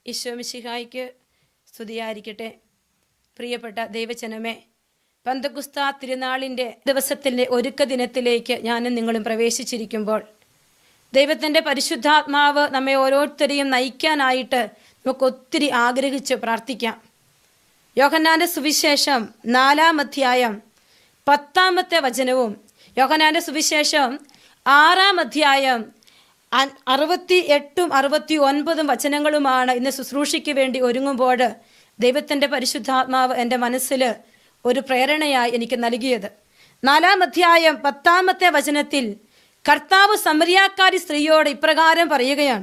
ഈശോമിശിഹായ്ക്ക് സ്തുതിയായിരിക്കട്ടെ പ്രിയപ്പെട്ട ദൈവജനമേ പന്തകുസ്ത തിരുനാളിൻ്റെ ദിവസത്തിൻ്റെ ഒരുക്ക ദിനത്തിലേക്ക് ഞാനും നിങ്ങളും പ്രവേശിച്ചിരിക്കുമ്പോൾ ദൈവത്തിൻ്റെ പരിശുദ്ധാത്മാവ് നമ്മെ ഓരോരുത്തരെയും നയിക്കാനായിട്ട് നമുക്ക് ഒത്തിരി ആഗ്രഹിച്ച് പ്രാർത്ഥിക്കാം യോഹന്നാൻ്റെ സുവിശേഷം നാലാം അധ്യായം പത്താമത്തെ വചനവും യോഹന്നാൻ്റെ സുവിശേഷം ആറാം അധ്യായം അ- അറുപത്തി എട്ടും അറുപത്തി ഒൻപതും വചനങ്ങളുമാണ് ഇന്ന് ശുശ്രൂഷയ്ക്ക് വേണ്ടി ഒരുങ്ങുമ്പോൾ ദൈവത്തിൻ്റെ പരിശുദ്ധാത്മാവ് എൻ്റെ മനസ്സിൽ ഒരു പ്രേരണയായി എനിക്ക് നൽകിയത് നാലാം അധ്യായം പത്താമത്തെ വചനത്തിൽ കർത്താവ് സമരിയാക്കാരി സ്ത്രീയോട് ഇപ്രകാരം പറയുകയാണ്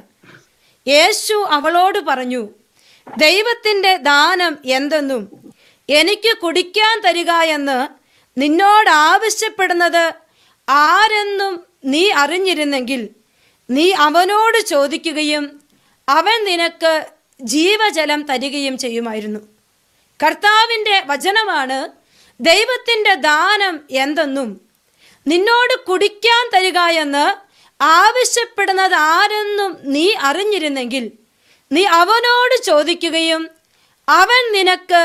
യേശു അവളോട് പറഞ്ഞു ദൈവത്തിൻ്റെ ദാനം എന്തെന്നും എനിക്ക് കുടിക്കാൻ തരിക എന്ന് നിന്നോട് ആവശ്യപ്പെടുന്നത് ആരെന്നും നീ അറിഞ്ഞിരുന്നെങ്കിൽ നീ അവനോട് ചോദിക്കുകയും അവൻ നിനക്ക് ജീവജലം തരികയും ചെയ്യുമായിരുന്നു കർത്താവിൻ്റെ വചനമാണ് ദൈവത്തിൻ്റെ ദാനം എന്തെന്നും നിന്നോട് കുടിക്കാൻ തരിക എന്ന് ആവശ്യപ്പെടുന്നത് ആരെന്നും നീ അറിഞ്ഞിരുന്നെങ്കിൽ നീ അവനോട് ചോദിക്കുകയും അവൻ നിനക്ക്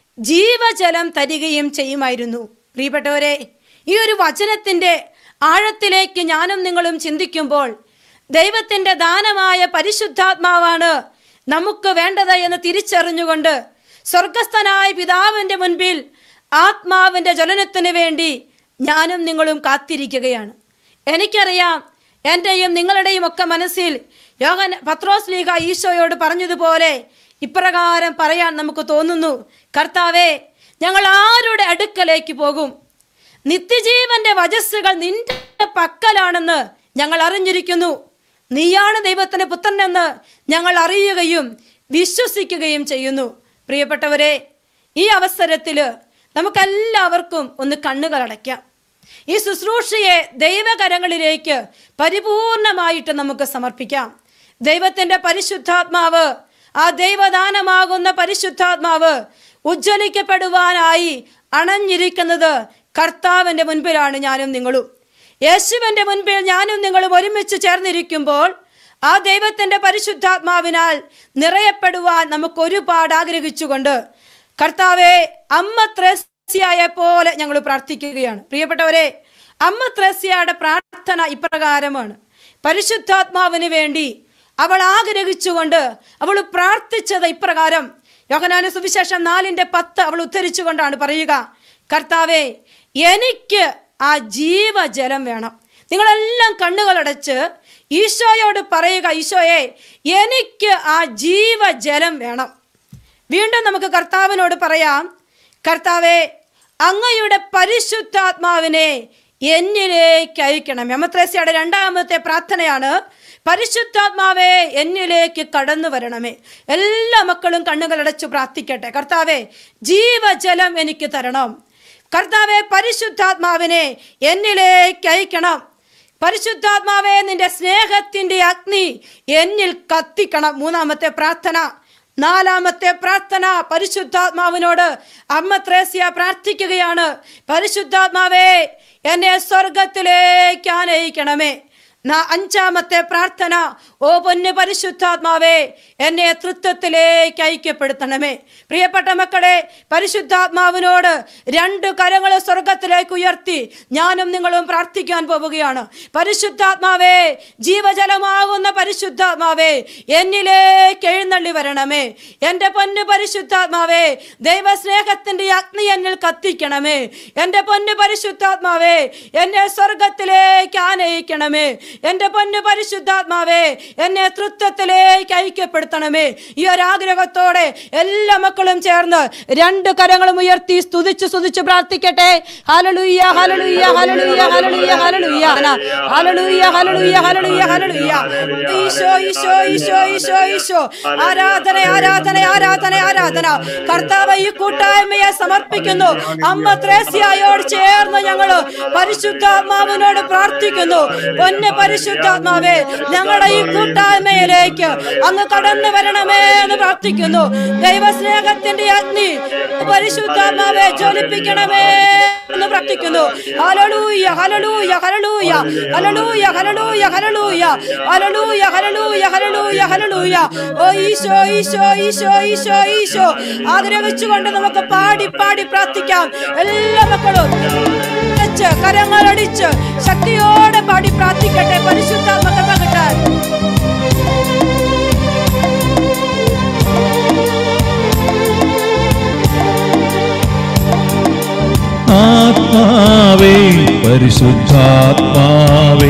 ജീവജലം തരികയും ചെയ്യുമായിരുന്നു പ്രിയപ്പെട്ടവരെ ഈ ഒരു വചനത്തിൻ്റെ ആഴത്തിലേക്ക് ഞാനും നിങ്ങളും ചിന്തിക്കുമ്പോൾ ദൈവത്തിൻ്റെ ദാനമായ പരിശുദ്ധാത്മാവാണ് നമുക്ക് വേണ്ടത് എന്ന് തിരിച്ചറിഞ്ഞുകൊണ്ട് സ്വർഗസ്ഥനായ പിതാവിൻ്റെ മുൻപിൽ ആത്മാവിൻ്റെ ജ്വലനത്തിന് വേണ്ടി ഞാനും നിങ്ങളും കാത്തിരിക്കുകയാണ് എനിക്കറിയാം എൻ്റെയും നിങ്ങളുടെയും ഒക്കെ മനസ്സിൽ യോഹൻ പത്രോസ് ലീഗ ഈശോയോട് പറഞ്ഞതുപോലെ ഇപ്രകാരം പറയാൻ നമുക്ക് തോന്നുന്നു കർത്താവേ ഞങ്ങൾ ആരുടെ അടുക്കലേക്ക് പോകും നിത്യജീവന്റെ വചസ്സുകൾ നിന്റെ പക്കലാണെന്ന് ഞങ്ങൾ അറിഞ്ഞിരിക്കുന്നു നീയാണ് ദൈവത്തിന്റെ പുത്രനെന്ന് ഞങ്ങൾ അറിയുകയും വിശ്വസിക്കുകയും ചെയ്യുന്നു പ്രിയപ്പെട്ടവരെ ഈ അവസരത്തിൽ നമുക്കെല്ലാവർക്കും ഒന്ന് കണ്ണുകൾ അടയ്ക്കാം ഈ ശുശ്രൂഷയെ ദൈവകരങ്ങളിലേക്ക് പരിപൂർണമായിട്ട് നമുക്ക് സമർപ്പിക്കാം ദൈവത്തിൻ്റെ പരിശുദ്ധാത്മാവ് ആ ദൈവദാനമാകുന്ന പരിശുദ്ധാത്മാവ് ഉജ്ജ്വലിക്കപ്പെടുവാനായി അണഞ്ഞിരിക്കുന്നത് കർത്താവിൻ്റെ മുൻപിലാണ് ഞാനും നിങ്ങളും യേശുവിൻ്റെ മുൻപിൽ ഞാനും നിങ്ങളും ഒരുമിച്ച് ചേർന്നിരിക്കുമ്പോൾ ആ ദൈവത്തിൻ്റെ പരിശുദ്ധാത്മാവിനാൽ നിറയപ്പെടുവാൻ നമുക്ക് ഒരുപാട് ആഗ്രഹിച്ചുകൊണ്ട് കർത്താവെ അമ്മ ത്രേസ്യയെ പോലെ ഞങ്ങൾ പ്രാർത്ഥിക്കുകയാണ് പ്രിയപ്പെട്ടവരെ അമ്മ ത്രേസ്യയുടെ പ്രാർത്ഥന ഇപ്രകാരമാണ് പരിശുദ്ധാത്മാവിന് വേണ്ടി അവൾ ആഗ്രഹിച്ചുകൊണ്ട് അവൾ പ്രാർത്ഥിച്ചത് ഇപ്രകാരം യോഹനാന സുവിശേഷം നാലിന്റെ പത്ത് അവൾ ഉദ്ധരിച്ചുകൊണ്ടാണ് പറയുക കർത്താവെ എനിക്ക് ആ ജീവജലം വേണം നിങ്ങളെല്ലാം കണ്ണുകളടച്ച് ഈശോയോട് പറയുക ഈശോയെ എനിക്ക് ആ ജീവജലം വേണം വീണ്ടും നമുക്ക് കർത്താവിനോട് പറയാം കർത്താവെ അങ്ങയുടെ പരിശുദ്ധാത്മാവിനെ എന്നിലേക്ക് അയക്കണം യമത്രേസ്യയുടെ രണ്ടാമത്തെ പ്രാർത്ഥനയാണ് പരിശുദ്ധാത്മാവേ എന്നിലേക്ക് കടന്നു വരണമേ എല്ലാ മക്കളും കണ്ണുകളടച്ചു പ്രാർത്ഥിക്കട്ടെ കർത്താവെ ജീവജലം എനിക്ക് തരണം കർത്താവെ പരിശുദ്ധാത്മാവിനെ എന്നിലേക്ക് അയക്കണം പരിശുദ്ധാത്മാവേ നിന്റെ സ്നേഹത്തിന്റെ അഗ്നി എന്നിൽ കത്തിക്കണം മൂന്നാമത്തെ പ്രാർത്ഥന നാലാമത്തെ പ്രാർത്ഥന പരിശുദ്ധാത്മാവിനോട് അമ്മ ത്രേസ്യ പ്രാർത്ഥിക്കുകയാണ് പരിശുദ്ധാത്മാവേ എന്നെ സ്വർഗത്തിലേക്ക് ആനയിക്കണമേ നാ- അഞ്ചാമത്തെ പ്രാർത്ഥന ഓ പൊന്നു പരിശുദ്ധാത്മാവേ എന്നെ തൃത്വത്തിലേക്ക് ഐക്യപ്പെടുത്തണമേ പ്രിയപ്പെട്ട മക്കളെ പരിശുദ്ധാത്മാവിനോട് രണ്ട് കരങ്ങൾ സ്വർഗത്തിലേക്ക് ഉയർത്തി ഞാനും നിങ്ങളും പ്രാർത്ഥിക്കാൻ പോവുകയാണ് പരിശുദ്ധാത്മാവേ ജീവജലമാകുന്ന പരിശുദ്ധാത്മാവേ എന്നിലേക്ക് എഴുന്നള്ളി വരണമേ എൻ്റെ പൊന്നു പരിശുദ്ധാത്മാവേ ദൈവസ്നേഹത്തിൻ്റെ അഗ്നി എന്നിൽ കത്തിക്കണമേ എൻ്റെ പൊന്നു പരിശുദ്ധാത്മാവേ എന്നെ സ്വർഗത്തിലേക്ക് ആനയിക്കണമേ എൻ്റെ പൊന്നു പരിശുദ്ധാത്മാവേ എന്നെ തൃത്വത്തിലേക്ക് ഐക്യപ്പെടുത്തണമേ ഈ ഒരാഗ്രഹത്തോടെ എല്ലാ മക്കളും ചേർന്ന് രണ്ട് കരങ്ങളും ഉയർത്തി സ്തുതിച്ച് സ്തുതിച്ച് പ്രാർത്ഥിക്കട്ടെ hallelujah hallelujah hallelujah hallelujah hallelujah hallelujah hallelujah hallelujah hallelujah Eesho Eesho Eesho Eesho Eesho ആരാധന ആരാധന ആരാധന ആരാധന കർത്താവ് ഈ കൂട്ടായ്മയെ സമർപ്പിക്കുന്നു അമ്മ ത്രേസ്യായോട് ചേർന്ന് ഞങ്ങൾ പരിശുദ്ധാത്മാവിനോട് പ്രാർത്ഥിക്കുന്നു പൊന്ന് പരിശുദ്ധാത്മാവേ ഞങ്ങളുടെ ഈ കൂട്ടായ്മയിലേക്ക് അങ്ങ് കടന്നു വരണമേ എന്ന് പ്രാർത്ഥിക്കുന്നു ദൈവസ്നേഹത്തിന്റെ അഗ്നി പരിശുദ്ധാത്മാവെ ജ്വലിപ്പിക്കണമേ എന്ന് പ്രാർത്ഥിക്കുന്നു ഹലലൂയ ഹലലൂയ ഹലലൂയ ഹലലൂയ ഹലലൂയ ഹലലൂയ ഹലലൂയ ഹലലൂയ ഹലലൂയ ഹലലൂയ ഓ ഈശോ ഈശോ ഈശോ ഈശോ ഈശോ ആഗ്രഹിച്ചുകൊണ്ട് നമുക്ക് പാടി പാടി പ്രാർത്ഥിക്കാം എല്ലാ മക്കളും അടിച്ച് കരങ്ങളടിച്ച് ശക്തിയോടെ പാടി പ്രാർത്ഥിക്കട്ടെ പരിശുദ്ധാത്മകത കിട്ടാൻ ആത്മാവേ പരിശുദ്ധാത്മാവേ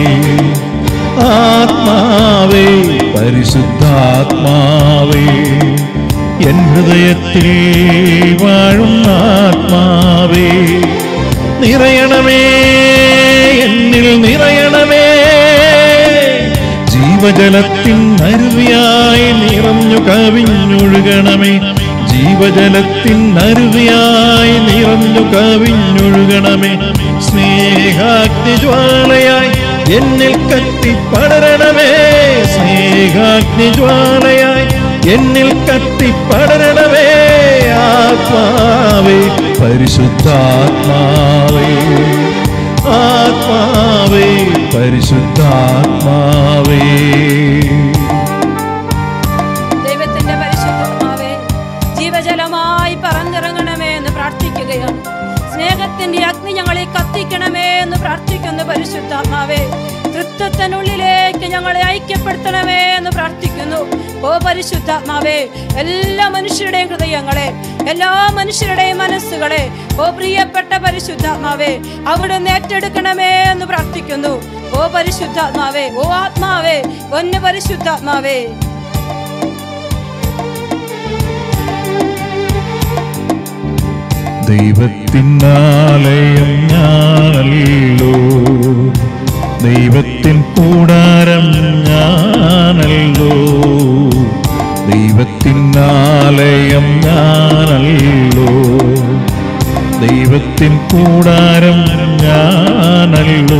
ആത്മാവേ പരിശുദ്ധാത്മാവേ എൻ ഹൃദയത്തിൽ വാഴുന്ന ആത്മാവേ നിറയണമേ എന്നിൽ നിറയണമേ ജീവജലത്തിൻ അരുവിയായി നിറഞ്ഞു കവിഞ്ഞൊഴുകണമേ ജീവജലത്തിൻ അരുവിയായി നിറഞ്ഞു കവിഞ്ഞൊഴുകണമേ സ്നേഹാഗ്നി ജ്വാലയായി എന്നിൽ കത്തി പടരണമേ സ്നേഹാഗ്നി ജ്വാലയായി എന്നിൽ കത്തി പടരണമേ ആത്മാവേ പരിശുദ്ധാത്മാവേ ആത്മാവേ പരിശുദ്ധാത്മാവേ ദൈവത്തിന്റെ പരിശുദ്ധാത്മാവേ ജീവജലമായി പറന്നിറങ്ങണമേ എന്ന് പ്രാർത്ഥിക്കുകയാണ് സ്നേഹത്തിന്റെ അഗ്നി ഞങ്ങളെ കത്തിക്കണമേ എന്ന് പ്രാർത്ഥിക്കുന്നു പരിശുദ്ധാത്മാവേ തൃത്വത്തിനുള്ളിലേക്ക് ഞങ്ങളെ ഐക്യപ്പെടുത്തണമേ എന്ന് പ്രാർത്ഥിക്കുന്നു ഓ പരിശുദ്ധാത്മാവേ എല്ലാ മനുഷ്യരുടെയും ഹൃദയങ്ങളെ എല്ലാ മനുഷ്യരുടെയും മനസ്സുകളെ ഓ പ്രിയപ്പെട്ട പരിശുദ്ധാത്മാവേ അവിടെ ഏറ്റെടുക്കണമേ എന്ന് പ്രാർത്ഥിക്കുന്നു ഓ പരിശുദ്ധാത്മാവേ ഓ ആത്മാവേ ഒന്ന് പരിശുദ്ധാത്മാവേ ദൈവത്തിനാലയം ഞാനല്ലോ ദൈവത്തിൻ കൂടാരം ഞാനല്ലോ ദൈവത്തിനാലയം ഞാനല്ലോ ദൈവത്തിൻ കൂടാരം ഞാനല്ലോ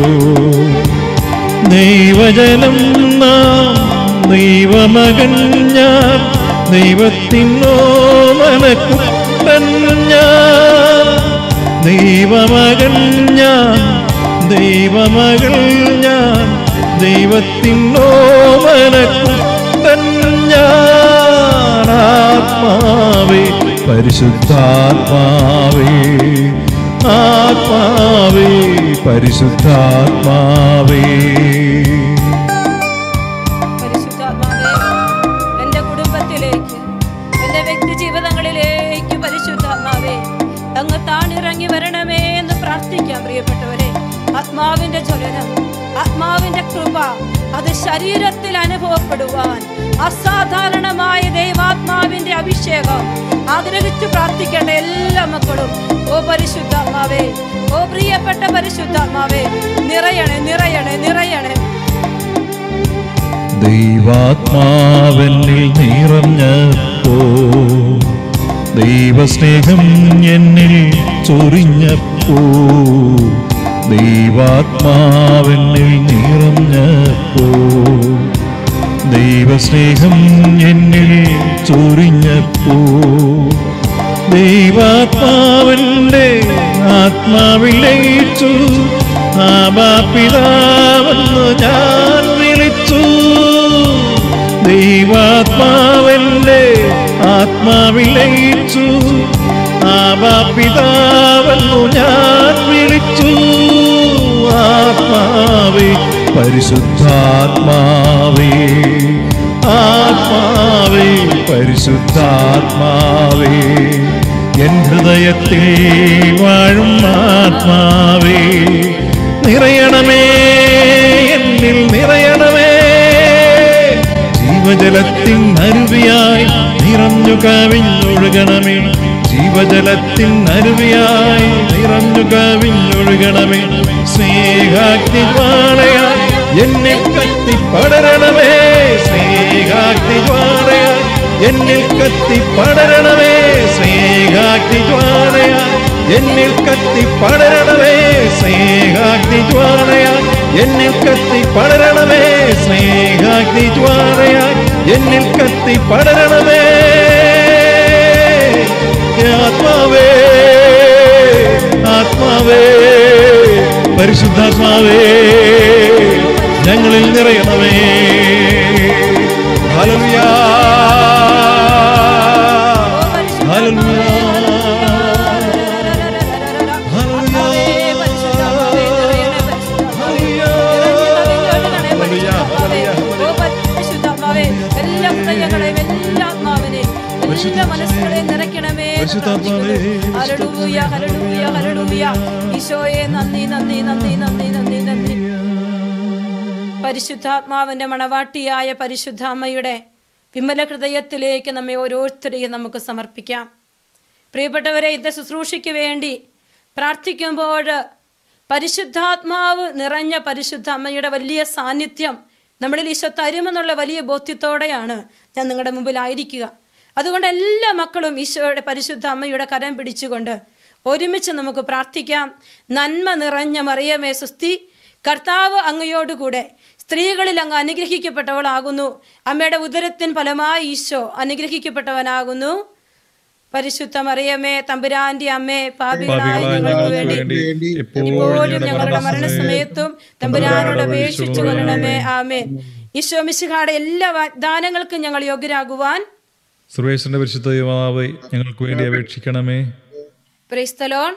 ദൈവജനം നാം ദൈവമകൻ ഞാൻ ദൈവത്തിനോ മനക്കുട്ടൻ ഞാൻ ദൈവമകൻ ഞാൻ ദൈവമകൾ ഞാൻ ദൈവത്തിനോ മനക്കുട്ടൻ ഞാൻ ആത്മാവേ പരിശുദ്ധാത്മാവേ ആത്മാവേ പരിശുദ്ധാത്മാവേ പരിശുദ്ധാത്മാവേ എൻ്റെ കുടുംബത്തിലേക്ക് എൻ്റെ വ്യക്തി ജീവിതങ്ങളിലേക്ക് പരിശുദ്ധാത്മാവേ അങ്ങ് താണിറങ്ങി വരണമേ എന്ന് പ്രാർത്ഥിക്കാം പ്രിയപ്പെട്ടവരെ ആത്മാവിന്റെ ജ്വലനം ആത്മാവിന്റെ കൃപ അത് ശരീരത്തിൽ അനുഭവപ്പെടുവാൻ അസാധാരണമായ ദൈവാത്മാവിന്റെ അഭിഷേകം ആഗ്രഹിച്ചു പ്രാർത്ഥിക്കേണ്ട എല്ലാ മക്കളും ഓ പരിശുദ്ധാത്മാവേ ഓ പ്രിയപ്പെട്ട പരിശുദ്ധാത്മാവേ നിറയണേ നിറയണേ നിറയണേ ദൈവാത്മാവെന്നിൽ നിറഞ്ഞപ്പോ ദൈവസ്നേഹം എന്നിൽ ചൊരിഞ്ഞപ്പോ ദൈവാത്മാവെന്നിൽ നിറഞ്ഞപ്പോ ദൈവസ്നേഹം എന്നിൽ ചൊരിഞ്ഞപ്പോ ദൈവാത്മാവിൻ്റെ ആത്മാവിലയിച്ചു ആബാപിതാവെന്ന് ഞാൻ വിളിച്ചു ദൈവാത്മാവെൻ്റെ ആത്മാവിലയിച്ചു ആബാപിതാവെന്നു ഞാൻ വിളിച്ചു ആത്മാവേ പരിശുദ്ധാത്മാവേ ആത്മാവേ പരിശുദ്ധാത്മാവേ എൻ ഹൃദയത്തിൽ വാഴും ആത്മാവേ നിറയണമേ എന്നിൽ നിറയണമേ ജീവജലത്തിൻ അരുവിയായി നിറഞ്ഞു കവിഞ്ഞൊഴുകണമേ ജീവജലത്തിൻ അരുവിയായി നിറഞ്ഞു കവിഞ്ഞൊഴുകണമേ സ്നേഹാഗ്നി ജ്വാലയായി എന്നിൽ കത്തി പടരണമേ സ്നേഹാഗ്നി ജ്വാലയായി എന്നിൽ കത്തി പടരണമേ സ്നേഹാഗ്നി ജ്വാലയാൽ എന്നിൽ കത്തി പടരണമേ സ്നേഹാഗ്നി ജ്വാലയാൽ എന്നിൽ കത്തി പടരണമേ സ്നേഹാഗ്നി ജ്വാലയാൽ എന്നിൽ കത്തി പടരണമേ ആത്മാവേ ആത്മാവേ പരിശുദ്ധാത്മാവേ ഞങ്ങളിൽ നിറയണമേ ഹല്ലേലൂയ ഹല്ലേലൂയ ഈശോയെ നന്ദി നന്ദി നന്ദി നന്ദി നന്ദി നന്ദി പരിശുദ്ധാത്മാവിന്റെ മണവാട്ടിയായ പരിശുദ്ധ അമ്മയുടെ വിമല ഹൃദയത്തിലേക്ക് നമ്മെ ഓരോരുത്തരെയും നമുക്ക് സമർപ്പിക്കാം പ്രിയപ്പെട്ടവരെ ഇത് ശുശ്രൂഷയ്ക്ക് വേണ്ടി പ്രാർത്ഥിക്കുമ്പോൾ പരിശുദ്ധാത്മാവ് നിറഞ്ഞ പരിശുദ്ധ അമ്മയുടെ വലിയ സാന്നിധ്യം നമ്മളിൽ ഈശോ തരുമെന്നുള്ള വലിയ ബോധ്യത്തോടെയാണ് ഞാൻ നിങ്ങളുടെ മുമ്പിലായിരിക്കുക അതുകൊണ്ട് എല്ലാ മക്കളും ഈശോയുടെ പരിശുദ്ധ അമ്മയുടെ കരം പിടിച്ചുകൊണ്ട് ഒരുമിച്ച് നമുക്ക് പ്രാർത്ഥിക്കാം നന്മ നിറഞ്ഞ മറിയമേ സുസ്തി കർത്താവ് അങ്ങയോടുകൂടെ സ്ത്രീകളിൽ അങ്ങ് അനുഗ്രഹിക്കപ്പെട്ടവളാകുന്നു അമ്മയുടെ ഉദരത്തിൻ ഫലമായി ഈശോ അനുഗ്രഹിക്കപ്പെട്ടവനാകുന്നു പരിശുദ്ധ മറിയമേ തമ്പുരാന്റെ അമ്മേ പാപികളായ പാപികളായ ഞങ്ങൾക്ക് ഞങ്ങൾക്ക് വേണ്ടി വേണ്ടി ഇപ്പോഴും ഞങ്ങളുടെ മരണസമയത്തും തമ്പുരാനോട് അപേക്ഷിച്ചു കൊള്ളണമേ ആമേ ഈശോ മിശിഹാടെ എല്ലാ വാഗ്ദാനങ്ങൾക്കും ഞങ്ങൾ യോഗ്യരാകുവാൻ സർവേശ്വരന്റെ പരിശുദ്ധ യുവാവ് ഞങ്ങൾക്ക് വേണ്ടി അപേക്ഷിക്കണമേ പ്രൈസ്തലോൺ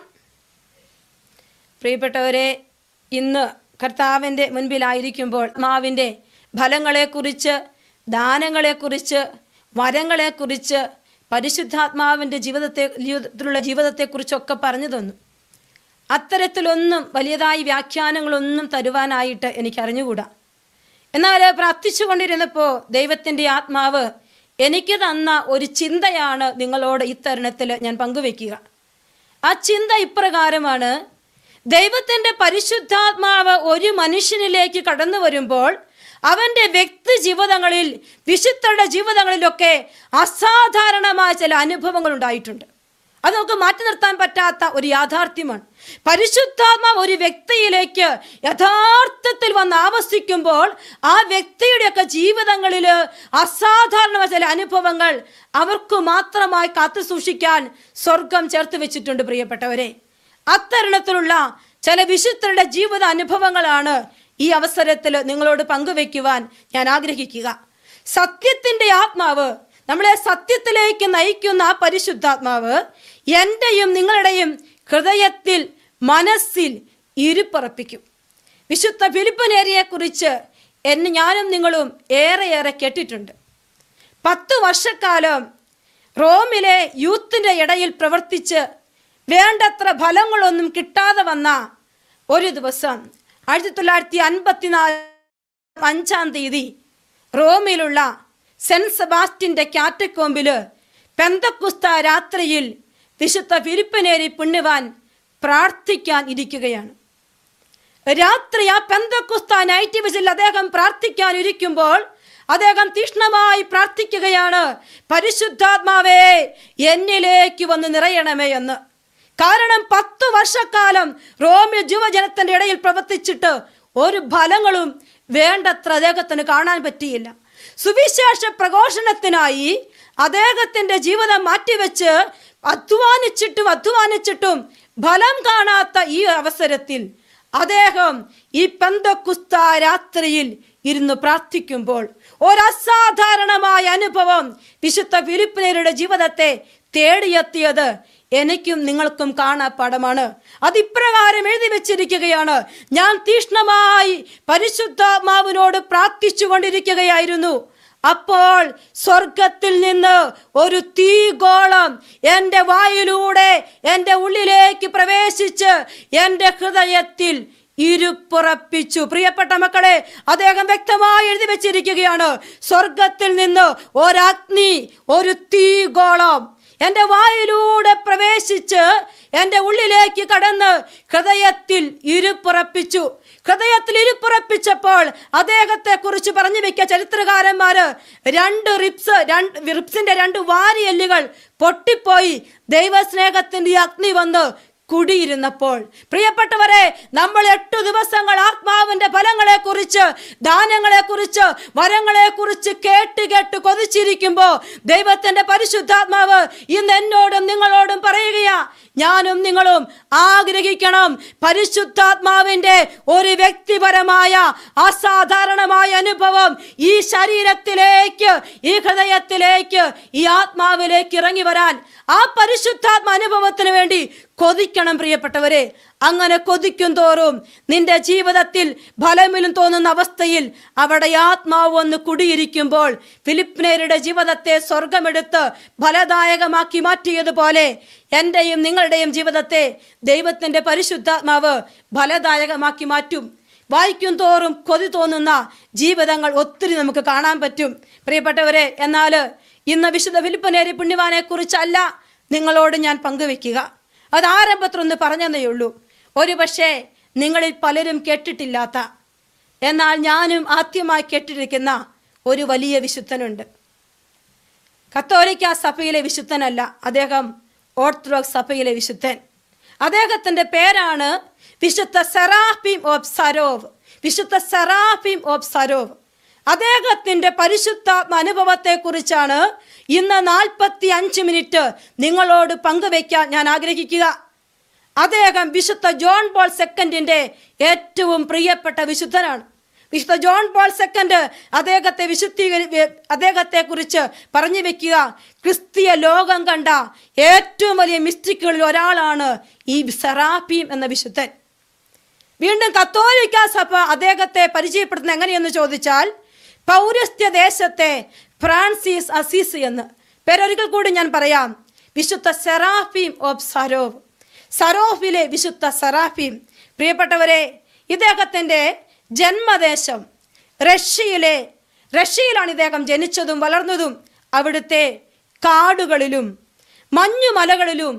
പ്രിയപ്പെട്ടവരെ ഇന്ന് കർത്താവിൻ്റെ മുൻപിലായിരിക്കുമ്പോൾ മാവിൻ്റെ ഫലങ്ങളെക്കുറിച്ച് ദാനങ്ങളെക്കുറിച്ച് വരങ്ങളെക്കുറിച്ച് പരിശുദ്ധാത്മാവിൻ്റെ ജീവിതത്തെ ജീവിതത്തിലുള്ള ജീവിതത്തെക്കുറിച്ചൊക്കെ പറഞ്ഞു തന്നു അത്തരത്തിലൊന്നും വലിയതായി വ്യാഖ്യാനങ്ങളൊന്നും തരുവാനായിട്ട് എനിക്ക് അറിഞ്ഞുകൂടാ എന്നാൽ പ്രാർത്ഥിച്ചു കൊണ്ടിരുന്നപ്പോൾ ദൈവത്തിൻ്റെ ആത്മാവ് എനിക്ക് തന്ന ഒരു ചിന്തയാണ് നിങ്ങളോട് ഇത്തരുണത്തിൽ ഞാൻ പങ്കുവെക്കുക ആ ചിന്ത ഇപ്രകാരമാണ് ദൈവത്തിൻ്റെ പരിശുദ്ധാത്മാവ് ഒരു മനുഷ്യനിലേക്ക് കടന്നു വരുമ്പോൾ അവൻ്റെ വ്യക്തി ജീവിതങ്ങളിൽ വിശുദ്ധരുടെ ജീവിതങ്ങളിലൊക്കെ അസാധാരണമായ ചില അനുഭവങ്ങൾ ഉണ്ടായിട്ടുണ്ട് അത് നമുക്ക് മാറ്റി നിർത്താൻ പറ്റാത്ത ഒരു യാഥാർത്ഥ്യമാണ് പരിശുദ്ധാത്മാവ് ഒരു വ്യക്തിയിലേക്ക് യഥാർത്ഥത്തിൽ വന്ന് ആവസിക്കുമ്പോൾ ആ വ്യക്തിയുടെയൊക്കെ ജീവിതങ്ങളിൽ അസാധാരണമായ ചില അനുഭവങ്ങൾ അവർക്ക് മാത്രമായി കാത്തു സൂക്ഷിക്കാൻ സ്വർഗം ചേർത്ത് വെച്ചിട്ടുണ്ട് പ്രിയപ്പെട്ടവരെ അത്തരണത്തിലുള്ള ചില വിശുദ്ധരുടെ ജീവിത അനുഭവങ്ങളാണ് ഈ അവസരത്തിൽ നിങ്ങളോട് പങ്കുവെക്കുവാൻ ഞാൻ ആഗ്രഹിക്കുക സത്യത്തിൻ്റെ ആത്മാവ് നമ്മളെ സത്യത്തിലേക്ക് നയിക്കുന്ന ആ പരിശുദ്ധാത്മാവ് എൻ്റെയും നിങ്ങളുടെയും ഹൃദയത്തിൽ മനസ്സിൽ ഇരുപ്പറപ്പിക്കും വിശുദ്ധ ഫിലിപ്പനേരിയെക്കുറിച്ച് എന്നെ ഞാനും നിങ്ങളും ഏറെയേറെ കേട്ടിട്ടുണ്ട് പത്ത് വർഷക്കാലം റോമിലെ യൂത്തിൻ്റെ ഇടയിൽ പ്രവർത്തിച്ച് വേണ്ടത്ര ഫലങ്ങളൊന്നും കിട്ടാതെ വന്ന ഒരു ദിവസം ആയിരത്തി തൊള്ളായിരത്തി അൻപത്തിനാല് അഞ്ചാം തീയതി റോമിലുള്ള സെൻറ്റ് സെബാസ്റ്റ്യൻ്റെ കാറ്റക്കോമ്പിൽ പെന്തക്കുസ്ത രാത്രിയിൽ വിശുദ്ധ ഫിലിപ്പനേരി പുണ്യവാൻ പ്രാർത്ഥിക്കാൻ ഇരിക്കുകയാണ് രാത്രി ആ പെന്തക്കുസ്ത നൈറ്റ് വിസിൽ അദ്ദേഹം പ്രാർത്ഥിക്കാൻ ഇരിക്കുമ്പോൾ അദ്ദേഹം തീഷ്ണമായി പ്രാർത്ഥിക്കുകയാണ് പരിശുദ്ധാത്മാവേ എന്നിലേക്ക് വന്ന് നിറയണമേ എന്ന് കാരണം പത്തു വർഷക്കാലം റോമിൽ യുവജനത്തിന്റെ ഇടയിൽ പ്രവർത്തിച്ചിട്ട് ഒരു ഫലങ്ങളും വേണ്ടത്ര അദ്ദേഹത്തിന് കാണാൻ പറ്റിയില്ല സുവിശേഷ പ്രഘോഷണത്തിനായി അദ്ദേഹത്തിന്റെ ജീവിതം മാറ്റിവെച്ച് അധ്വാനിച്ചിട്ടും അധ്വാനിച്ചിട്ടും ഫലം കാണാത്ത ഈ അവസരത്തിൽ അദ്ദേഹം ഈ പെന്തക്കുസ്ത രാത്രിയിൽ ഇരുന്ന് പ്രാർത്ഥിക്കുമ്പോൾ ഒരസാധാരണമായ അനുഭവം വിശുദ്ധ ഫിലിപ്പിനരുടെ ജീവിതത്തെ തേടിയെത്തിയത് എനിക്കും നിങ്ങൾക്കും കാണാപ്പാടമാണ് അതിപ്രകാരം എഴുതി വെച്ചിരിക്കുകയാണ് ഞാൻ തീഷ്ണമായി പരിശുദ്ധാത്മാവിനോട് പ്രാർത്ഥിച്ചു കൊണ്ടിരിക്കുകയായിരുന്നു അപ്പോൾ സ്വർഗത്തിൽ നിന്ന് ഒരു തീഗോളം എൻ്റെ വായിലൂടെ എൻ്റെ ഉള്ളിലേക്ക് പ്രവേശിച്ച് എൻ്റെ ഹൃദയത്തിൽ ഇരുപ്പുറപ്പിച്ചു പ്രിയപ്പെട്ട മക്കളെ അദ്ദേഹം വ്യക്തമായി എഴുതി വെച്ചിരിക്കുകയാണ് സ്വർഗത്തിൽ നിന്ന് ഒരഗ്നി ഒരു തീഗോളം എൻ്റെ വായിലൂടെ പ്രവേശിച്ച് എൻ്റെ ഉള്ളിലേക്ക് കടന്ന് ഹൃദയത്തിൽ ഇരുപ്പുറപ്പിച്ചു ഹൃദയത്തിൽ ഇരുപ്പുറ ഉറപ്പിച്ചപ്പോൾ അദ്ദേഹത്തെ കുറിച്ച് പറഞ്ഞു വെക്കിയ ചരിത്രകാരന്മാര് രണ്ട് റിപ്സ് രണ്ട് റിപ്സിന്റെ രണ്ട് വാരിയെല്ലുകൾ പൊട്ടിപ്പോയി ദൈവസ്നേഹത്തിന്റെ ഈ അഗ്നി വന്ന് കുടിയിരുന്നപ്പോൾ പ്രിയപ്പെട്ടവരെ നമ്മൾ എട്ടു ദിവസങ്ങൾ ആത്മാവിന്റെ ഫലങ്ങളെ കുറിച്ച് ദാനങ്ങളെ കുറിച്ച് വരങ്ങളെ കുറിച്ച് കേട്ട് കേട്ട് കൊതിച്ചിരിക്കുമ്പോ ദൈവത്തിന്റെ പരിശുദ്ധാത്മാവ് ഇന്ന് എന്നോടും നിങ്ങളോടും പറയുകയാ ഞാനും നിങ്ങളും ആഗ്രഹിക്കണം പരിശുദ്ധാത്മാവിന്റെ ഒരു വ്യക്തിപരമായ അസാധാരണമായ അനുഭവം ഈ ശരീരത്തിലേക്ക് ഈ ഹൃദയത്തിലേക്ക് ഈ ആത്മാവിലേക്ക് ഇറങ്ങി വരാൻ ആ പരിശുദ്ധാത്മ അനുഭവത്തിന് വേണ്ടി കൊതിക്കണം പ്രിയപ്പെട്ടവരെ അങ്ങനെ കൊതിക്കും തോറും നിന്റെ ജീവിതത്തിൽ ഫലമിലും തോന്നുന്ന അവസ്ഥയിൽ അവിടെ ആത്മാവ് വന്ന് കുടിയിരിക്കുമ്പോൾ ഫിലിപ്പിനേരുടെ ജീവിതത്തെ സ്വർഗമെടുത്ത് ഫലദായകമാക്കി മാറ്റിയതുപോലെ എൻ്റെയും നിങ്ങളുടെയും ജീവിതത്തെ ദൈവത്തിൻ്റെ പരിശുദ്ധാത്മാവ് ഫലദായകമാക്കി മാറ്റും വായിക്കും തോറും കൊതി തോന്നുന്ന ജീവിതങ്ങൾ ഒത്തിരി നമുക്ക് കാണാൻ പറ്റും പ്രിയപ്പെട്ടവരെ എന്നാൽ ഇന്ന് വിശുദ്ധ ഫിലിപ്പനേരി പുണ്യവാനെ കുറിച്ചല്ല നിങ്ങളോട് ഞാൻ പങ്കുവെക്കുക അത് ആരംഭത്തിലൊന്ന് പറഞ്ഞതേ ഉള്ളൂ ഒരു പക്ഷേ നിങ്ങളിൽ പലരും കേട്ടിട്ടില്ലാത്ത എന്നാൽ ഞാനും ആദ്യമായി കേട്ടിരിക്കുന്ന ഒരു വലിയ വിശുദ്ധനുണ്ട് കത്തോലിക്ക സഭയിലെ വിശുദ്ധനല്ല അദ്ദേഹം ഓർത്തഡോക്സ് സഭയിലെ വിശുദ്ധൻ അദ്ദേഹത്തിന്റെ പേരാണ് വിശുദ്ധ സെറാഫിം ഓഫ് സരോവ് വിശുദ്ധ സെറാഫിം ഓഫ് സരോവ് അദ്ദേഹത്തിന്റെ പരിശുദ്ധാത്മ അനുഭവത്തെ കുറിച്ചാണ് ഇന്ന് നാൽപ്പത്തി അഞ്ച് മിനിറ്റ് നിങ്ങളോട് പങ്കുവയ്ക്കാൻ ഞാൻ ആഗ്രഹിക്കുക അദ്ദേഹം വിശുദ്ധ ജോൺ പോൾ സെക്കൻഡിന്റെ ഏറ്റവും പ്രിയപ്പെട്ട വിശുദ്ധനാണ് വിശുദ്ധ ജോൺ പോൾ സെക്കൻഡ് അദ്ദേഹത്തെ വിശുദ്ധീകരി അദ്ദേഹത്തെ കുറിച്ച് പറഞ്ഞു വെക്കുക ക്രിസ്തീയ ലോകം കണ്ട ഏറ്റവും വലിയ മിസ്റ്റിക്കുകളിൽ ഒരാളാണ് ഈ സെറാഫീം എന്ന വിശുദ്ധൻ വീണ്ടും കത്തോലിക്ക സഭ അദ്ദേഹത്തെ പരിചയപ്പെടുത്തുന്നത് എങ്ങനെയെന്ന് ചോദിച്ചാൽ പൗരസ്ത്യ ദേശത്തെ ഫ്രാൻസിസ് അസീസ് എന്ന് പേരൊരിക്കൽ കൂടി ഞാൻ പറയാം വിശുദ്ധ സെറാഫീം ഓഫ് സരോവ് സരോഫിലെ വിശുദ്ധ സെറാഫീം പ്രിയപ്പെട്ടവരെ ഇദ്ദേഹത്തിൻ്റെ ജന്മദേശം റഷ്യയിലെ റഷ്യയിലാണ് ഇദ്ദേഹം ജനിച്ചതും വളർന്നതും അവിടുത്തെ കാടുകളിലും മഞ്ഞുമലകളിലും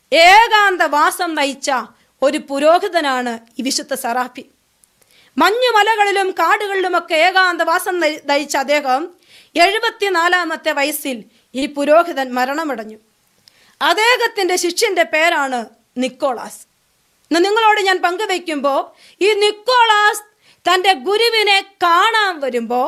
ഏകാന്ത വാസം നയിച്ച ഒരു പുരോഹിതനാണ് ഈ വിശുദ്ധ സറാഫി മഞ്ഞുമലകളിലും കാടുകളിലുമൊക്കെ ഏകാന്ത വാസം നയി- നയിച്ച അദ്ദേഹം എഴുപത്തിനാലാമത്തെ വയസ്സിൽ ഈ പുരോഹിതൻ മരണമടഞ്ഞു അദ്ദേഹത്തിൻ്റെ ശിഷ്യന്റെ പേരാണ് നിക്കോളാസ് ഇന്ന് നിങ്ങളോട് ഞാൻ പങ്കുവെക്കുമ്പോൾ ഈ നിക്കോളാസ് തൻ്റെ ഗുരുവിനെ കാണാൻ വരുമ്പോൾ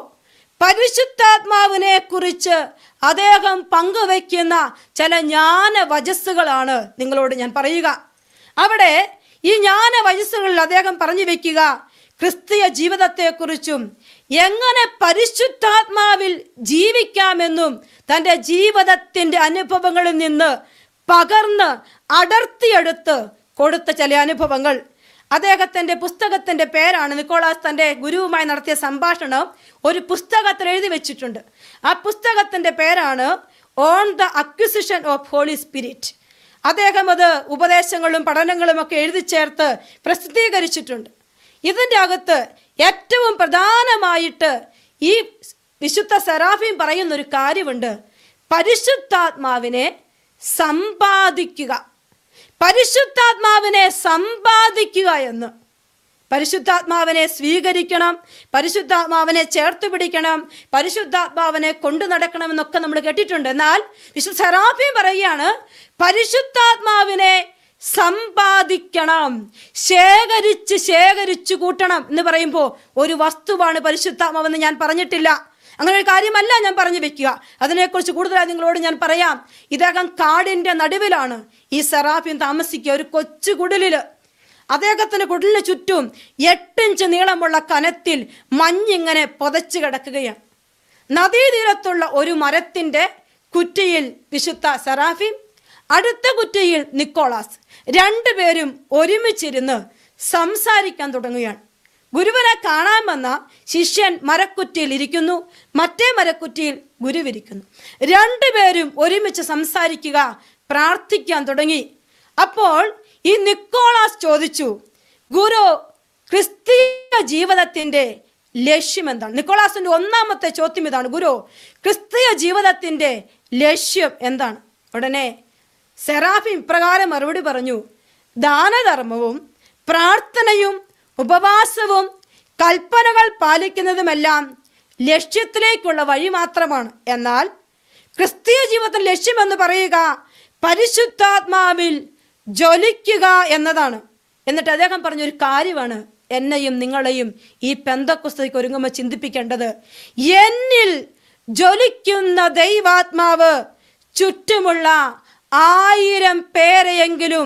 പരിശുദ്ധാത്മാവിനെ കുറിച്ച് അദ്ദേഹം പങ്കുവെക്കുന്ന ചില ജ്ഞാന വചസ്സുകളാണ് നിങ്ങളോട് ഞാൻ പറയുക അവിടെ ഈ ജ്ഞാന വചസ്സുകളിൽ അദ്ദേഹം പറഞ്ഞു വെക്കുക ക്രിസ്തീയ ജീവിതത്തെക്കുറിച്ചും എങ്ങനെ പരിശുദ്ധാത്മാവിൽ ജീവിക്കാമെന്നും തൻ്റെ ജീവിതത്തിൻ്റെ അനുഭവങ്ങളിൽ നിന്ന് പകർന്ന് അടർത്തിയെടുത്ത് കൊടുത്ത ചില അനുഭവങ്ങൾ അദ്ദേഹത്തിൻ്റെ പുസ്തകത്തിൻ്റെ പേരാണ് നിക്കോളാസ് തൻ്റെ ഗുരുവുമായി നടത്തിയ സംഭാഷണം ഒരു പുസ്തകത്തിൽ എഴുതി വെച്ചിട്ടുണ്ട് ആ പുസ്തകത്തിൻ്റെ പേരാണ് on the acquisition of Holy Spirit അദ്ദേഹം അത് ഉപദേശങ്ങളും പഠനങ്ങളും ഒക്കെ എഴുതി ചേർത്ത് പ്രസിദ്ധീകരിച്ചിട്ടുണ്ട് ഇതിൻ്റെ അകത്ത് ഏറ്റവും പ്രധാനമായിട്ട് ഈ വിശുദ്ധ സെറാഫീം പറയുന്ന ഒരു കാര്യമുണ്ട് പരിശുദ്ധാത്മാവിനെ സമ്പാദിക്കുക പരിശുദ്ധാത്മാവിനെ സമ്പാദിക്കുക എന്ന് പരിശുദ്ധാത്മാവിനെ സ്വീകരിക്കണം പരിശുദ്ധാത്മാവിനെ ചേർത്ത് പിടിക്കണം പരിശുദ്ധാത്മാവിനെ കൊണ്ടു നടക്കണമെന്നൊക്കെ നമ്മൾ കേട്ടിട്ടുണ്ട് എന്നാൽ വിശുദ്ധ സെറാഫിയും പറയുകയാണ് പരിശുദ്ധാത്മാവിനെ സമ്പാദിക്കണം ശേഖരിച്ച് ശേഖരിച്ചു കൂട്ടണം എന്ന് പറയുമ്പോൾ ഒരു വസ്തുവാണ് പരിശുദ്ധാത്മാവെന്ന് ഞാൻ പറഞ്ഞിട്ടില്ല അങ്ങനെ ഒരു കാര്യമല്ല ഞാൻ പറഞ്ഞു വെക്കുക അതിനെക്കുറിച്ച് കൂടുതലായി നിങ്ങളോട് ഞാൻ പറയാം ഇദ്ദേഹം കാടിൻ്റെ നടുവിലാണ് ഈ സെറാഫ്യം താമസിക്കുക ഒരു കൊച്ചു കുടിലിൽ അദ്ദേഹത്തിന് കുടിലിന് ചുറ്റും എട്ടിഞ്ച് നീളമുള്ള കനത്തിൽ മഞ്ഞിങ്ങനെ പുതച്ചു കിടക്കുകയാണ് നദീതീരത്തുള്ള ഒരു മരത്തിൻ്റെ കുറ്റിയിൽ വിശുദ്ധ സെറാഫിം അടുത്ത കുറ്റിയിൽ നിക്കോളാസ് രണ്ടുപേരും ഒരുമിച്ചിരുന്ന് സംസാരിക്കാൻ തുടങ്ങുകയാണ് ഗുരുവിനെ കാണാൻ വന്ന ശിഷ്യൻ മരക്കുറ്റിയിൽ ഇരിക്കുന്നു മറ്റേ മരക്കുറ്റിയിൽ ഗുരുവിരിക്കുന്നു രണ്ടുപേരും ഒരുമിച്ച് സംസാരിക്കുക പ്രാർത്ഥിക്കാൻ തുടങ്ങി അപ്പോൾ ഈ നിക്കോളാസ് ചോദിച്ചു ഗുരു ക്രിസ്തീയ ജീവിതത്തിൻ്റെ ലക്ഷ്യം എന്താണ് നിക്കോളാസിന്റെ ഒന്നാമത്തെ ചോദ്യം ഇതാണ് ഗുരു ക്രിസ്തീയ ജീവിതത്തിൻ്റെ ലക്ഷ്യം എന്താണ് ഉടനെ സെറാഫിം ഇപ്രകാരം മറുപടി പറഞ്ഞു ദാനധർമ്മവും പ്രാർത്ഥനയും ഉപവാസവും കൽപ്പനകൾ പാലിക്കുന്നതുമെല്ലാം ലക്ഷ്യത്തിലേക്കുള്ള വഴി മാത്രമാണ് എന്നാൽ ക്രിസ്തീയ ജീവിതത്തിൽ ലക്ഷ്യമെന്ന് പറയുക പരിശുദ്ധാത്മാവിൽ ജ്വലിക്കുക എന്നതാണ് എന്നിട്ട് അദ്ദേഹം പറഞ്ഞൊരു കാര്യമാണ് എന്നെയും നിങ്ങളെയും ഈ പെന്തക്കുസ്തയ്ക്ക് ഒരുങ്ങുമ്പോൾ ചിന്തിപ്പിക്കേണ്ടത് എന്നിൽ ജ്വലിക്കുന്ന ദൈവാത്മാവ് ചുറ്റുമുള്ള ആയിരം പേരെയെങ്കിലും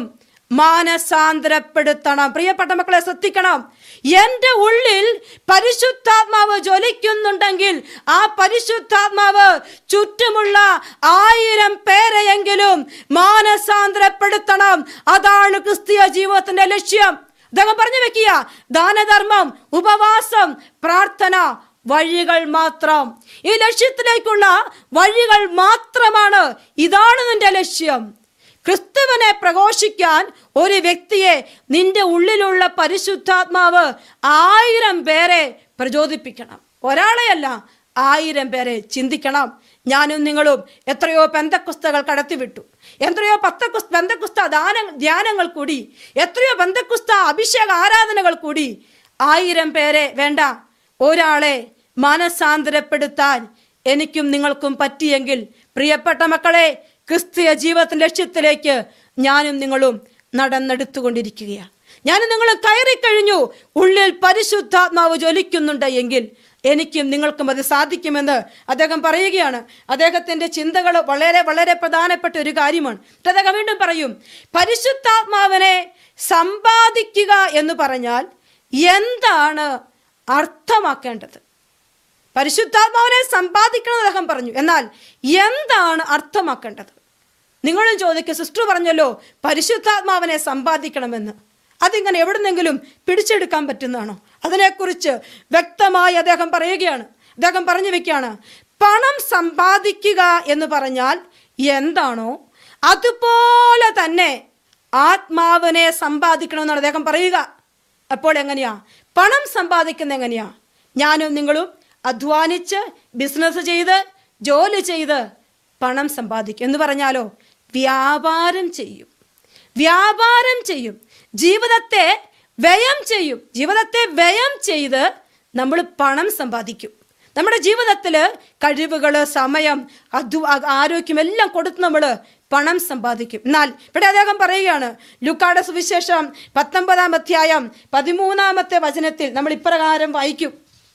മാനസാന്തരപ്പെടുത്തണം പ്രിയപ്പെട്ട മക്കളെ ശ്രദ്ധിക്കണം എൻ്റെ ഉള്ളിൽ പരിശുദ്ധാത്മാവ് ജ്വലിക്കുന്നുണ്ടെങ്കിൽ ആ പരിശുദ്ധാത്മാവ് ചുറ്റുമുള്ള ആയിരം പേരെയെങ്കിലും മാനസാന്തരപ്പെടുത്തണം അതാണ് ക്രിസ്തീയ ജീവിതത്തിന്റെ ലക്ഷ്യം അദ്ദേഹം പറഞ്ഞു വെക്കുക ദാനധർമ്മം ഉപവാസം പ്രാർത്ഥന വഴികൾ മാത്രം ഈ ലക്ഷ്യത്തിലേക്കുള്ള വഴികൾ മാത്രമാണ് ഇതാണ് നിന്റെ ലക്ഷ്യം ക്രിസ്തുവിനെ പ്രഘോഷിക്കാൻ ഒരു വ്യക്തിയെ നിന്റെ ഉള്ളിലുള്ള പരിശുദ്ധാത്മാവ് ആയിരം പേരെ പ്രചോദിപ്പിക്കണം ഒരാളെയല്ല ആയിരം പേരെ ചിന്തിക്കണം ഞാനും നിങ്ങളും എത്രയോ ബന്ധക്കുസ്തകൾ കടത്തിവിട്ടു എത്രയോ പത്തക്കുസ് ബന്ധക്കുസ്ത ദാന ധ്യാനങ്ങൾ കൂടി എത്രയോ ബന്ധക്കുസ്ത അഭിഷേക ആരാധനകൾ കൂടി ആയിരം പേരെ വേണ്ട ഒരാളെ മനസാന്തരപ്പെടുത്താൻ എനിക്കും നിങ്ങൾക്കും പറ്റിയെങ്കിൽ പ്രിയപ്പെട്ട മക്കളെ ക്രിസ്തീയ ജീവിതത്തിന്റെ ലക്ഷ്യത്തിലേക്ക് ഞാനും നിങ്ങളും നടന്നെടുത്തുകൊണ്ടിരിക്കുകയാണ് ഞാനും നിങ്ങളും കയറിക്കഴിഞ്ഞു ഉള്ളിൽ പരിശുദ്ധാത്മാവ് ജ്വലിക്കുന്നുണ്ട് എങ്കിൽ എനിക്കും നിങ്ങൾക്കും അത് സാധിക്കുമെന്ന് അദ്ദേഹം പറയുകയാണ് അദ്ദേഹത്തിന്റെ ചിന്തകൾ വളരെ വളരെ പ്രധാനപ്പെട്ട ഒരു കാര്യമാണ് എന്നിട്ട് അദ്ദേഹം വീണ്ടും പറയും പരിശുദ്ധാത്മാവിനെ സമ്പാദിക്കുക എന്ന് പറഞ്ഞാൽ എന്താണ് അർത്ഥമാക്കേണ്ടത് പരിശുദ്ധാത്മാവിനെ സമ്പാദിക്കണം അദ്ദേഹം പറഞ്ഞു എന്നാൽ എന്താണ് അർത്ഥമാക്കേണ്ടത് നിങ്ങളും ചോദിക്കുക സിസ്റ്റർ പറഞ്ഞല്ലോ പരിശുദ്ധാത്മാവിനെ സമ്പാദിക്കണമെന്ന് അതിങ്ങനെ എവിടുന്നെങ്കിലും പിടിച്ചെടുക്കാൻ പറ്റുന്നതാണോ അതിനെക്കുറിച്ച് വ്യക്തമായി അദ്ദേഹം പറയുകയാണ് അദ്ദേഹം പറഞ്ഞു വെക്കുകയാണ് പണം സമ്പാദിക്കുക എന്ന് പറഞ്ഞാൽ എന്താണോ അതുപോലെ തന്നെ ആത്മാവിനെ സമ്പാദിക്കണമെന്നാണ് അദ്ദേഹം പറയുക അപ്പോൾ എങ്ങനെയാ പണം സമ്പാദിക്കുന്ന എങ്ങനെയാ ഞാനും നിങ്ങളും അധ്വാനിച്ച് ബിസിനസ് ചെയ്ത് ജോലി ചെയ്ത് പണം സമ്പാദിക്കും എന്ന് പറഞ്ഞാലോ വ്യാപാരം ചെയ്യും വ്യാപാരം ചെയ്യും ജീവിതത്തെ വ്യയം ചെയ്യും ജീവിതത്തെ വ്യയം ചെയ്ത് നമ്മൾ പണം സമ്പാദിക്കും നമ്മുടെ ജീവിതത്തിൽ കഴിവുകൾ സമയം അധ്വ ആരോഗ്യം എല്ലാം കൊടുത്ത് നമ്മൾ പണം സമ്പാദിക്കും എന്നാൽ ഇവിടെ അദ്ദേഹം പറയുകയാണ് ലുക്കാടെ സുവിശേഷം പത്തൊമ്പതാം അധ്യായം പതിമൂന്നാമത്തെ വചനത്തിൽ നമ്മൾ ഇപ്രകാരം വായിക്കും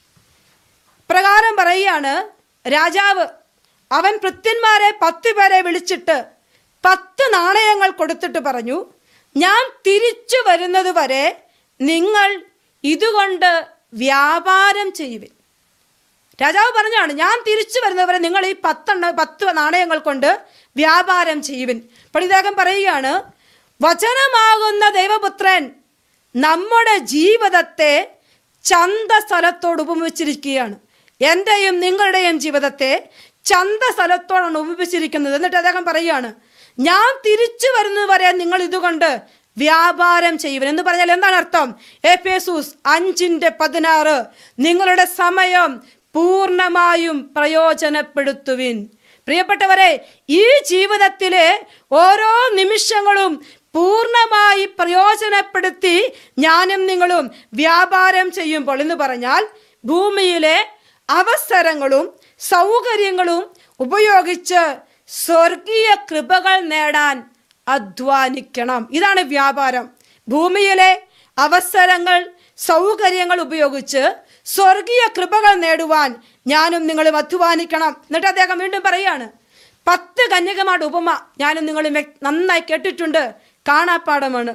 പ്രകാരം പറയുകയാണ് രാജാവ് അവൻ ഭൃത്യന്മാരെ പത്ത് പേരെ വിളിച്ചിട്ട് പത്ത് നാണയങ്ങൾ കൊടുത്തിട്ട് പറഞ്ഞു ഞാൻ തിരിച്ചു വരുന്നത് വരെ നിങ്ങൾ ഇതുകൊണ്ട് വ്യാപാരം ചെയ്യുവിൻ രാജാവ് പറഞ്ഞാണ് ഞാൻ തിരിച്ചു വരുന്നവരെ നിങ്ങൾ ഈ പത്തെണ്ണ പത്ത് നാണയങ്ങൾ കൊണ്ട് വ്യാപാരം ചെയ്യുവിൻ അപ്പോൾ ഇദ്ദേഹം പറയുകയാണ് വചനമാകുന്ന ദൈവപുത്രൻ നമ്മുടെ ജീവിതത്തെ ചന്ത സ്ഥലത്തോട് ഉപമിച്ചിരിക്കുകയാണ് എൻ്റെയും നിങ്ങളുടെയും ജീവിതത്തെ ചന്ത സ്ഥലത്തോടാണ് ഉപമിച്ചിരിക്കുന്നത് എന്നിട്ട് അദ്ദേഹം പറയുകയാണ് ഞാൻ തിരിച്ചു വരുന്നത് വരെ നിങ്ങൾ ഇതുകൊണ്ട് വ്യാപാരം ചെയ്യുവൻ എന്ന് പറഞ്ഞാൽ എന്താണ് അർത്ഥം എഫേസൂസ് അഞ്ചിന്റെ പതിനാറ് നിങ്ങളുടെ സമയം പൂർണ്ണമായും പ്രയോജനപ്പെടുത്തുവിൻ പ്രിയപ്പെട്ടവരെ ഈ ജീവിതത്തിലെ ഓരോ നിമിഷങ്ങളും പൂർണ്ണമായി പ്രയോജനപ്പെടുത്തി ഞാനും നിങ്ങളും വ്യാപാരം ചെയ്യുമ്പോൾ എന്ന് പറഞ്ഞാൽ ഭൂമിയിലെ അവസരങ്ങളും സൗകര്യങ്ങളും ഉപയോഗിച്ച് സ്വർഗീയ കൃപകൾ നേടാൻ അധ്വാനിക്കണം ഇതാണ് വ്യാപാരം ഭൂമിയിലെ അവസരങ്ങൾ സൗകര്യങ്ങൾ ഉപയോഗിച്ച് സ്വർഗീയ കൃപകൾ നേടുവാൻ ഞാനും നിങ്ങളും അധ്വാനിക്കണം എന്നിട്ട് അദ്ദേഹം വീണ്ടും പറയാണ് പത്ത് കന്യകമാരുടെ ഉപമ ഞാനും നിങ്ങളും വ്യക്- നന്നായി കേട്ടിട്ടുണ്ട് കാണാപ്പാടമാണ്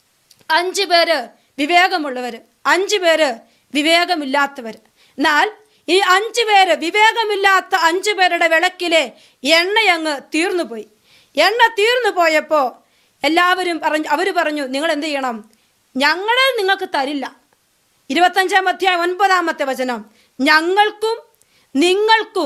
അഞ്ച് പേര് വിവേകമുള്ളവർ അഞ്ച് പേര് വിവേകമില്ലാത്തവർ എന്നാൽ ഈ അഞ്ച് പേര് വിവേകമില്ലാത്ത അഞ്ച് പേരുടെ വിളക്കിലെ എണ്ണയങ്ങ് തീർന്നു പോയി എണ്ണ തീർന്നു പോയപ്പോൾ എല്ലാവരും പറഞ്ഞു അവർ പറഞ്ഞു നിങ്ങൾ എന്ത് ചെയ്യണം ഞങ്ങളെ നിങ്ങൾക്ക് തരില്ല ഇരുപത്തഞ്ചാം അധ്യായം ഒൻപതാമത്തെ വചനം ഞങ്ങൾക്കും നിങ്ങൾക്കും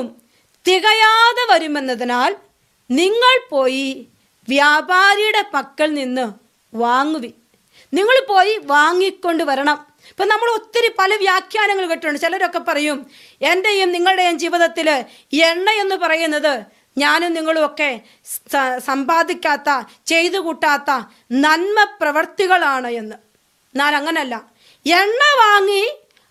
തികയാതെ വരുമെന്നതിനാൽ നിങ്ങൾ പോയി വ്യാപാരിയുടെ പക്കൽ നിന്ന് വാങ്ങുവിൻ നിങ്ങൾ പോയി വാങ്ങിക്കൊണ്ട് വരണം ഇപ്പം നമ്മൾ ഒത്തിരി പല വ്യാഖ്യാനങ്ങൾ കേട്ടിട്ടുണ്ട് ചിലരൊക്കെ പറയും എൻ്റെയും നിങ്ങളുടെയും ജീവിതത്തിൽ എണ്ണ എന്ന് പറയുന്നത് ഞാനും നിങ്ങളും ഒക്കെ സ- സമ്പാദിക്കാത്ത ചെയ്തു കൂട്ടാത്ത നന്മ പ്രവർത്തികളാണ് എന്ന് എന്നാൽ അങ്ങനല്ല എണ്ണ വാങ്ങി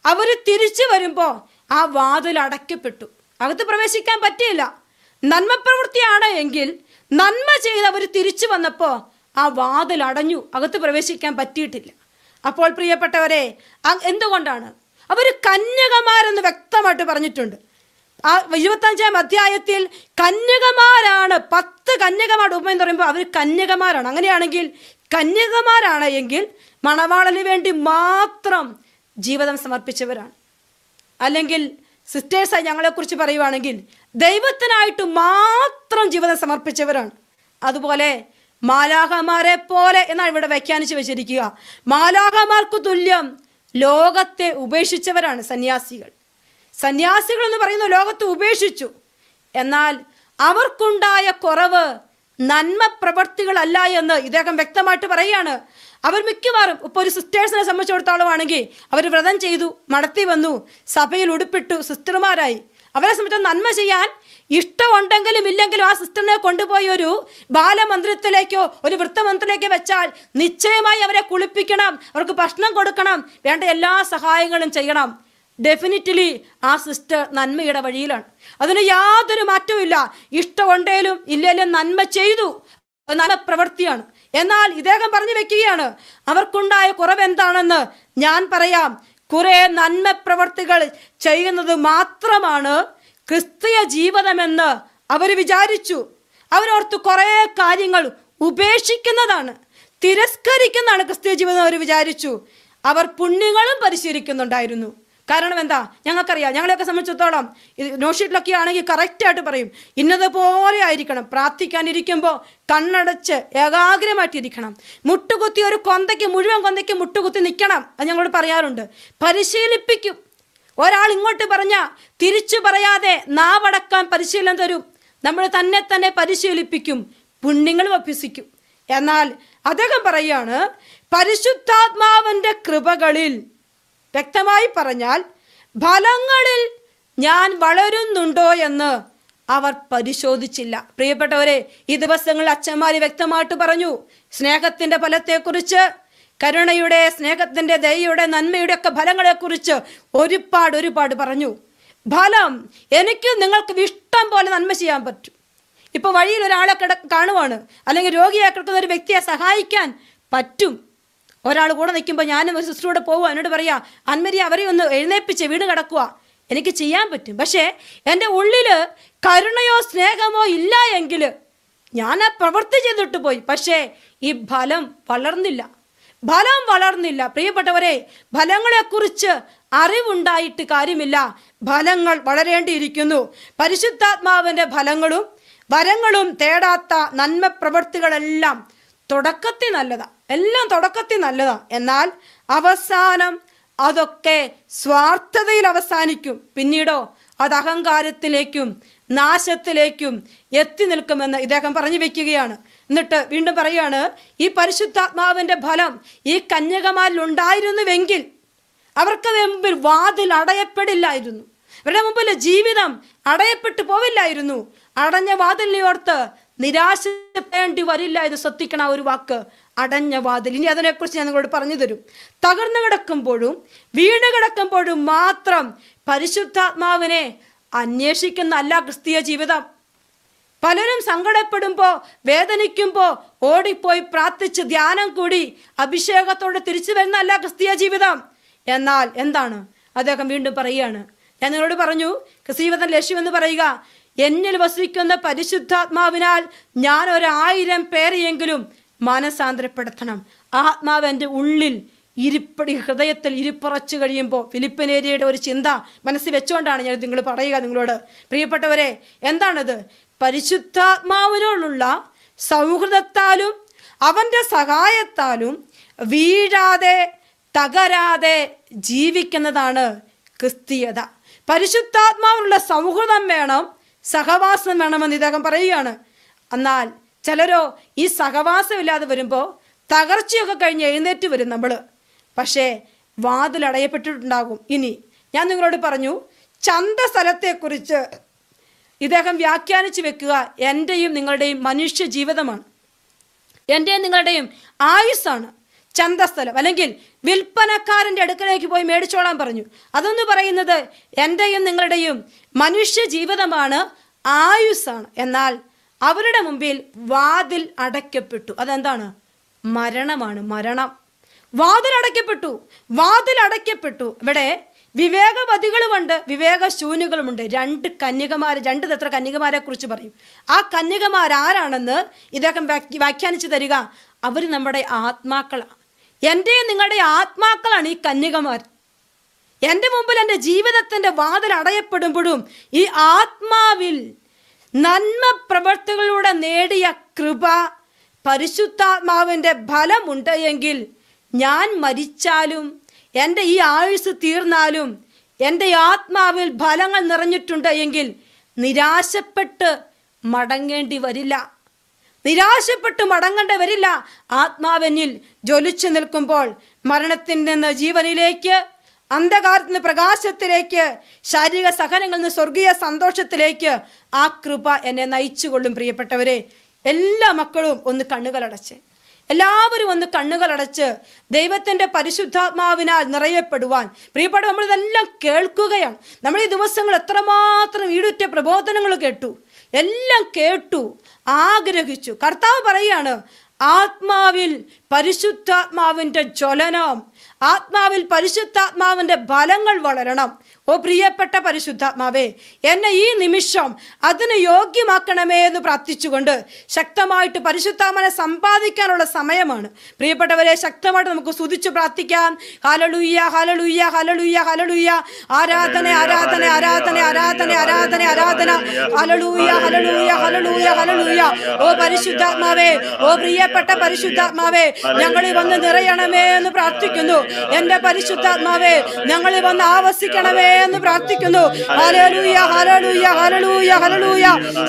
അവർ തിരിച്ചു വരുമ്പോൾ ആ വാതിൽ അടയ്ക്കപ്പെട്ടു അകത്ത് പ്രവേശിക്കാൻ പറ്റിയില്ല നന്മ പ്രവൃത്തിയാണ് എങ്കിൽ നന്മ ചെയ്ത് അവർ തിരിച്ചു വന്നപ്പോൾ ആ വാതിൽ അടഞ്ഞു അകത്ത് പ്രവേശിക്കാൻ പറ്റിയിട്ടില്ല അപ്പോൾ പ്രിയപ്പെട്ടവരെ അ- എന്തുകൊണ്ടാണ് അവർ കന്യകമാരെന്ന് വ്യക്തമായിട്ട് പറഞ്ഞിട്ടുണ്ട് ആ ഇരുപത്തഞ്ചാം അധ്യായത്തിൽ കന്യകമാരാണ് പത്ത് കന്യകമാരുടെ ഉപമ എന്ന് പറയുമ്പോൾ അവർ കന്യകമാരാണ് അങ്ങനെയാണെങ്കിൽ കന്യകമാരാണ് എങ്കിൽ മണവാളന് വേണ്ടി മാത്രം ജീവിതം സമർപ്പിച്ചവരാണ് അല്ലെങ്കിൽ സിസ്റ്റേഴ്സായി ഞങ്ങളെക്കുറിച്ച് പറയുവാണെങ്കിൽ ദൈവത്തിനായിട്ട് മാത്രം ജീവിതം സമർപ്പിച്ചവരാണ് അതുപോലെ മാലാഹമാരെ പോലെ എന്നാണ് ഇവിടെ വ്യാഖ്യാനിച്ച് വെച്ചിരിക്കുക മാലാഹമാർക്ക് തുല്യം ലോകത്തെ ഉപേക്ഷിച്ചവരാണ് സന്യാസികൾ സന്യാസികൾ എന്ന് പറയുന്ന ലോകത്തെ ഉപേക്ഷിച്ചു എന്നാൽ അവർക്കുണ്ടായ കുറവ് നന്മ പ്രവർത്തികളല്ല എന്ന് ഇദ്ദേഹം വ്യക്തമായിട്ട് പറയുകയാണ് അവർ മിക്കവാറും ഇപ്പോൾ ഒരു സിസ്റ്റേഴ്സിനെ സംബന്ധിച്ചിടത്തോളം ആണെങ്കിൽ അവർ വ്രതം ചെയ്തു മടത്തി വന്നു സഭയിൽ ഉടുപ്പിട്ടു സിസ്റ്റർമാരായി അവരെ സംബന്ധിച്ച് നന്മ ചെയ്യാൻ ഇഷ്ടമുണ്ടെങ്കിലും ഇല്ലെങ്കിലും ആ സിസ്റ്ററിനെ കൊണ്ടുപോയി ഒരു ബാലമന്ദിരത്തിലേക്കോ ഒരു വൃത്തമന്ത്രിലേക്കോ വെച്ചാൽ നിശ്ചയമായി അവരെ കുളിപ്പിക്കണം അവർക്ക് ഭക്ഷണം കൊടുക്കണം വേണ്ട എല്ലാ സഹായങ്ങളും ചെയ്യണം ഡെഫിനറ്റ്ലി ആ സിസ്റ്റർ നന്മയുടെ വഴിയിലാണ് അതിന് യാതൊരു മാറ്റവും ഇല്ല ഇഷ്ടമുണ്ടേലും ഇല്ലേലും നന്മ ചെയ്തു അത് നല്ല പ്രവൃത്തിയാണ് എന്നാൽ ഇദ്ദേഹം പറഞ്ഞു വെക്കുകയാണ് അവർക്കുണ്ടായ കുറവ് എന്താണെന്ന് ഞാൻ പറയാം കുറെ നന്മ പ്രവർത്തികൾ ചെയ്യുന്നത് മാത്രമാണ് ക്രിസ്തീയ ജീവിതമെന്ന് അവർ വിചാരിച്ചു അവരോർത്ത് കുറേ കാര്യങ്ങൾ ഉപേക്ഷിക്കുന്നതാണ് തിരസ്കരിക്കുന്നതാണ് ക്രിസ്തീയ ജീവിതം അവർ വിചാരിച്ചു അവർ പുണ്യങ്ങളും പരിശീലിക്കുന്നുണ്ടായിരുന്നു കാരണം എന്താ ഞങ്ങൾക്കറിയാം ഞങ്ങളെയൊക്കെ സംബന്ധിച്ചിടത്തോളം ഇത് നോഷീറ്റിലൊക്കെ ആണെങ്കിൽ കറക്റ്റായിട്ട് പറയും ഇന്നതുപോലെ ആയിരിക്കണം പ്രാർത്ഥിക്കാനിരിക്കുമ്പോൾ കണ്ണടച്ച് ഏകാഗ്രമായിട്ടിരിക്കണം മുട്ടുകുത്തി ഒരു കൊന്തയ്ക്ക് മുഴുവൻ കൊന്തയ്ക്ക് മുട്ടുകുത്തി നിൽക്കണം അത് ഞങ്ങളോട് പറയാറുണ്ട് പരിശീലിപ്പിക്കും ഒരാൾ ഇങ്ങോട്ട് പറഞ്ഞ തിരിച്ചു പറയാതെ നാവടക്കാൻ പരിശീലനം തരും നമ്മൾ തന്നെ തന്നെ പരിശീലിപ്പിക്കും പുണ്യങ്ങളും അഭ്യസിക്കും എന്നാൽ അദ്ദേഹം പറയാണ് പരിശുദ്ധാത്മാവിൻ്റെ കൃപകളിൽ വ്യക്തമായി പറഞ്ഞാൽ ഫലങ്ങളിൽ ഞാൻ വളരുന്നുണ്ടോ എന്ന് അവർ പരിശോധിച്ചില്ല പ്രിയപ്പെട്ടവരെ ഈ ദിവസങ്ങളിൽ അച്ഛന്മാർ വ്യക്തമായിട്ട് പറഞ്ഞു സ്നേഹത്തിന്റെ ഫലത്തെക്കുറിച്ച് കരുണയുടെ സ്നേഹത്തിന്റെ ദയയുടെ നന്മയുടെ ഒക്കെ ഫലങ്ങളെക്കുറിച്ച് ഒരുപാട് ഒരുപാട് പറഞ്ഞു ഫലം എനിക്ക് നിങ്ങൾക്ക് ഇഷ്ടം പോലെ നന്മ ചെയ്യാൻ പറ്റും ഇപ്പൊ വഴിയിൽ ഒരാളെ കിട കാണുവാണ് അല്ലെങ്കിൽ രോഗിയായി കിടക്കുന്ന ഒരു വ്യക്തിയെ സഹായിക്കാൻ പറ്റും ഒരാൾ കൂടെ നിൽക്കുമ്പോൾ ഞാനും ഒരു സിസ്റ്ററോടെ പോവുക എന്നോട് പറയാ അന്മരി അവരെ ഒന്ന് എഴുന്നേപ്പിച്ച് വീണ് കിടക്കുക എനിക്ക് ചെയ്യാൻ പറ്റും പക്ഷേ എൻ്റെ ഉള്ളിൽ കരുണയോ സ്നേഹമോ ഇല്ല എങ്കിൽ ഞാൻ ആ പ്രവൃത്തി ചെയ്തിട്ട് പോയി പക്ഷേ ഈ ഫലം വളർന്നില്ല ഫലം വളർന്നില്ല പ്രിയപ്പെട്ടവരെ ഫലങ്ങളെക്കുറിച്ച് അറിവുണ്ടായിട്ട് കാര്യമില്ല ഫലങ്ങൾ വളരേണ്ടിയിരിക്കുന്നു പരിശുദ്ധാത്മാവിൻ്റെ ഫലങ്ങളും വരങ്ങളും തേടാത്ത നന്മ പ്രവൃത്തികളെല്ലാം തുടക്കത്തിൽ നല്ലതാ എല്ലാം തുടക്കത്തിൽ നല്ലതാ എന്നാൽ അവസാനം അതൊക്കെ സ്വാർത്ഥതയിൽ അവസാനിക്കും പിന്നീടോ അത് അഹങ്കാരത്തിലേക്കും നാശത്തിലേക്കും എത്തി നിൽക്കുമെന്ന് ഇദ്ദേഹം പറഞ്ഞു വെക്കുകയാണ് എന്നിട്ട് വീണ്ടും പറയാണ് ഈ പരിശുദ്ധാത്മാവിന്റെ ഫലം ഈ കന്യകമാരിൽ ഉണ്ടായിരുന്നുവെങ്കിൽ അവർക്ക് മുമ്പിൽ വാതിൽ അടയപ്പെടില്ലായിരുന്നു ഇവരുടെ മുമ്പിൽ ജീവിതം അടയപ്പെട്ടു പോവില്ലായിരുന്നു അടഞ്ഞ വാതിലിനെ ഓർത്ത് നിരാശപ്പെടേണ്ടി വരില്ല എന്ന് ശ്രദ്ധിക്കണ ആ ഒരു വാക്ക് അടഞ്ഞ വാതിൽ ഇനി അതിനെക്കുറിച്ച് ഞാൻ നിങ്ങളോട് പറഞ്ഞു തരും തകർന്നു കിടക്കുമ്പോഴും വീണ് കിടക്കുമ്പോഴും മാത്രം പരിശുദ്ധാത്മാവിനെ അന്വേഷിക്കുന്ന അല്ല ക്രിസ്തീയ ജീവിതം പലരും സങ്കടപ്പെടുമ്പോൾ വേദനിക്കുമ്പോൾ ഓടിപ്പോയി പ്രാർത്ഥിച്ച് ധ്യാനം കൂടി അഭിഷേകത്തോടെ തിരിച്ചു വരുന്നതല്ല ക്രിസ്തീയ ജീവിതം എന്നാൽ എന്താണ് അദ്ദേഹം വീണ്ടും പറയുകയാണ് ഞാൻ നിങ്ങളോട് പറഞ്ഞു ക്രിസ്തീയവതൻ ലക്ഷ്യം എന്ന് പറയുക എന്നിൽ വസിക്കുന്ന പരിശുദ്ധാത്മാവിനാൽ ഞാൻ ഒരായിരം പേരെയെങ്കിലും മാനസാന്തരപ്പെടുത്തണം ആത്മാവ് എൻ്റെ ഉള്ളിൽ ഇരിപ്പടി ഹൃദയത്തിൽ ഇരിപ്പുറച്ചു കഴിയുമ്പോൾ ഫിലിപ്പിനേരിയയുടെ ഒരു ചിന്ത മനസ്സിൽ വെച്ചുകൊണ്ടാണ് ഞാൻ നിങ്ങൾ പറയുക നിങ്ങളോട് പ്രിയപ്പെട്ടവരെ എന്താണത് പരിശുദ്ധാത്മാവിനോടുള്ള സൗഹൃദത്താലും അവൻ്റെ സഹായത്താലും വീഴാതെ തകരാതെ ജീവിക്കുന്നതാണ് ക്രിസ്തീയത പരിശുദ്ധാത്മാവിനുള്ള സൗഹൃദം വേണം സഹവാസം വേണമെന്ന് ഇദ്ദേഹം പറയുകയാണ് എന്നാൽ ചിലരോ ഈ സഹവാസമില്ലാതെ വരുമ്പോൾ തകർച്ചയൊക്കെ കഴിഞ്ഞ് എഴുന്നേറ്റ് വരും നമ്മൾ പക്ഷേ വാതിൽ അടയപ്പെട്ടിട്ടുണ്ടാകും ഇനി ഞാൻ നിങ്ങളോട് പറഞ്ഞു ചന്ത സ്ഥലത്തെക്കുറിച്ച് ഇദ്ദേഹം വ്യാഖ്യാനിച്ചു വെക്കുക എൻ്റെയും നിങ്ങളുടെയും മനുഷ്യ ജീവിതമാണ് എൻ്റെയും നിങ്ങളുടെയും ആയുസ്സാണ് ചന്തസ്ഥലം അല്ലെങ്കിൽ വിൽപ്പനക്കാരൻ്റെ അടുക്കലേക്ക് പോയി മേടിച്ചോളാൻ പറഞ്ഞു അതൊന്ന് പറയുന്നത് എൻ്റെയും നിങ്ങളുടെയും മനുഷ്യ ജീവിതമാണ് ആയുസ്സാണ് എന്നാൽ അവരുടെ മുമ്പിൽ വാതിൽ അടയ്ക്കപ്പെട്ടു അതെന്താണ് മരണമാണ് മരണം വാതിൽ അടയ്ക്കപ്പെട്ടു വാതിൽ അടയ്ക്കപ്പെട്ടു ഇവിടെ വിവേകവതികളുമുണ്ട് വിവേകശൂന്യകളുമുണ്ട് രണ്ട് കന്യകമാർ രണ്ട് തത്ര കന്യകമാരെ കുറിച്ച് പറയും ആ കന്യകമാർ ആരാണെന്ന് ഇദ്ദേഹം വ്യാഖ്യ- വ്യാഖ്യാനിച്ചു തരിക അവർ നമ്മുടെ ആത്മാക്കളാണ് എൻ്റെയും നിങ്ങളുടെ ആത്മാക്കളാണ് ഈ കന്യകമാർ എൻ്റെ മുമ്പിൽ എൻ്റെ ജീവിതത്തിൻ്റെ വാതിൽ അടയപ്പെടുമ്പോഴും ഈ ആത്മാവിൽ നന്മ പ്രവർത്തികളിലൂടെ നേടിയ കൃപ പരിശുദ്ധാത്മാവിൻ്റെ ഫലമുണ്ട് എങ്കിൽ ഞാൻ മരിച്ചാലും എൻ്റെ ഈ ആയുസ് തീർന്നാലും എൻ്റെ ആത്മാവിൽ ഫലങ്ങൾ നിറഞ്ഞിട്ടുണ്ട് എങ്കിൽ നിരാശപ്പെട്ട് മടങ്ങേണ്ടി വരില്ല നിരാശപ്പെട്ട് മടങ്ങേണ്ടി വരില്ല ആത്മാവെന്നിൽ ജ്വലിച്ചു നിൽക്കുമ്പോൾ മരണത്തിൽ നിന്ന് ജീവനിലേക്ക് അന്ധകാരത്തിൽ നിന്ന് പ്രകാശത്തിലേക്ക് ശാരീരിക സഹനങ്ങളിൽ നിന്ന് സ്വർഗീയ സന്തോഷത്തിലേക്ക് ആ കൃപ എന്നെ നയിച്ചുകൊള്ളും പ്രിയപ്പെട്ടവരെ എല്ലാ മക്കളും ഒന്ന് കണ്ണുകളടച്ച് എല്ലാവരും ഒന്ന് കണ്ണുകളടച്ച് ദൈവത്തിൻ്റെ പരിശുദ്ധാത്മാവിനാൽ നിറയപ്പെടുവാൻ പ്രിയപ്പെട്ട നമ്മളിതെല്ലാം കേൾക്കുകയാണ് നമ്മൾ ഈ ദിവസങ്ങൾ എത്രമാത്രം ഈടുറ്റ പ്രബോധനങ്ങൾ കേട്ടു എല്ലാം കേട്ടു ആഗ്രഹിച്ചു കർത്താവ് പറയാണ് ആത്മാവിൽ പരിശുദ്ധാത്മാവിൻ്റെ ജ്വലനം ആത്മാവിൽ പരിശുദ്ധാത്മാവിൻ്റെ ഫലങ്ങൾ വളരണം ഓ പ്രിയപ്പെട്ട പരിശുദ്ധാത്മാവേ എന്നെ ഈ നിമിഷം അതിന് യോഗ്യമാക്കണമേ എന്ന് പ്രാർത്ഥിച്ചുകൊണ്ട് ശക്തമായിട്ട് പരിശുദ്ധാത്മാനെ സമ്പാദിക്കാനുള്ള സമയമാണ് പ്രിയപ്പെട്ടവരെ ശക്തമായിട്ട് നമുക്ക് സ്തുതിച്ചു പ്രാർത്ഥിക്കാം ഹലലുയ്യ ഹലലുയ്യ ഹലലുയ്യ ഹലലുയ്യ ആരാധന ആരാധന ആരാധന ആരാധന ആരാധന ആരാധന ഹലലൂയ ഹലലൂയ ഹലലൂയ ഹലലൂയ ഓ പരിശുദ്ധാത്മാവേ ഓ പ്രിയപ്പെട്ട പരിശുദ്ധാത്മാവേ ഞങ്ങളിൽ വന്ന് നിറയണമേ എന്ന് പ്രാർത്ഥിക്കുന്നു എന്റെ പരിശുദ്ധാത്മാവേ ഞങ്ങളിൽ വന്ന് ആവസിക്കണമേ എന്ന് പ്രാർത്ഥിക്കുന്നു ഹല്ലേലൂയ ഹല്ലേലൂയ ഹല്ലേലൂയ ഹല്ലേലൂയ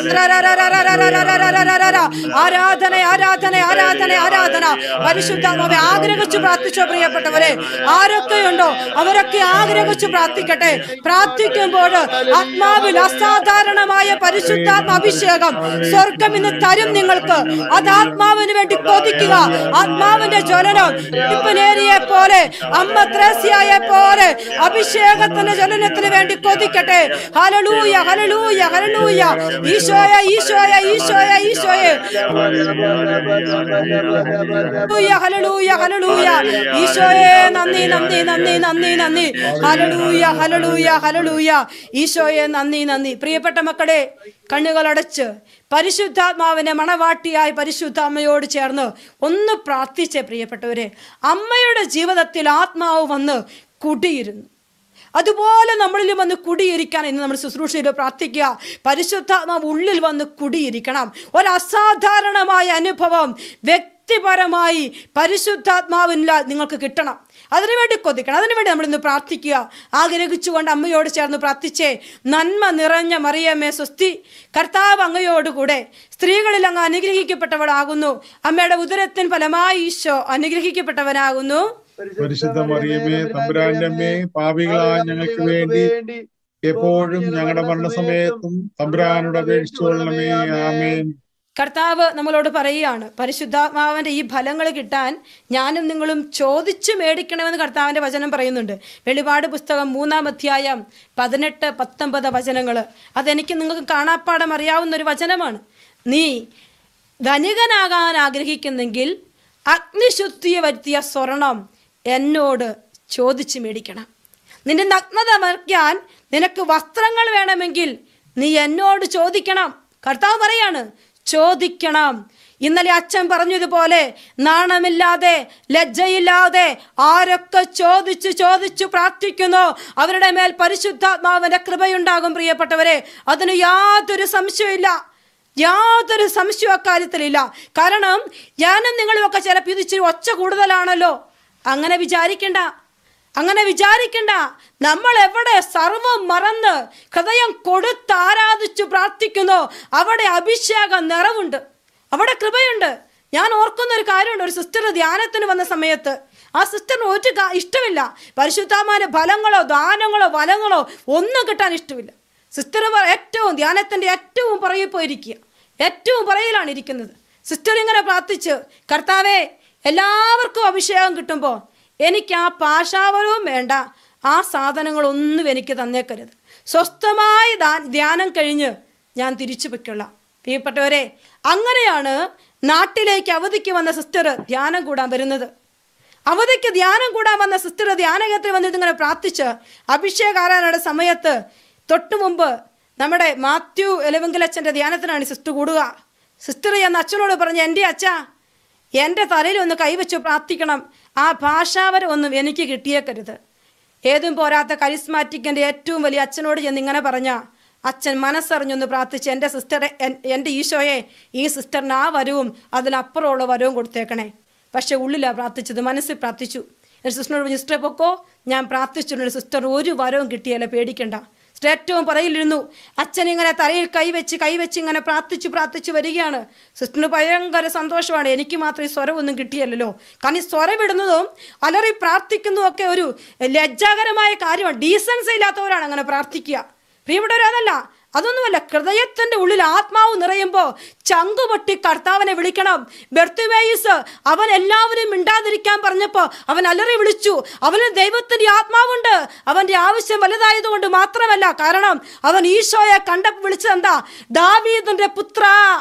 റരരരരരരരരരരരര. ആരാധന ആരാധന ആരാധന ആരാധന പരിശുദ്ധാത്മാവെ ആഗ്രഹിച്ചു പ്രാർത്ഥിച്ചോ പ്രിയപ്പെട്ടവരെ ആരൊക്കെയുണ്ടോ അവരൊക്കെ ആഗ്രഹിച്ചു പ്രാർത്ഥിക്കട്ടെ പ്രാർത്ഥിക്കുമ്പോൾ ആത്മാവിൽ അസാധാരണമായ പരിശുദ്ധാത്മ അഭിഷേകം സ്വർഗം ഇന്ന് തരും നിങ്ങൾക്ക് അത് ആത്മാവിന് വേണ്ടി കൊതിക്കുക ആത്മാവിന്റെ ജ്വലനം ഇപ്പനേരിയെ പോലെ അമ്മ ത്രേസ്യയെ പോലെ അഭിഷേകത്തിന്റെ ജ്വലനത്തിന് വേണ്ടി കൊതിക്കട്ടെ ഹലലൂയ ഹലലൂയ ഹലലൂയ ഈശോയ ഈശോയ ഈശോയ ഈശോയെ ഹല്ലേലൂയ, ഹല്ലേലൂയ, ഹല്ലേലൂയ. ഈശോയെ നന്ദി നന്ദി നന്ദി നന്ദി നന്ദി ഹലലൂയ ഹലലൂയ ഹലലൂയ ഈശോയെ നന്ദി നന്ദി പ്രിയപ്പെട്ട മക്കളെ കണ്ണുകൾ അടച്ച് പരിശുദ്ധാത്മാവിനെ മണവാട്ടിയായി പരിശുദ്ധ അമ്മയോട് ചേർന്ന് ഒന്ന് പ്രാർത്ഥിച്ചേ പ്രിയപ്പെട്ടവരെ അമ്മയുടെ ജീവിതത്തിൽ ആത്മാവ് വന്ന് കുടിയിരുന്നു അതുപോലെ നമ്മളിൽ വന്ന് കുടിയിരിക്കാൻ ഇന്ന് നമ്മൾ ശുശ്രൂഷയിൽ പ്രാർത്ഥിക്കുക പരിശുദ്ധാത്മാവ് ഉള്ളിൽ വന്ന് കുടിയിരിക്കണം ഒരു അസാധാരണമായ അനുഭവം വ്യക്തിപരമായി പരിശുദ്ധാത്മാവിനില്ല നിങ്ങൾക്ക് കിട്ടണം അതിനുവേണ്ടി കൊതിക്കണം അതിനുവേണ്ടി നമ്മൾ ഇന്ന് പ്രാർത്ഥിക്കുക ആഗ്രഹിച്ചുകൊണ്ട് അമ്മയോട് ചേർന്ന് പ്രാർത്ഥിച്ചേ നന്മ നിറഞ്ഞ മറിയമ്മേ സ്വസ്തി കർത്താവ് അങ്ങയോടുകൂടെ സ്ത്രീകളിൽ അങ്ങ് അനുഗ്രഹിക്കപ്പെട്ടവളാകുന്നു അമ്മയുടെ ഉദരത്തിൻ ഫലമായി ഈശോ അനുഗ്രഹിക്കപ്പെട്ടവനാകുന്നു പരിശുദ്ധ മറിയമേ തമ്പുരാന്റെ അമ്മേ പാപികളായ ഞങ്ങൾക്ക് വേണ്ടി എപ്പോഴും ഞങ്ങളുടെ മരണസമയത്തും തമ്പുരാനോട് അപേക്ഷിച്ചുകൊള്ളണമേ ആമേൻ കർത്താവ് നമ്മളോട് പറയുകയാണ് പരിശുദ്ധാത്മാവിൻ്റെ ഈ ഫലങ്ങൾ കിട്ടാൻ ഞാനും നിങ്ങളും ചോദിച്ചു മേടിക്കണമെന്ന് കർത്താവിൻ്റെ വചനം പറയുന്നുണ്ട് വെളിപാട് പുസ്തകം മൂന്നാം അധ്യായം പതിനെട്ട് പത്തൊമ്പത് വചനങ്ങൾ അതെനിക്ക് നിങ്ങൾക്ക് കാണാപ്പാടം അറിയാവുന്ന ഒരു വചനമാണ് നീ ധനികനാകാൻ ആഗ്രഹിക്കുന്നെങ്കിൽ അഗ്നിശുദ്ധിയെ വരുത്തിയ സ്വർണം എന്നോട് ചോദിച്ചു മേടിക്കണം നിന്റെ നഗ്നത മറയ്ക്കാൻ നിനക്ക് വസ്ത്രങ്ങൾ വേണമെങ്കിൽ നീ എന്നോട് ചോദിക്കണം കർത്താവ് പറയാണ് ചോദിക്കണം ഇന്നലെ അച്ഛൻ പറഞ്ഞതുപോലെ നാണമില്ലാതെ ലജ്ജയില്ലാതെ ആരൊക്കെ ചോദിച്ചു ചോദിച്ചു പ്രാർത്ഥിക്കുന്നു അവരുടെ മേൽ പരിശുദ്ധാത്മാവിന്റെ കൃപയുണ്ടാകും പ്രിയപ്പെട്ടവരെ അതിന് യാതൊരു സംശയമില്ല യാതൊരു സംശയവും അക്കാര്യത്തിലില്ല കാരണം ഞാനും നിങ്ങളുമൊക്കെ ചിലപ്പോൾ ഇത് ഇച്ചിരി ഒച്ച കൂടുതലാണല്ലോ അങ്ങനെ വിചാരിക്കണ്ട അങ്ങനെ വിചാരിക്കണ്ട നമ്മൾ എവിടെ സർവം മറന്ന് ഹൃദയം കൊടുത്ത് ആരാധിച്ചു പ്രാർത്ഥിക്കുന്നു അവിടെ അഭിഷേക നിറവുണ്ട് അവിടെ കൃപയുണ്ട് ഞാൻ ഓർക്കുന്ന ഒരു കാര്യമുണ്ട് ഒരു സിസ്റ്റർ ധ്യാനത്തിന് വന്ന സമയത്ത് ആ സിസ്റ്ററിന് ഒരു കാ- ഇഷ്ടമില്ല പരിശുദ്ധാമാന്റെ ഫലങ്ങളോ ദാനങ്ങളോ വലങ്ങളോ ഒന്നും കിട്ടാൻ ഇഷ്ടമില്ല സിസ്റ്റർ പ- ഏറ്റവും ധ്യാനത്തിന്റെ ഏറ്റവും പുറകിൽ പോയിരിക്കുക ഏറ്റവും പുറകിലാണ് ഇരിക്കുന്നത് സിസ്റ്റർ ഇങ്ങനെ പ്രാർത്ഥിച്ച് കർത്താവേ എല്ലാവർക്കും അഭിഷേകം കിട്ടുമ്പോൾ എനിക്ക് ആ പാശാവരവും വേണ്ട ആ സാധനങ്ങളൊന്നും എനിക്ക് തന്നേക്കരുത് സ്വസ്ഥമായി ദാ- ധ്യാനം കഴിഞ്ഞ് ഞാൻ തിരിച്ചു പൊയ്ക്കൊള്ളാം പ്രിയപ്പെട്ടവരെ അങ്ങനെയാണ് നാട്ടിലേക്ക് അവധിക്ക് വന്ന സിസ്റ്റർ ധ്യാനം കൂടാൻ വരുന്നത് അവധിക്ക് ധ്യാനം കൂടാൻ വന്ന സിസ്റ്റർ ധ്യാനകത്തിൽ വന്നിട്ട് ഇങ്ങനെ പ്രാർത്ഥിച്ച് അഭിഷേകാരാധനയുടെ സമയത്ത് തൊട്ടു മുമ്പ് നമ്മുടെ മാത്യു എലവെങ്കിലച്ഛൻ്റെ ധ്യാനത്തിനാണ് ഈ സിസ്റ്റർ കൂടുക സിസ്റ്റർ എന്ന് അച്ഛനോട് പറഞ്ഞു എൻ്റെ അച്ഛ എൻ്റെ തലയിൽ ഒന്ന് കൈവച്ച് പ്രാർത്ഥിക്കണം ആ ഭാഷാവരം ഒന്നും എനിക്ക് കിട്ടിയേക്കരുത് ഏതും പോരാത്ത കരിസ്മാറ്റിക്കിൻ്റെ ഏറ്റവും വലിയ അച്ഛനോട് ചെന്ന് ഇങ്ങനെ പറഞ്ഞ അച്ഛൻ മനസ്സറിഞ്ഞൊന്ന് പ്രാർത്ഥിച്ച് എൻ്റെ സിസ്റ്ററെ എൻ- എൻ്റെ ഈശോയെ ഈ സിസ്റ്ററിന് ആ വരവും അതിലപ്പുറമുള്ള വരവും കൊടുത്തേക്കണേ പക്ഷെ ഉള്ളിലാണ് പ്രാർത്ഥിച്ചത് മനസ്സിൽ പ്രാർത്ഥിച്ചു എൻ്റെ സിസ്റ്ററിനോട് പറഞ്ഞു, സിസ്റ്ററെ പൊക്കോ ഞാൻ പ്രാർത്ഥിച്ചിട്ടുണ്ട് സിസ്റ്റർ ഒരു വരവും കിട്ടിയല്ല പേടിക്കണ്ട സിസ്റ്റർ ഏറ്റവും പറയിലിരുന്നു അച്ഛൻ ഇങ്ങനെ തലയിൽ കൈവച്ച് കൈവച്ച് ഇങ്ങനെ പ്രാർത്ഥിച്ച് പ്രാർത്ഥിച്ച് വരികയാണ് സിസ്റ്ററിന് ഭയങ്കര സന്തോഷമാണ് എനിക്ക് മാത്രം ഈ സ്വരമൊന്നും കിട്ടിയല്ലോ കാരണം ഈ സ്വരം ഇടുന്നതും അലറി പ്രാർത്ഥിക്കുന്നതും ഒക്കെ ഒരു ലജ്ജാകരമായ കാര്യമാണ് ഡീസൻസ് ഇല്ലാത്തവരാണ് അങ്ങനെ പ്രാർത്ഥിക്കുക പ്രിയപ്പെട്ടവരതല്ല അതൊന്നുമല്ല ഹൃദയത്തിന്റെ ഉള്ളിൽ ആത്മാവ് നിറയുമ്പോൾ ചങ്കുപൊട്ടി കർത്താവിനെ വിളിക്കണം ബെർത്തുവേയിസ് അവൻ എല്ലാവരും മിണ്ടാതിരിക്കാൻ പറഞ്ഞപ്പോൾ അവൻ അലറി വിളിച്ചു അവന് ദൈവത്തിന്റെ ആത്മാവുണ്ട് അവന്റെ ആവശ്യം വലുതായതുകൊണ്ട് മാത്രമല്ല കാരണം അവൻ ഈശോയെ കണ്ടപ്പോൾ വിളിച്ചതെന്താ ദാവീദിന്റെ പുത്ര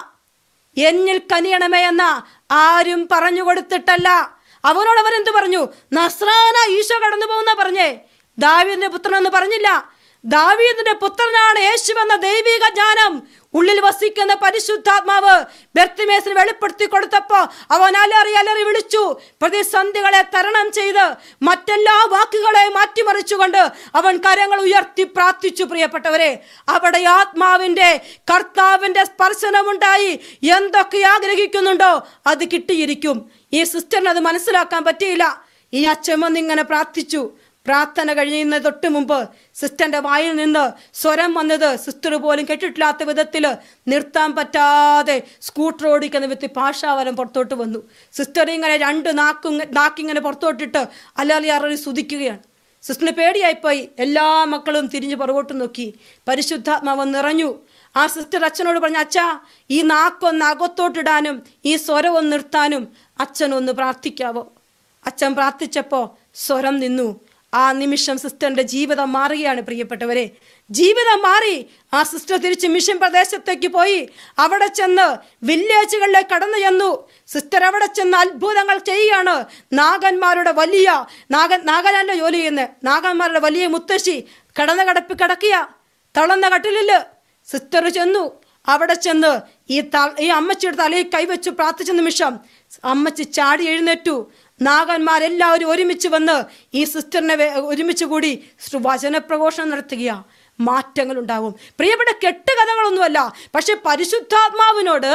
എന്നിൽ കനിയണമേ എന്ന ആരും പറഞ്ഞു കൊടുത്തിട്ടല്ല അവനോട് അവൻ എന്ത് പറഞ്ഞു നസ്രാന ഈശോ കടന്നു പോകുന്ന പറഞ്ഞേ ദാവീദിന്റെ പുത്രൻ എന്ന് പറഞ്ഞില്ല ദാവീദിന്റെ പുത്രനാണ് യേശു എന്ന ദൈവിക ജ്ഞാനം ഉള്ളിൽ വസിക്കുന്ന പരിശുദ്ധാത്മാവ് ബെർത്തിമേസിന് വെളിപ്പെടുത്തി കൊടുത്തപ്പോ അവൻ അലറി അലറി വിളിച്ചു പ്രതിസന്ധികളെ തരണം ചെയ്ത് മറ്റെല്ലാ വാക്കുകളെ മാറ്റിമറിച്ചുകൊണ്ട് അവൻ കരങ്ങൾ ഉയർത്തി പ്രാർത്ഥിച്ചു പ്രിയപ്പെട്ടവരെ അവിടെ ആത്മാവിന്റെ കർത്താവിന്റെ സ്പർശനമുണ്ടായി എന്തൊക്കെ ആഗ്രഹിക്കുന്നുണ്ടോ അത് കിട്ടിയിരിക്കും ഈ സിസ്റ്ററിന് അത് മനസ്സിലാക്കാൻ പറ്റിയില്ല ഈ അച്ഛൻ വന്നിങ്ങനെ പ്രാർത്ഥിച്ചു പ്രാർത്ഥന കഴിയുന്ന തൊട്ട് മുമ്പ് സിസ്റ്ററിന്റെ വായിൽ നിന്ന് സ്വരം വന്നത് സിസ്റ്റർ പോലും കേട്ടിട്ടില്ലാത്ത വിധത്തിൽ നിർത്താൻ പറ്റാതെ സ്കൂട്ടർ ഓടിക്കുന്ന വിത്ത് ഭാഷാവരം പുറത്തോട്ട് വന്നു സിസ്റ്റർ ഇങ്ങനെ രണ്ട് നാക്കും നാക്കിങ്ങനെ പുറത്തോട്ടിട്ട് അല്ലാതെ അററി സുതിക്കുകയാണ് സിസ്റ്ററിന് പേടിയായിപ്പോയി എല്ലാ മക്കളും തിരിഞ്ഞ് പുറകോട്ട് നോക്കി പരിശുദ്ധാത്മാവ് നിറഞ്ഞു ആ സിസ്റ്റർ അച്ഛനോട് പറഞ്ഞു അച്ഛാ ഈ നാക്കൊന്ന് അകത്തോട്ടിടാനും ഈ സ്വരം ഒന്ന് നിർത്താനും അച്ഛനൊന്ന് പ്രാർത്ഥിക്കാവോ അച്ഛൻ പ്രാർത്ഥിച്ചപ്പോൾ സ്വരം നിന്നു ആ നിമിഷം സിസ്റ്ററിന്റെ ജീവിതം മാറുകയാണ് പ്രിയപ്പെട്ടവരെ ജീവിതം മാറി ആ സിസ്റ്റർ തിരിച്ച് മിഷൻ പ്രദേശത്തേക്ക് പോയി അവിടെ ചെന്ന് വില്ലേജുകളിലേക്ക് കടന്നു ചെന്നു സിസ്റ്റർ അവിടെ ചെന്ന് അത്ഭുതങ്ങൾ ചെയ്യുകയാണ് നാഗന്മാരുടെ വലിയ നാഗൻ നാഗനല്ല ജോലി ചെയ്യുന്നത് നാഗന്മാരുടെ വലിയ മുത്തശ്ശി കടന്ന കടപ്പ് കിടക്കുക തളർന്ന കട്ടിലില് സിസ്റ്റർ ചെന്നു അവിടെ ചെന്ന് ഈ ത ഈ അമ്മച്ചിയുടെ തലയിൽ കൈവച്ച് പ്രാർത്ഥിച്ച നിമിഷം അമ്മച്ചി ചാടി എഴുന്നേറ്റു നാഗന്മാരെല്ലാവരും ഒരുമിച്ച് വന്ന് ഈ സിസ്റ്ററിനെ വേ- ഒരുമിച്ച് കൂടി ശ്രു- വചനപ്രഘോഷണം നടത്തുകയാ മാറ്റങ്ങൾ ഉണ്ടാവും പ്രിയപ്പെട്ട കെട്ടുകഥകളൊന്നുമല്ല പക്ഷെ പരിശുദ്ധാത്മാവിനോട്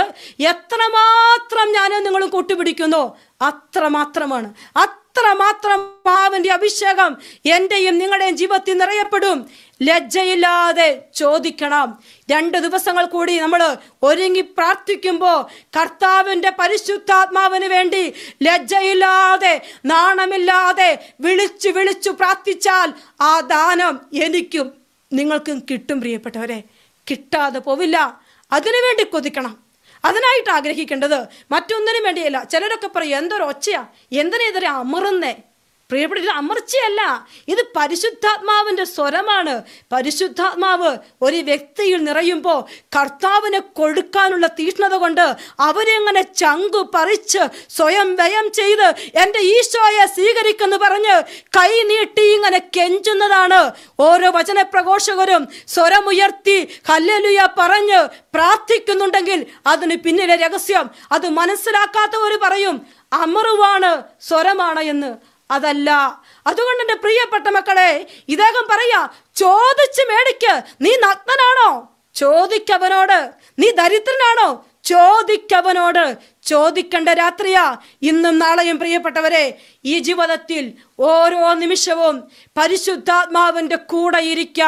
എത്രമാത്രം ഞാൻ നിങ്ങളും കൂട്ടുപിടിക്കുന്നോ അത്രമാത്രമാണ് അത്രമാത്രം അവന്റെ അഭിഷേകം എന്റെയും നിങ്ങളുടെയും ജീവിതത്തിൽ നിറയപ്പെടും ലജ്ജയില്ലാതെ ചോദിക്കണം രണ്ട് ദിവസങ്ങൾ കൂടി നമ്മൾ ഒരുങ്ങി പ്രാർത്ഥിക്കുമ്പോൾ കർത്താവിൻ്റെ പരിശുദ്ധാത്മാവിന് വേണ്ടി ലജ്ജയില്ലാതെ നാണമില്ലാതെ വിളിച്ചു വിളിച്ചു പ്രാർത്ഥിച്ചാൽ ആ ദാനം എനിക്കും നിങ്ങൾക്കും കിട്ടും പ്രിയപ്പെട്ടവരെ കിട്ടാതെ പോവില്ല അതിനുവേണ്ടി കൊതിക്കണം അതിനായിട്ട് ആഗ്രഹിക്കേണ്ടത് മറ്റൊന്നിനും വേണ്ടിയല്ല ചിലരൊക്കെ പറയും എന്തൊരു ഒച്ചയാ എന്തിനാ ഇതൊരു അമറുന്നേ പ്രിയപ്പെട്ട ഇത് അമർച്ചയല്ല ഇത് പരിശുദ്ധാത്മാവിന്റെ സ്വരമാണ് പരിശുദ്ധാത്മാവ് ഒരു വ്യക്തിയിൽ നിറയുമ്പോൾ കർത്താവിനെ കൊടുക്കാനുള്ള തീഷ്ണത കൊണ്ട് അവരെങ്ങനെ ചങ്കു പറിച്ച് സ്വയം വ്യയം ചെയ്ത് എൻ്റെ ഈശോയെ സ്വീകരിക്കുന്നു പറഞ്ഞ് കൈ നീട്ടി ഇങ്ങനെ കെഞ്ചുന്നതാണ് ഓരോ വചനപ്രഘോഷകരും സ്വരമുയർത്തി ഹല്ലേലൂയ പറഞ്ഞ് പ്രാർത്ഥിക്കുന്നുണ്ടെങ്കിൽ അതിന് പിന്നിലെ രഹസ്യം അത് മനസ്സിലാക്കാത്തവർ പറയും അമറുവാണ് സ്വരമാണ് എന്ന് അതല്ല അതുകൊണ്ട് എൻ്റെ പ്രിയപ്പെട്ട മക്കളെ ഇദ്ദേഹം പറയാ ചോദിച്ച് മേടിക്ക് നീ നഗ്നനാണോ ചോദിക്കവനോട് നീ ദരിദ്രനാണോ ചോദിക്കവനോട് ചോദിക്കേണ്ട രാത്രിയാ ഇന്നും നാളെയും പ്രിയപ്പെട്ടവരെ ഈ ജീവിതത്തിൽ ഓരോ നിമിഷവും പരിശുദ്ധാത്മാവിന്റെ കൂടെ ഇരിക്കാൻ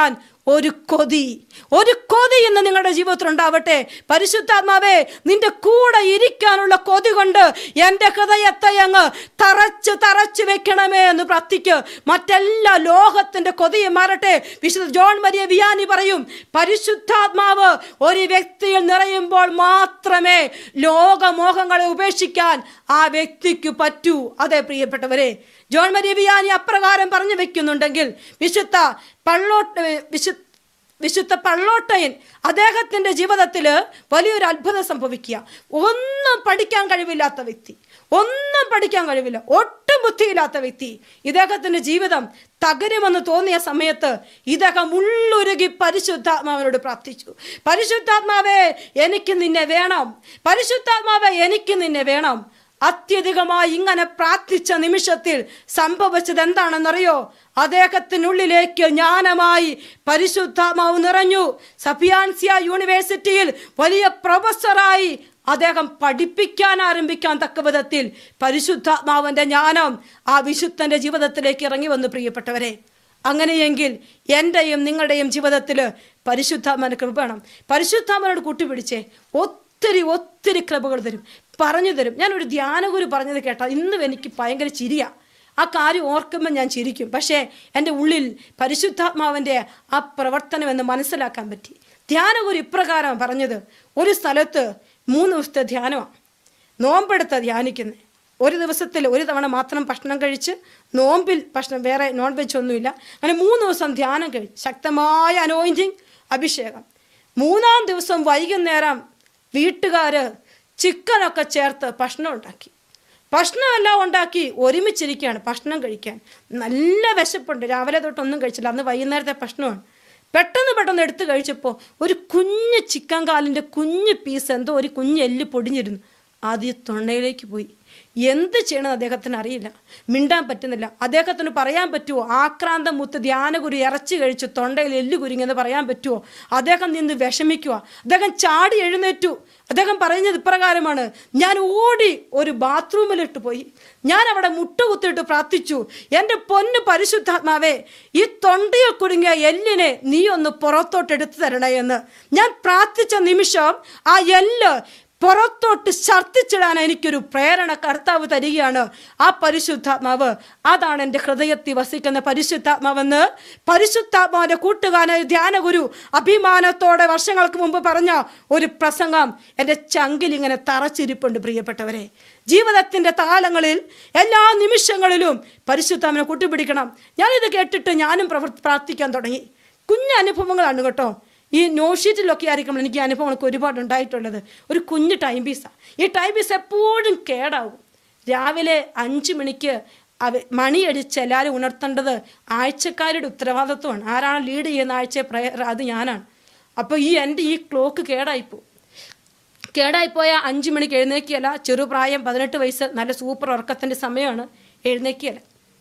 ഒരു കൊതി ഒരു കൊതി ഇന്ന് നിങ്ങളുടെ ജീവിതത്തിൽ ഉണ്ടാവട്ടെ പരിശുദ്ധാത്മാവേ നിന്റെ കൂടെ ഇരിക്കാനുള്ള കൊതി കൊണ്ട് എൻ്റെ ഹൃദയത്തെ അങ്ങ് തറച്ച് തറച്ച് വെക്കണമേ എന്ന് പ്രാർത്ഥിക്ക് മറ്റെല്ലാ ലോകത്തിന്റെ കൊതിയും മാറട്ടെ വിശുദ്ധ ജോൺ മരിയ വിയാനി പറയും പരിശുദ്ധാത്മാവ് ഒരു വ്യക്തിയിൽ നിറയുമ്പോൾ മാത്രമേ ലോകമോഹങ്ങളെ ഉപേക്ഷിക്കാൻ ആ വ്യക്തിക്ക് പറ്റൂ അതെ പ്രിയപ്പെട്ടവരെ ജോൺ മരിയ വിയാനി അപ്രകാരം പറഞ്ഞു വെക്കുന്നുണ്ടെങ്കിൽ വിശുദ്ധ പള്ളോട്ട് വിശു വിശുദ്ധ പള്ളോട്ടയൻ അദ്ദേഹത്തിന്റെ ജീവിതത്തിൽ വലിയൊരു അത്ഭുതം സംഭവിക്കുക ഒന്നും പഠിക്കാൻ കഴിവില്ലാത്ത വ്യക്തി ഒന്നും പഠിക്കാൻ കഴിവില്ല ഒട്ടും ബുദ്ധിയില്ലാത്ത വ്യക്തി ഇദ്ദേഹത്തിന്റെ ജീവിതം തകരുമെന്ന് തോന്നിയ സമയത്ത് ഇദ്ദേഹം ഉള്ളുരുകി പരിശുദ്ധാത്മാവിനോട് പ്രാർത്ഥിച്ചു പരിശുദ്ധാത്മാവേ എനിക്ക് നിന്നെ വേണം പരിശുദ്ധാത്മാവേ എനിക്ക് നിന്നെ വേണം അത്യധികമായി ഇങ്ങനെ പ്രാർത്ഥിച്ച നിമിഷത്തിൽ സംഭവിച്ചത് എന്താണെന്നറിയോ അദ്ദേഹത്തിനുള്ളിലേക്ക് ജ്ഞാനമായി പരിശുദ്ധാത്മാവ് നിറഞ്ഞു സഫിയാൻസിയ യൂണിവേഴ്സിറ്റിയിൽ വലിയ പ്രൊഫസറായി അദ്ദേഹം പഠിപ്പിക്കാൻ ആരംഭിക്കാൻ തക്ക വിധത്തിൽ പരിശുദ്ധാത്മാവിന്റെ ജ്ഞാനം ആ വിശുദ്ധന്റെ ജീവിതത്തിലേക്ക് ഇറങ്ങി വന്നു പ്രിയപ്പെട്ടവരെ അങ്ങനെയെങ്കിൽ എൻ്റെയും നിങ്ങളുടെയും ജീവിതത്തിൽ പരിശുദ്ധാത്മാവിന് കൃപ വേണം പരിശുദ്ധാത്മാനോട് കൂട്ടിപ്പിടിച്ചേ ഒത്തിരി ഒത്തിരി കൃപകൾ തരും പറഞ്ഞു തരും ഞാനൊരു ധ്യാനഗുരു പറഞ്ഞത് കേട്ടാൽ ഇന്നും എനിക്ക് ഭയങ്കര ചിരിയാ ആ കാര്യം ഓർക്കുമ്പോൾ ഞാൻ ചിരിക്കും പക്ഷേ എൻ്റെ ഉള്ളിൽ പരിശുദ്ധാത്മാവിൻ്റെ ആ പ്രവർത്തനം എന്ന് മനസ്സിലാക്കാൻ പറ്റി ധ്യാനഗുരു ഇപ്രകാരം പറഞ്ഞത് ഒരു സ്ഥലത്ത് മൂന്ന് ദിവസത്തെ ധ്യാനമാണ് നോമ്പെടുത്ത ധ്യാനിക്കുന്നത് ഒരു ദിവസത്തിൽ ഒരു തവണ മാത്രം ഭക്ഷണം കഴിച്ച് നോമ്പിൽ ഭക്ഷണം വേറെ നോൺ വെജ് ഒന്നുമില്ല അങ്ങനെ മൂന്ന് ദിവസം ധ്യാനം കഴിച്ച് ശക്തമായ അനോയിൻറ്റിങ് അഭിഷേകം മൂന്നാം ദിവസം വൈകുന്നേരം വീട്ടുകാർ ചിക്കനൊക്കെ ചേർത്ത് ഭക്ഷണം ഉണ്ടാക്കി ഭക്ഷണമെല്ലാം ഉണ്ടാക്കി ഒരുമിച്ചിരിക്കുകയാണ് ഭക്ഷണം കഴിക്കാൻ നല്ല വിശപ്പുണ്ട് രാവിലെ തൊട്ടൊന്നും കഴിച്ചില്ല അന്ന് വൈകുന്നേരത്തെ ഭക്ഷണമാണ് പെട്ടെന്ന് പെട്ടെന്ന് എടുത്ത് കഴിച്ചപ്പോൾ ഒരു കുഞ്ഞ് ചിക്കൻ കാലിൻ്റെ കുഞ്ഞ് പീസ് എന്തോ ഒരു കുഞ്ഞ് എല്ല് പൊടിഞ്ഞിരുന്നു ആദ്യം തൊണ്ടയിലേക്ക് പോയി എന്ത് ചെയ്യണമെന്ന് അദ്ദേഹത്തിന് അറിയില്ല മിണ്ടാൻ പറ്റുന്നില്ല അദ്ദേഹത്തിന് പറയാൻ പറ്റുമോ ആക്രാന്തം മുത്ത് ധ്യാനഗുരു ഇറച്ചി കഴിച്ചു തൊണ്ടയിൽ എല്ല് കുരുങ്ങിയെന്ന് പറയാൻ പറ്റുമോ അദ്ദേഹം നിന്ന് വിഷമിക്കുക അദ്ദേഹം ചാടി എഴുന്നേറ്റു അദ്ദേഹം പറയുന്നത് ഇപ്രകാരമാണ് ഞാൻ ഓടി ഒരു ബാത്റൂമിലിട്ട് പോയി ഞാൻ അവിടെ മുട്ടുകുത്തിയിട്ട് പ്രാർത്ഥിച്ചു എൻ്റെ പൊന്ന് പരിശുദ്ധാത്മാവേ ഈ തൊണ്ടയിൽ കുടുങ്ങിയ എല്ലിനെ നീ ഒന്ന് പുറത്തോട്ട് എടുത്തു തരണേ എന്ന് ഞാൻ പ്രാർത്ഥിച്ച നിമിഷം ആ എല്ല് പുറത്തോട്ട് ഛർദ്ദിച്ചിടാൻ എനിക്കൊരു പ്രേരണ കർത്താവ് തരികയാണ് ആ പരിശുദ്ധാത്മാവ് അതാണ് എൻ്റെ ഹൃദയത്തിൽ വസിക്കുന്ന പരിശുദ്ധാത്മാവെന്ന് പരിശുദ്ധാത്മാവിൻ്റെ കൂട്ടുകാരൻ ധ്യാനഗുരു അഭിമാനത്തോടെ വർഷങ്ങൾക്ക് മുമ്പ് പറഞ്ഞ ഒരു പ്രസംഗം എൻ്റെ ചങ്കിൽ ഇങ്ങനെ തറച്ചിരിപ്പുണ്ട് പ്രിയപ്പെട്ടവരെ ജീവിതത്തിൻ്റെ താളങ്ങളിൽ എല്ലാ നിമിഷങ്ങളിലും പരിശുദ്ധാമിനെ കൂട്ടിപ്പിടിക്കണം ഞാനിത് കേട്ടിട്ട് ഞാനും പ്രവർ പ്രാർത്ഥിക്കാൻ തുടങ്ങി കുഞ്ഞു അനുഭവങ്ങളാണ് കേട്ടോ ഈ നോഷീറ്റിലൊക്കെ ആയിരിക്കും എനിക്ക് ഈ അനുഭവങ്ങളൊക്കെ ഒരുപാട് ഉണ്ടായിട്ടുള്ളത് ഒരു കുഞ്ഞ് ടൈം പീസാണ് ഈ ടൈം പീസ് എപ്പോഴും കേടാവും രാവിലെ അഞ്ച് മണിക്ക് അവ മണിയടിച്ച് എല്ലാവരും ഉണർത്തേണ്ടത് ആഴ്ചക്കാരുടെ ഉത്തരവാദിത്വമാണ് ആരാണ് ലീഡ് ചെയ്യുന്ന ആഴ്ച പ്രയർ അത് ഞാനാണ് അപ്പോൾ ഈ എൻ്റെ ഈ ക്ലോക്ക് കേടായിപ്പോവും കേടായിപ്പോയ അഞ്ച് മണിക്ക് എഴുന്നേക്കിയല്ല ചെറുപ്രായം പതിനെട്ട് വയസ്സ് നല്ല സൂപ്പർ ഉറക്കത്തിൻ്റെ സമയമാണ് എഴുന്നേക്കിയല്ല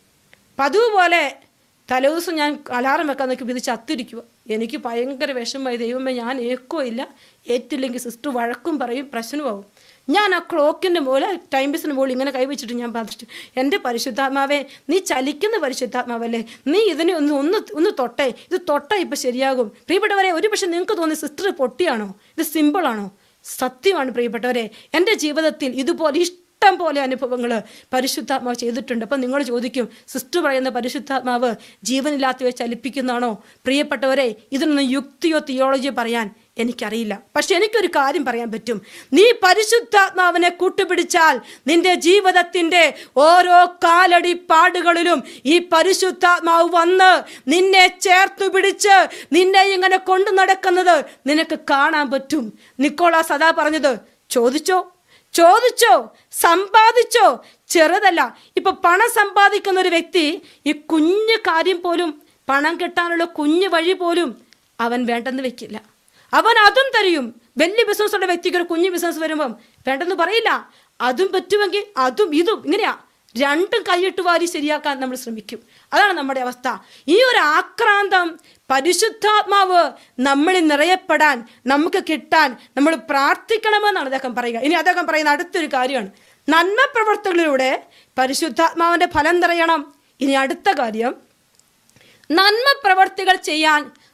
പതിവ് പോലെ തലേദിവസം ഞാൻ അലാറം വെക്കാൻ നോക്കി ഇത് ചത്തിരിക്കുക എനിക്ക് ഭയങ്കര വിഷമമായി ദൈവമേ ഞാൻ ഏക്കോ ഇല്ല ഏറ്റില്ലെങ്കിൽ സിസ്റ്റർ വഴക്കും പറയും പ്രശ്നമാവും ഞാൻ ആ ക്ലോക്കിൻ്റെ മുകളിൽ ടൈം പീസിന് മുകളിൽ ഇങ്ങനെ കൈവച്ചിട്ട് ഞാൻ പ്രാർത്ഥിച്ചു എൻ്റെ പരിശുദ്ധാത്മാവേ നീ ചലിക്കുന്ന പരിശുദ്ധാത്മാവല്ലേ നീ ഇതിനെ ഒന്ന് ഒന്ന് ഒന്ന് തൊട്ടേ ഇത് തൊട്ടേ ഇപ്പം ശരിയാകും പ്രിയപ്പെട്ടവരെ ഒരു പക്ഷേ നിങ്ങൾക്ക് തോന്നി സിസ്റ്റർ പൊട്ടിയാണോ ഇത് സിമ്പിളാണോ സത്യമാണ് പ്രിയപ്പെട്ടവരെ എൻ്റെ ജീവിതത്തിൽ ഇതുപോലെ ഇഷ്ടം പോലെ അനുഭവങ്ങൾ പരിശുദ്ധാത്മാവ് ചെയ്തിട്ടുണ്ട് അപ്പം നിങ്ങൾ ചോദിക്കും സിസ്റ്റർ പറയുന്ന പരിശുദ്ധാത്മാവ് ജീവനില്ലാത്തവയെ ചലിപ്പിക്കുന്നതാണോ പ്രിയപ്പെട്ടവരെ ഇതിനൊന്നും യുക്തിയോ തിയോളജിയോ പറയാൻ എനിക്കറിയില്ല പക്ഷെ എനിക്കൊരു കാര്യം പറയാൻ പറ്റും നീ പരിശുദ്ധാത്മാവിനെ കൂട്ടുപിടിച്ചാൽ നിന്റെ ജീവിതത്തിന്റെ ഓരോ കാലടി പാടുകളിലും ഈ പരിശുദ്ധാത്മാവ് വന്ന് നിന്നെ ചേർത്തു പിടിച്ച് നിന്നെ ഇങ്ങനെ കൊണ്ടു നടക്കുന്നത് നിനക്ക് കാണാൻ പറ്റും നിക്കോളാ സദാ പറഞ്ഞത് ചോദിച്ചോ ചോദിച്ചോ സമ്പാദിച്ചോ ചെറുതല്ല ഇപ്പൊ പണം സമ്പാദിക്കുന്ന ഒരു വ്യക്തി ഈ കുഞ്ഞു കാര്യം പോലും പണം കിട്ടാനുള്ള കുഞ്ഞു വഴി പോലും അവൻ വേണ്ടെന്ന് വെക്കില്ല അവൻ അതും തരും വലിയ ബിസിനസ് ഉള്ള വ്യക്തിക്ക് ഒരു കുഞ്ഞു ബിസിനസ് വരുമ്പം വേണ്ടെന്ന് പറയില്ല അതും പറ്റുമെങ്കിൽ അതും ഇതും ഇങ്ങനെയാ രണ്ടും കൈയിട്ട് വാരി ശരിയാക്കാൻ നമ്മൾ ശ്രമിക്കും അതാണ് നമ്മുടെ അവസ്ഥ ഈ ഒരു ആക്രാന്തം പരിശുദ്ധാത്മാവ് നമ്മളിൽ നിറയപ്പെടാൻ നമുക്ക് കിട്ടാൻ നമ്മൾ പ്രാർത്ഥിക്കണമെന്നാണ് അദ്ദേഹം പറയുക ഇനി അദ്ദേഹം പറയുന്ന അടുത്തൊരു കാര്യമാണ് നന്മ പ്രവർത്തകളിലൂടെ പരിശുദ്ധാത്മാവിന്റെ ഫലം നിറയണം ഇനി അടുത്ത കാര്യം നന്മ പ്രവർത്തികൾ ചെയ്യാൻ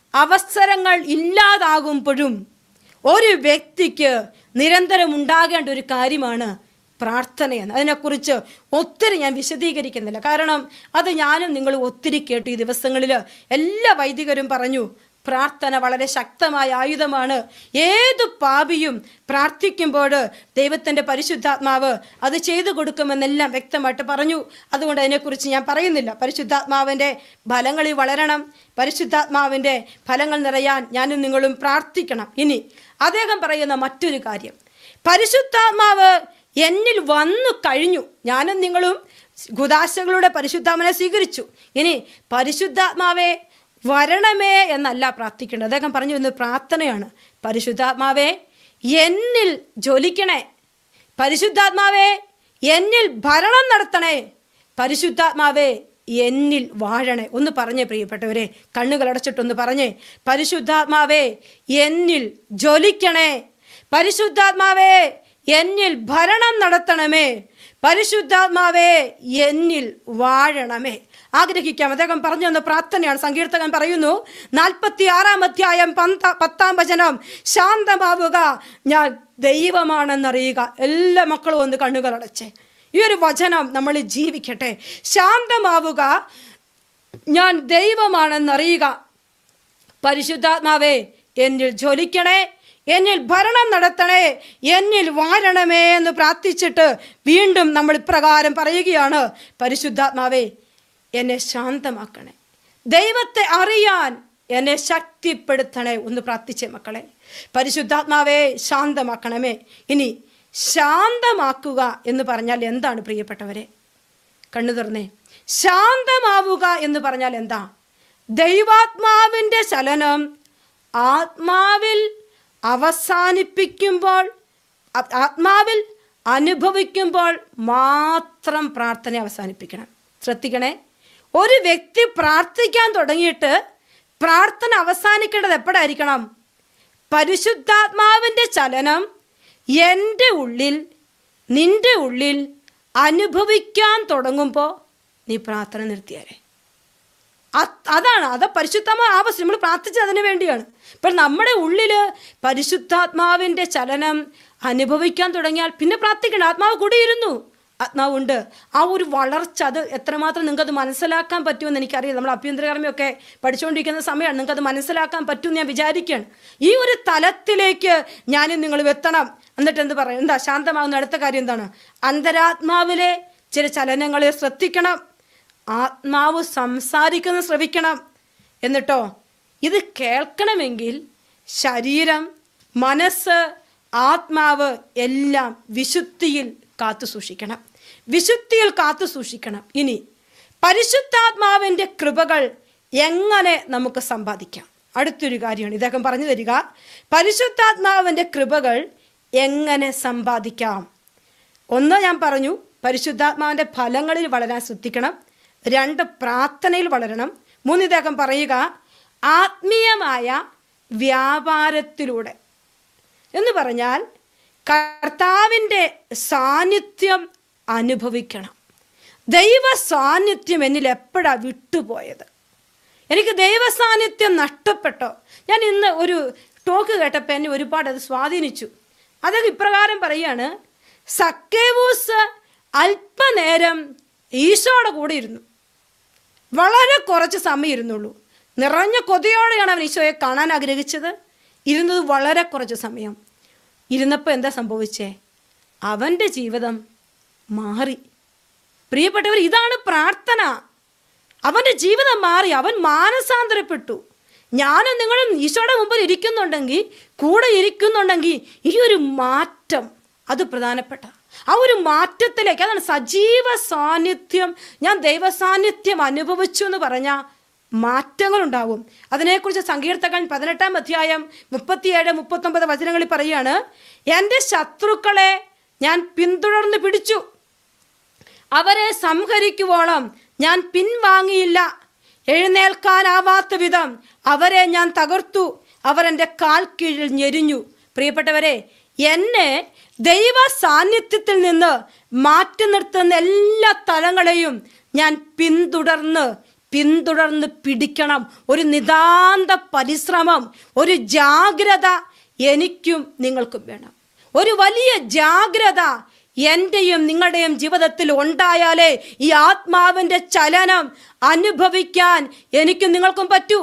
അവസരങ്ങൾ ഇല്ലാതാകുമ്പോഴും ഒരു വ്യക്തിക്ക് നിരന്തരം ഉണ്ടാകേണ്ട ഒരു കാര്യമാണ് പ്രാർത്ഥനയെന്ന് അതിനെക്കുറിച്ച് ഒത്തിരി ഞാൻ വിശദീകരിക്കുന്നില്ല കാരണം അത് ഞാനും നിങ്ങൾ ഒത്തിരി കേട്ടു ഈ ദിവസങ്ങളിൽ എല്ലാ വൈദികരും പറഞ്ഞു പ്രാർത്ഥന വളരെ ശക്തമായ ആയുധമാണ് ഏത് പാപിയും പ്രാർത്ഥിക്കുമ്പോൾ ദൈവത്തിൻ്റെ പരിശുദ്ധാത്മാവ് അത് ചെയ്തു കൊടുക്കുമെന്നെല്ലാം വ്യക്തമായിട്ട് പറഞ്ഞു അതുകൊണ്ട് അതിനെക്കുറിച്ച് ഞാൻ പറയുന്നില്ല പരിശുദ്ധാത്മാവിൻ്റെ ഫലങ്ങളിൽ വളരണം പരിശുദ്ധാത്മാവിൻ്റെ ഫലങ്ങൾ നിറയാൻ ഞാനും നിങ്ങളും പ്രാർത്ഥിക്കണം ഇനി അദ്ദേഹം പറയുന്ന മറ്റൊരു കാര്യം പരിശുദ്ധാത്മാവ് എന്നിൽ വന്നു കഴിഞ്ഞു ഞാനും നിങ്ങളും ഗുദാശകളുടെ പരിശുദ്ധാത്മാവിനെ സ്വീകരിച്ചു ഇനി പരിശുദ്ധാത്മാവെ വരണമേ എന്നല്ല പ്രാർത്ഥിക്കേണ്ടത് അദ്ദേഹം പറഞ്ഞു വന്നത് പ്രാർത്ഥനയാണ് പരിശുദ്ധാത്മാവെ എന്നിൽ ജ്വലിക്കണേ പരിശുദ്ധാത്മാവെ എന്നിൽ ഭരണം നടത്തണേ പരിശുദ്ധാത്മാവെ എന്നിൽ വാഴണേ ഒന്ന് പറഞ്ഞേ പ്രിയപ്പെട്ടവരെ കണ്ണുകൾ അടച്ചിട്ടൊന്ന് പറഞ്ഞേ പരിശുദ്ധാത്മാവേ എന്നിൽ ജ്വലിക്കണേ പരിശുദ്ധാത്മാവേ എന്നിൽ ഭരണം നടത്തണമേ പരിശുദ്ധാത്മാവേ എന്നിൽ വാഴണമേ ആഗ്രഹിക്കാം അദ്ദേഹം പറഞ്ഞു തന്ന പ്രാർത്ഥനയാണ് സങ്കീർത്തകൻ പറയുന്നു നാൽപ്പത്തി ആറാം അധ്യായം പന്ത പത്താം വചനം ശാന്തമാവുക ഞാൻ ദൈവമാണെന്നറിയുക എല്ലാ മക്കളും ഒന്ന് കണ്ണുകൾ അടച്ചേ ഈ ഒരു വചനം നമ്മൾ ജീവിക്കട്ടെ ശാന്തമാവുക ഞാൻ ദൈവമാണെന്നറിയുക പരിശുദ്ധാത്മാവേ എന്നിൽ ജ്വലിക്കണേ എന്നിൽ ഭരണം നടത്തണേ എന്നിൽ വാഴണമേ എന്ന് പ്രാർത്ഥിച്ചിട്ട് വീണ്ടും നമ്മൾ ഇപ്രകാരം പറയുകയാണ് പരിശുദ്ധാത്മാവേ എന്നെ ശാന്തമാക്കണേ ദൈവത്തെ അറിയാൻ എന്നെ ശക്തിപ്പെടുത്തണേ ഒന്ന് പ്രാർത്ഥിച്ചേ മക്കളെ പരിശുദ്ധാത്മാവേ ശാന്തമാക്കണമേ ഇനി ശാന്തമാക്കുക എന്ന് പറഞ്ഞാൽ എന്താണ് പ്രിയപ്പെട്ടവരെ കണ്ണു തുറന്നേ ശാന്തമാവുക എന്ന് പറഞ്ഞാൽ എന്താ ദൈവാത്മാവിൻ്റെ ചലനം ആത്മാവിൽ അവസാനിപ്പിക്കുമ്പോൾ ആ- ആത്മാവിൽ അനുഭവിക്കുമ്പോൾ മാത്രം പ്രാർത്ഥന അവസാനിപ്പിക്കണം ശ്രദ്ധിക്കണേ ഒരു വ്യക്തി പ്രാർത്ഥിക്കാൻ തുടങ്ങിയിട്ട് പ്രാർത്ഥന അവസാനിക്കേണ്ടത് എപ്പോഴായിരിക്കണം പരിശുദ്ധാത്മാവിൻ്റെ ചലനം എൻ്റെ ഉള്ളിൽ നിന്റെ ഉള്ളിൽ അനുഭവിക്കാൻ തുടങ്ങുമ്പോൾ നീ പ്രാർത്ഥന നിർത്തിയാലേ അത് അതാണ് അത് പരിശുദ്ധാത്മാ ആവശ്യം നമ്മൾ പ്രാർത്ഥിച്ചത് അതിനു വേണ്ടിയാണ് ഇപ്പം നമ്മുടെ ഉള്ളിൽ പരിശുദ്ധാത്മാവിൻ്റെ ചലനം അനുഭവിക്കാൻ തുടങ്ങിയാൽ പിന്നെ പ്രാർത്ഥിക്കണം ആത്മാവ് കൂടിയിരുന്നു ആത്മാവുണ്ട് ആ ഒരു വളർച്ച അത് എത്രമാത്രം നിങ്ങൾക്കത് മനസ്സിലാക്കാൻ പറ്റുമെന്ന് എനിക്കറിയാം നമ്മൾ അഭ്യന്തരകർമ്മയൊക്കെ പഠിച്ചുകൊണ്ടിരിക്കുന്ന സമയമാണ് നിങ്ങൾക്കത് മനസ്സിലാക്കാൻ പറ്റുമെന്ന് ഞാൻ വിചാരിക്കുകയാണ് ഈ ഒരു തലത്തിലേക്ക് ഞാനും നിങ്ങൾ എത്തണം എന്നിട്ട് എന്ത് പറയും എന്താ ശാന്തമാകുന്ന അടുത്ത കാര്യം എന്താണ് അന്തരാത്മാവിലെ ചില ചലനങ്ങളെ ശ്രദ്ധിക്കണം ആത്മാവ് സംസാരിക്കുന്നത് ശ്രവിക്കണം എന്നിട്ടോ ഇത് കേൾക്കണമെങ്കിൽ ശരീരം മനസ്സ് ആത്മാവ് എല്ലാം വിശുദ്ധിയിൽ കാത്തു സൂക്ഷിക്കണം വിശുദ്ധിയിൽ കാത്തു സൂക്ഷിക്കണം ഇനി പരിശുദ്ധാത്മാവിൻ്റെ കൃപകൾ എങ്ങനെ നമുക്ക് സമ്പാദിക്കാം അടുത്തൊരു കാര്യമാണ് ഇദ്ദേഹം പറഞ്ഞു തരിക പരിശുദ്ധാത്മാവിൻ്റെ കൃപകൾ എങ്ങനെ സമ്പാദിക്കാം ഒന്ന് ഞാൻ പറഞ്ഞു പരിശുദ്ധാത്മാവിൻ്റെ ഫലങ്ങളിൽ വളരാൻ ശ്രദ്ധിക്കണം രണ്ട് പ്രാർത്ഥനയിൽ വളരണം മൂന്ന് ഇദ്ദേഹം പറയുക ആത്മീയമായ വ്യാപാരത്തിലൂടെ എന്ന് പറഞ്ഞാൽ കർത്താവിൻ്റെ സാന്നിധ്യം അനുഭവിക്കണം ദൈവ സാന്നിധ്യം എന്നിൽ എപ്പോഴാണ് വിട്ടുപോയത് എനിക്ക് ദൈവ സാന്നിധ്യം നഷ്ടപ്പെട്ടോ ഞാൻ ഇന്ന് ഒരു ടോക്ക് കേട്ടപ്പോൾ എന്നെ ഒരുപാട് അത് സ്വാധീനിച്ചു അദ്ദേഹം ഇപ്രകാരം പറയാണ് സക്കേവൂസ് അല്പനേരം ഈശോയുടെ കൂടെ ഇരുന്നു വളരെ കുറച്ച് സമയം ഇരുന്നുള്ളൂ നിറഞ്ഞ കൊതിയോടെയാണ് അവൻ ഈശോയെ കാണാൻ ആഗ്രഹിച്ചത് ഇരുന്നത് വളരെ കുറച്ച് സമയം ഇരുന്നപ്പോൾ എന്താ സംഭവിച്ചേ അവൻ്റെ ജീവിതം മാറി പ്രിയപ്പെട്ടവർ ഇതാണ് പ്രാർത്ഥന അവൻ്റെ ജീവിതം മാറി അവൻ മാനസാന്തരപ്പെട്ടു ഞാനും നിങ്ങളും ഈശോയുടെ മുമ്പിൽ ഇരിക്കുന്നുണ്ടെങ്കിൽ കൂടെ ഇരിക്കുന്നുണ്ടെങ്കിൽ ഈ ഒരു മാറ്റം അത് പ്രധാനപ്പെട്ട ആ ഒരു മാറ്റത്തിലേക്ക് അതാണ് സജീവ സാന്നിധ്യം ഞാൻ ദൈവ സാന്നിധ്യം അനുഭവിച്ചു എന്ന് പറഞ്ഞാൽ മാറ്റങ്ങളുണ്ടാവും അതിനെക്കുറിച്ച് സങ്കീർത്തകൻ പതിനെട്ടാം അധ്യായം മുപ്പത്തിയേഴ് മുപ്പത്തൊമ്പത് വചനങ്ങളിൽ പറയുകയാണ് എൻ്റെ ശത്രുക്കളെ ഞാൻ പിന്തുടർന്ന് പിടിച്ചു അവരെ സംഹരിക്കുവോളം ഞാൻ പിൻവാങ്ങിയില്ല എഴുന്നേൽക്കാനാവാത്ത വിധം അവരെ ഞാൻ തകർത്തു അവർ എൻ്റെ കാൽ കീഴിൽ ഞെരിഞ്ഞു പ്രിയപ്പെട്ടവരെ എന്നെ ദൈവ സാന്നിധ്യത്തിൽ നിന്ന് മാറ്റി നിർത്തുന്ന എല്ലാ തലങ്ങളെയും ഞാൻ പിന്തുടർന്ന് പിന്തുടർന്ന് പിടിക്കണം ഒരു നിതാന്ത പരിശ്രമം ഒരു ജാഗ്രത എനിക്കും നിങ്ങൾക്കും വേണം ഒരു വലിയ ജാഗ്രത എൻ്റെയും നിങ്ങളുടെയും ജീവിതത്തിൽ ഉണ്ടായാലേ ഈ ആത്മാവിൻ്റെ ചലനം അനുഭവിക്കാൻ എനിക്കും നിങ്ങൾക്കും പറ്റൂ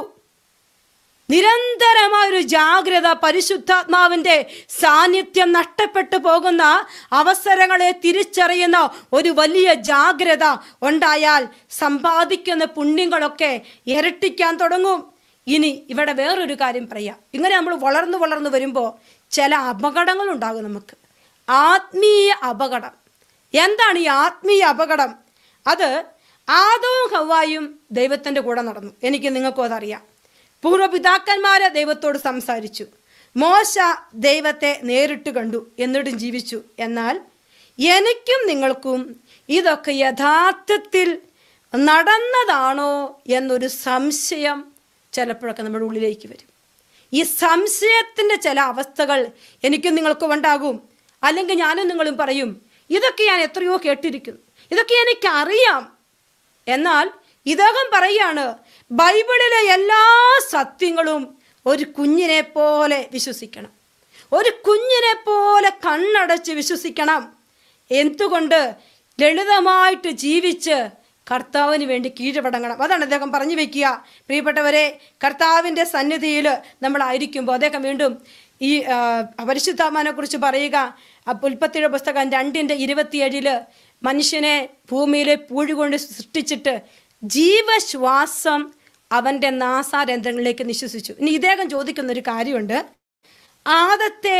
നിരന്തരമായ ഒരു ജാഗ്രത പരിശുദ്ധാത്മാവിൻ്റെ സാന്നിധ്യം നഷ്ടപ്പെട്ടു പോകുന്ന അവസരങ്ങളെ തിരിച്ചറിയുന്ന ഒരു വലിയ ജാഗ്രത ഉണ്ടായാൽ സമ്പാദിക്കുന്ന പുണ്യങ്ങളൊക്കെ ഇരട്ടിക്കാൻ തുടങ്ങും ഇനി ഇവിടെ വേറൊരു കാര്യം പറയാം ഇങ്ങനെ നമ്മൾ വളർന്നു വളർന്നു വരുമ്പോൾ ചില അപകടങ്ങൾ ഉണ്ടാകും നമുക്ക് ആത്മീയ അപകടം എന്താണ് ഈ ആത്മീയ അപകടം അത് ആദവും ഹവായും ദൈവത്തിൻ്റെ കൂടെ നടന്നു എനിക്ക് നിങ്ങൾക്കും അതറിയാം പൂർവ്വപിതാക്കന്മാരെ ദൈവത്തോട് സംസാരിച്ചു മോശ ദൈവത്തെ നേരിട്ട് കണ്ടു എന്നിട്ടും ജീവിച്ചു എന്നാൽ എനിക്കും നിങ്ങൾക്കും ഇതൊക്കെ യഥാർത്ഥത്തിൽ നടന്നതാണോ എന്നൊരു സംശയം ചിലപ്പോഴൊക്കെ നമ്മുടെ ഉള്ളിലേക്ക് വരും ഈ സംശയത്തിൻ്റെ ചില അവസ്ഥകൾ എനിക്കും നിങ്ങൾക്കും ഉണ്ടാകും അല്ലെങ്കിൽ ഞാനും നിങ്ങളും പറയും ഇതൊക്കെ ഞാൻ എത്രയോ കേട്ടിരിക്കുന്നു ഇതൊക്കെ എനിക്കറിയാം എന്നാൽ ഇദ്ദേഹം പറയാണ് ബൈബിളിലെ എല്ലാ സത്യങ്ങളും ഒരു കുഞ്ഞിനെ പോലെ വിശ്വസിക്കണം ഒരു കുഞ്ഞിനെ പോലെ കണ്ണടച്ച് വിശ്വസിക്കണം എന്തുകൊണ്ട് ലളിതമായിട്ട് ജീവിച്ച് കർത്താവിന് വേണ്ടി കീഴ്പടങ്ങണം അതാണ് അദ്ദേഹം പറഞ്ഞു വെക്കുക പ്രിയപ്പെട്ടവരെ കർത്താവിൻ്റെ സന്നിധിയിൽ നമ്മളായിരിക്കുമ്പോൾ അദ്ദേഹം വീണ്ടും ഈ ആ, പരിശുദ്ധാത്മാനെ കുറിച്ച് പറയുക അപ്പൊ ഉൽപ്പത്തിയുടെ പുസ്തകം രണ്ടിൻ്റെ ഇരുപത്തിയേഴില് മനുഷ്യനെ ഭൂമിയിലെ പൂഴി കൊണ്ട് സൃഷ്ടിച്ചിട്ട് ജീവശ്വാസം അവൻ്റെ നാസാരന്ധ്രങ്ങളിലേക്ക് നിശ്വസിച്ചു ഇനി ഇദ്ദേഹം ചോദിക്കുന്ന ഒരു കാര്യമുണ്ട് ആദത്തെ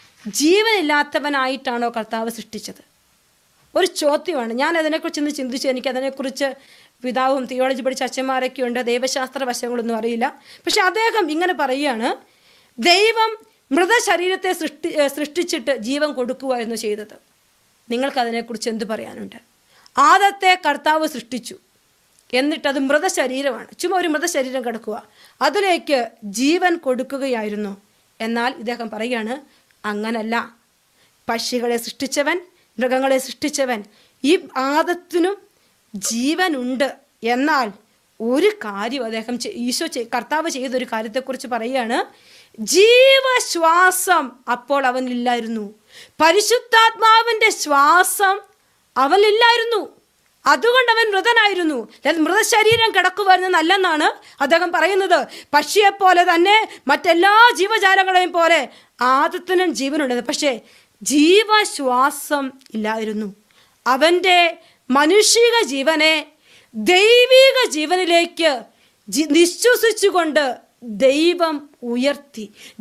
ജീവനില്ലാത്തവനായിട്ടാണോ കർത്താവ് സൃഷ്ടിച്ചത് ഒരു ചോദ്യമാണ് ഞാൻ അതിനെക്കുറിച്ച് ഇന്ന് ചിന്തിച്ചു എനിക്ക് അതിനെക്കുറിച്ച് പിതാവും തിയോളജി പഠിച്ച അച്ഛന്മാരൊക്കെ ഉണ്ട് ദൈവശാസ്ത്ര വശങ്ങളൊന്നും അറിയില്ല പക്ഷെ അദ്ദേഹം ഇങ്ങനെ പറയുകയാണ് ദൈവം മൃതശരീരത്തെ സൃഷ്ടി ഏഹ് സൃഷ്ടിച്ചിട്ട് ജീവൻ കൊടുക്കുകയായിരുന്നു ചെയ്തത് നിങ്ങൾക്ക് അതിനെക്കുറിച്ച് എന്ത് പറയാനുണ്ട് ആദത്തെ കർത്താവ് സൃഷ്ടിച്ചു എന്നിട്ടത് മൃതശരീരമാണ് ചുമ്മാ ഒരു മൃതശരീരം കിടക്കുക അതിലേക്ക് ജീവൻ കൊടുക്കുകയായിരുന്നു എന്നാൽ ഇദ്ദേഹം പറയുകയാണ് അങ്ങനല്ല പക്ഷികളെ സൃഷ്ടിച്ചവൻ മൃഗങ്ങളെ സൃഷ്ടിച്ചവൻ ഈ ആദത്തിനും ജീവനുണ്ട് എന്നാൽ ഒരു കാര്യം അദ്ദേഹം ചെ- ഈശോ ചെ- കർത്താവ് ചെയ്തൊരു കാര്യത്തെക്കുറിച്ച് പറയുകയാണ് ജീവശ്വാസം അപ്പോൾ അവനില്ലായിരുന്നു പരിശുദ്ധാത്മാവിൻ്റെ ശ്വാസം അവനില്ലായിരുന്നു അതുകൊണ്ട് അവൻ മൃതനായിരുന്നു അതായത് മൃതശരീരം കിടക്കുവായിരുന്നല്ലെന്നാണ് അദ്ദേഹം പറയുന്നത് പക്ഷിയെപ്പോലെ തന്നെ മറ്റെല്ലാ ജീവജാലങ്ങളെയും പോലെ ആദത്തിനും ജീവനുണ്ട് പക്ഷേ ജീവശ്വാസം ഇല്ലായിരുന്നു അവൻ്റെ മനുഷിക ജീവനെ ദൈവിക ജീവനിലേക്ക് ജി- നിശ്വസിച്ചുകൊണ്ട് ദൈവം ഉയർത്തി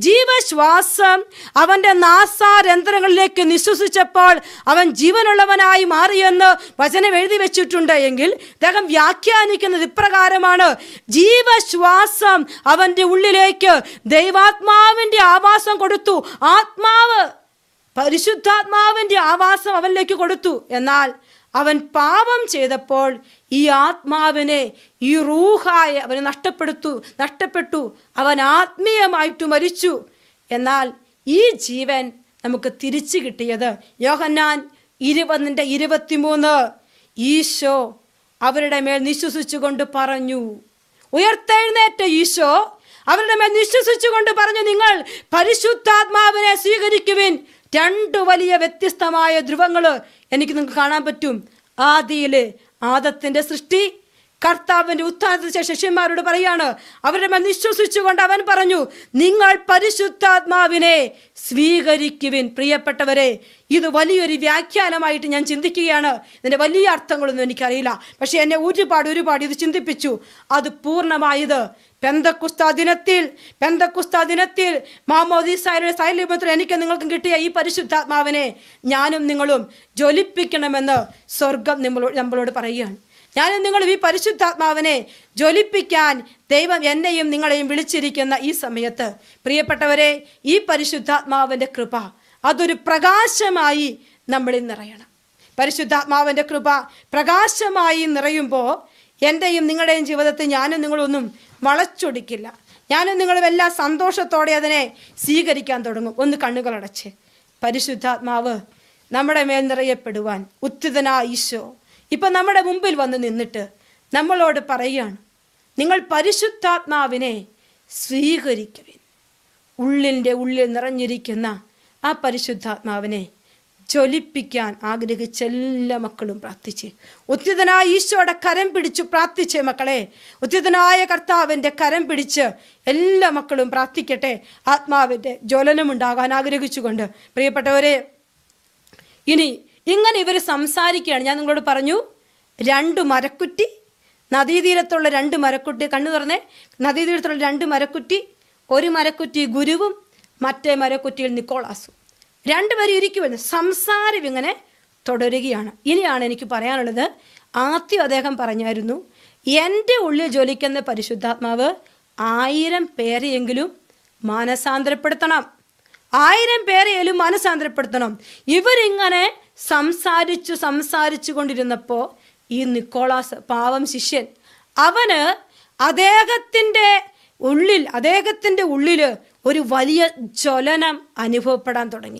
ജീവശ്വാസം അവൻ്റെ നാസാരന്ധ്രങ്ങളിലേക്ക് നിശ്വസിച്ചപ്പോൾ അവൻ ജീവനുള്ളവനായി മാറിയെന്ന് വചനം എഴുതി വെച്ചിട്ടുണ്ട് എങ്കിൽ അദ്ദേഹം വ്യാഖ്യാനിക്കുന്നത് ഇപ്രകാരമാണ് ജീവശ്വാസം അവൻ്റെ ഉള്ളിലേക്ക് ദൈവാത്മാവിൻ്റെ ആവാസം കൊടുത്തു ആത്മാവ് പരിശുദ്ധാത്മാവിൻ്റെ ആവാസം അവനിലേക്ക് കൊടുത്തു എന്നാൽ അവൻ പാപം ചെയ്തപ്പോൾ ഈ ആത്മാവിനെ ഈ റൂഹായ അവന് നഷ്ടപ്പെടുത്തു നഷ്ടപ്പെട്ടു അവൻ ആത്മീയമായിട്ട് മരിച്ചു എന്നാൽ ഈ ജീവൻ നമുക്ക് തിരിച്ചു കിട്ടിയത് യോഹന്നാൻ ഇരുപതിൻ്റെ ഇരുപത്തിമൂന്ന് ഈശോ അവരുടെ മേൽ നിശ്വസിച്ചുകൊണ്ട് പറഞ്ഞു ഉയർത്തെഴുന്നേറ്റ ഈശോ അവരുടെ മേൽ നിശ്വസിച്ചുകൊണ്ട് പറഞ്ഞു നിങ്ങൾ പരിശുദ്ധാത്മാവിനെ സ്വീകരിക്കുവിൻ രണ്ടു വലിയ വ്യത്യസ്തമായ ധ്രുവങ്ങൾ എനിക്ക് നിങ്ങൾക്ക് കാണാൻ പറ്റും ആദിയില് ആദത്തിന്റെ സൃഷ്ടി കർത്താവിന്റെ ഉത്ഥാനത്തിന് ശേഷം ശിഷ്യന്മാരോട് പറയാണ് അവരുടെ മേൽ നിശ്വസിച്ചുകൊണ്ട് അവൻ പറഞ്ഞു നിങ്ങൾ പരിശുദ്ധാത്മാവിനെ സ്വീകരിക്കുവിൻ പ്രിയപ്പെട്ടവരെ ഇത് വലിയൊരു വ്യാഖ്യാനമായിട്ട് ഞാൻ ചിന്തിക്കുകയാണ് ഇതിന്റെ വലിയ അർത്ഥങ്ങളൊന്നും എനിക്കറിയില്ല പക്ഷെ എന്നെ ഒരുപാട് ഒരുപാട് ഇത് ചിന്തിപ്പിച്ചു അത് പൂർണ്ണമായത് പെന്തക്കുസ്ത ദിനത്തിൽ പെന്തക്കുസ്ത ദിനത്തിൽ മാമോദീസായുടെ സൈലിപത്തിൽ എനിക്ക് നിങ്ങൾക്കും കിട്ടിയ ഈ പരിശുദ്ധാത്മാവിനെ ഞാനും നിങ്ങളും ജ്വലിപ്പിക്കണമെന്ന് സ്വർഗം നമ്മളോട് നമ്മളോട് പറയുകയാണ് ഞാനും നിങ്ങളും ഈ പരിശുദ്ധാത്മാവിനെ ജ്വലിപ്പിക്കാൻ ദൈവം എന്നെയും നിങ്ങളെയും വിളിച്ചിരിക്കുന്ന ഈ സമയത്ത് പ്രിയപ്പെട്ടവരെ ഈ പരിശുദ്ധാത്മാവിൻ്റെ കൃപ അതൊരു പ്രകാശമായി നമ്മളിൽ നിറയണം പരിശുദ്ധാത്മാവിൻ്റെ കൃപ പ്രകാശമായി നിറയുമ്പോൾ എൻ്റെയും നിങ്ങളുടെയും ജീവിതത്തിൽ ഞാനും നിങ്ങളൊന്നും വളച്ചൊടിക്കില്ല ഞാനും നിങ്ങളും എല്ലാം സന്തോഷത്തോടെ അതിനെ സ്വീകരിക്കാൻ തുടങ്ങും ഒന്ന് കണ്ണുകളടച്ച് പരിശുദ്ധാത്മാവ് നമ്മുടെ മേൽ നിറയപ്പെടുവാൻ ഉത്തിതനായ ഈശോ ഇപ്പം നമ്മുടെ മുമ്പിൽ വന്ന് നിന്നിട്ട് നമ്മളോട് പറയുകയാണ് നിങ്ങൾ പരിശുദ്ധാത്മാവിനെ സ്വീകരിക്കുവിൻ ഉള്ളിൻ്റെ ഉള്ളിൽ നിറഞ്ഞിരിക്കുന്ന ആ പരിശുദ്ധാത്മാവിനെ ജ്വലിപ്പിക്കാൻ ആഗ്രഹിച്ച എല്ലാ മക്കളും പ്രാർത്ഥിച്ച് ഉത്തിതനായ ഈശോയുടെ കരം പിടിച്ചു പ്രാർത്ഥിച്ചേ മക്കളെ ഉത്തിതനായ കർത്താവിൻ്റെ കരം പിടിച്ച് എല്ലാ മക്കളും പ്രാർത്ഥിക്കട്ടെ ആത്മാവിൻ്റെ ജ്വലനമുണ്ടാകാൻ ആഗ്രഹിച്ചുകൊണ്ട് പ്രിയപ്പെട്ടവരെ ഇനി ഇങ്ങനെ ഇവർ സംസാരിക്കുകയാണ് ഞാൻ നിങ്ങളോട് പറഞ്ഞു രണ്ട് മരക്കുറ്റി നദീതീരത്തുള്ള രണ്ട് മരക്കുറ്റി കണ്ണു തുറന്നേ നദീതീരത്തുള്ള രണ്ട് മരക്കുറ്റി ഒരു മരക്കുറ്റി ഗുരുവും മറ്റേ മരക്കുറ്റിയിൽ നിക്കോളാസും രണ്ടുപേരും ഇരിക്കുമല്ലോ സംസാരം ഇങ്ങനെ തുടരുകയാണ് ഇനിയാണ് എനിക്ക് പറയാനുള്ളത് ആദ്യം അദ്ദേഹം പറഞ്ഞായിരുന്നു എൻ്റെ ഉള്ളിൽ ജ്വലിക്കുന്ന പരിശുദ്ധാത്മാവ് ആയിരം പേരെയെങ്കിലും മാനസാന്തരപ്പെടുത്തണം ആയിരം പേരെയും മനസാന്തരപ്പെടുത്തണം ഇവരിങ്ങനെ സംസാരിച്ചു സംസാരിച്ചു കൊണ്ടിരുന്നപ്പോൾ ഈ നിക്കോളാസ് പാവം ശിഷ്യൻ അവന് അദ്ദേഹത്തിൻ്റെ ഉള്ളിൽ അദ്ദേഹത്തിൻ്റെ ഉള്ളിൽ ഒരു വലിയ ജ്വലനം അനുഭവപ്പെടാൻ തുടങ്ങി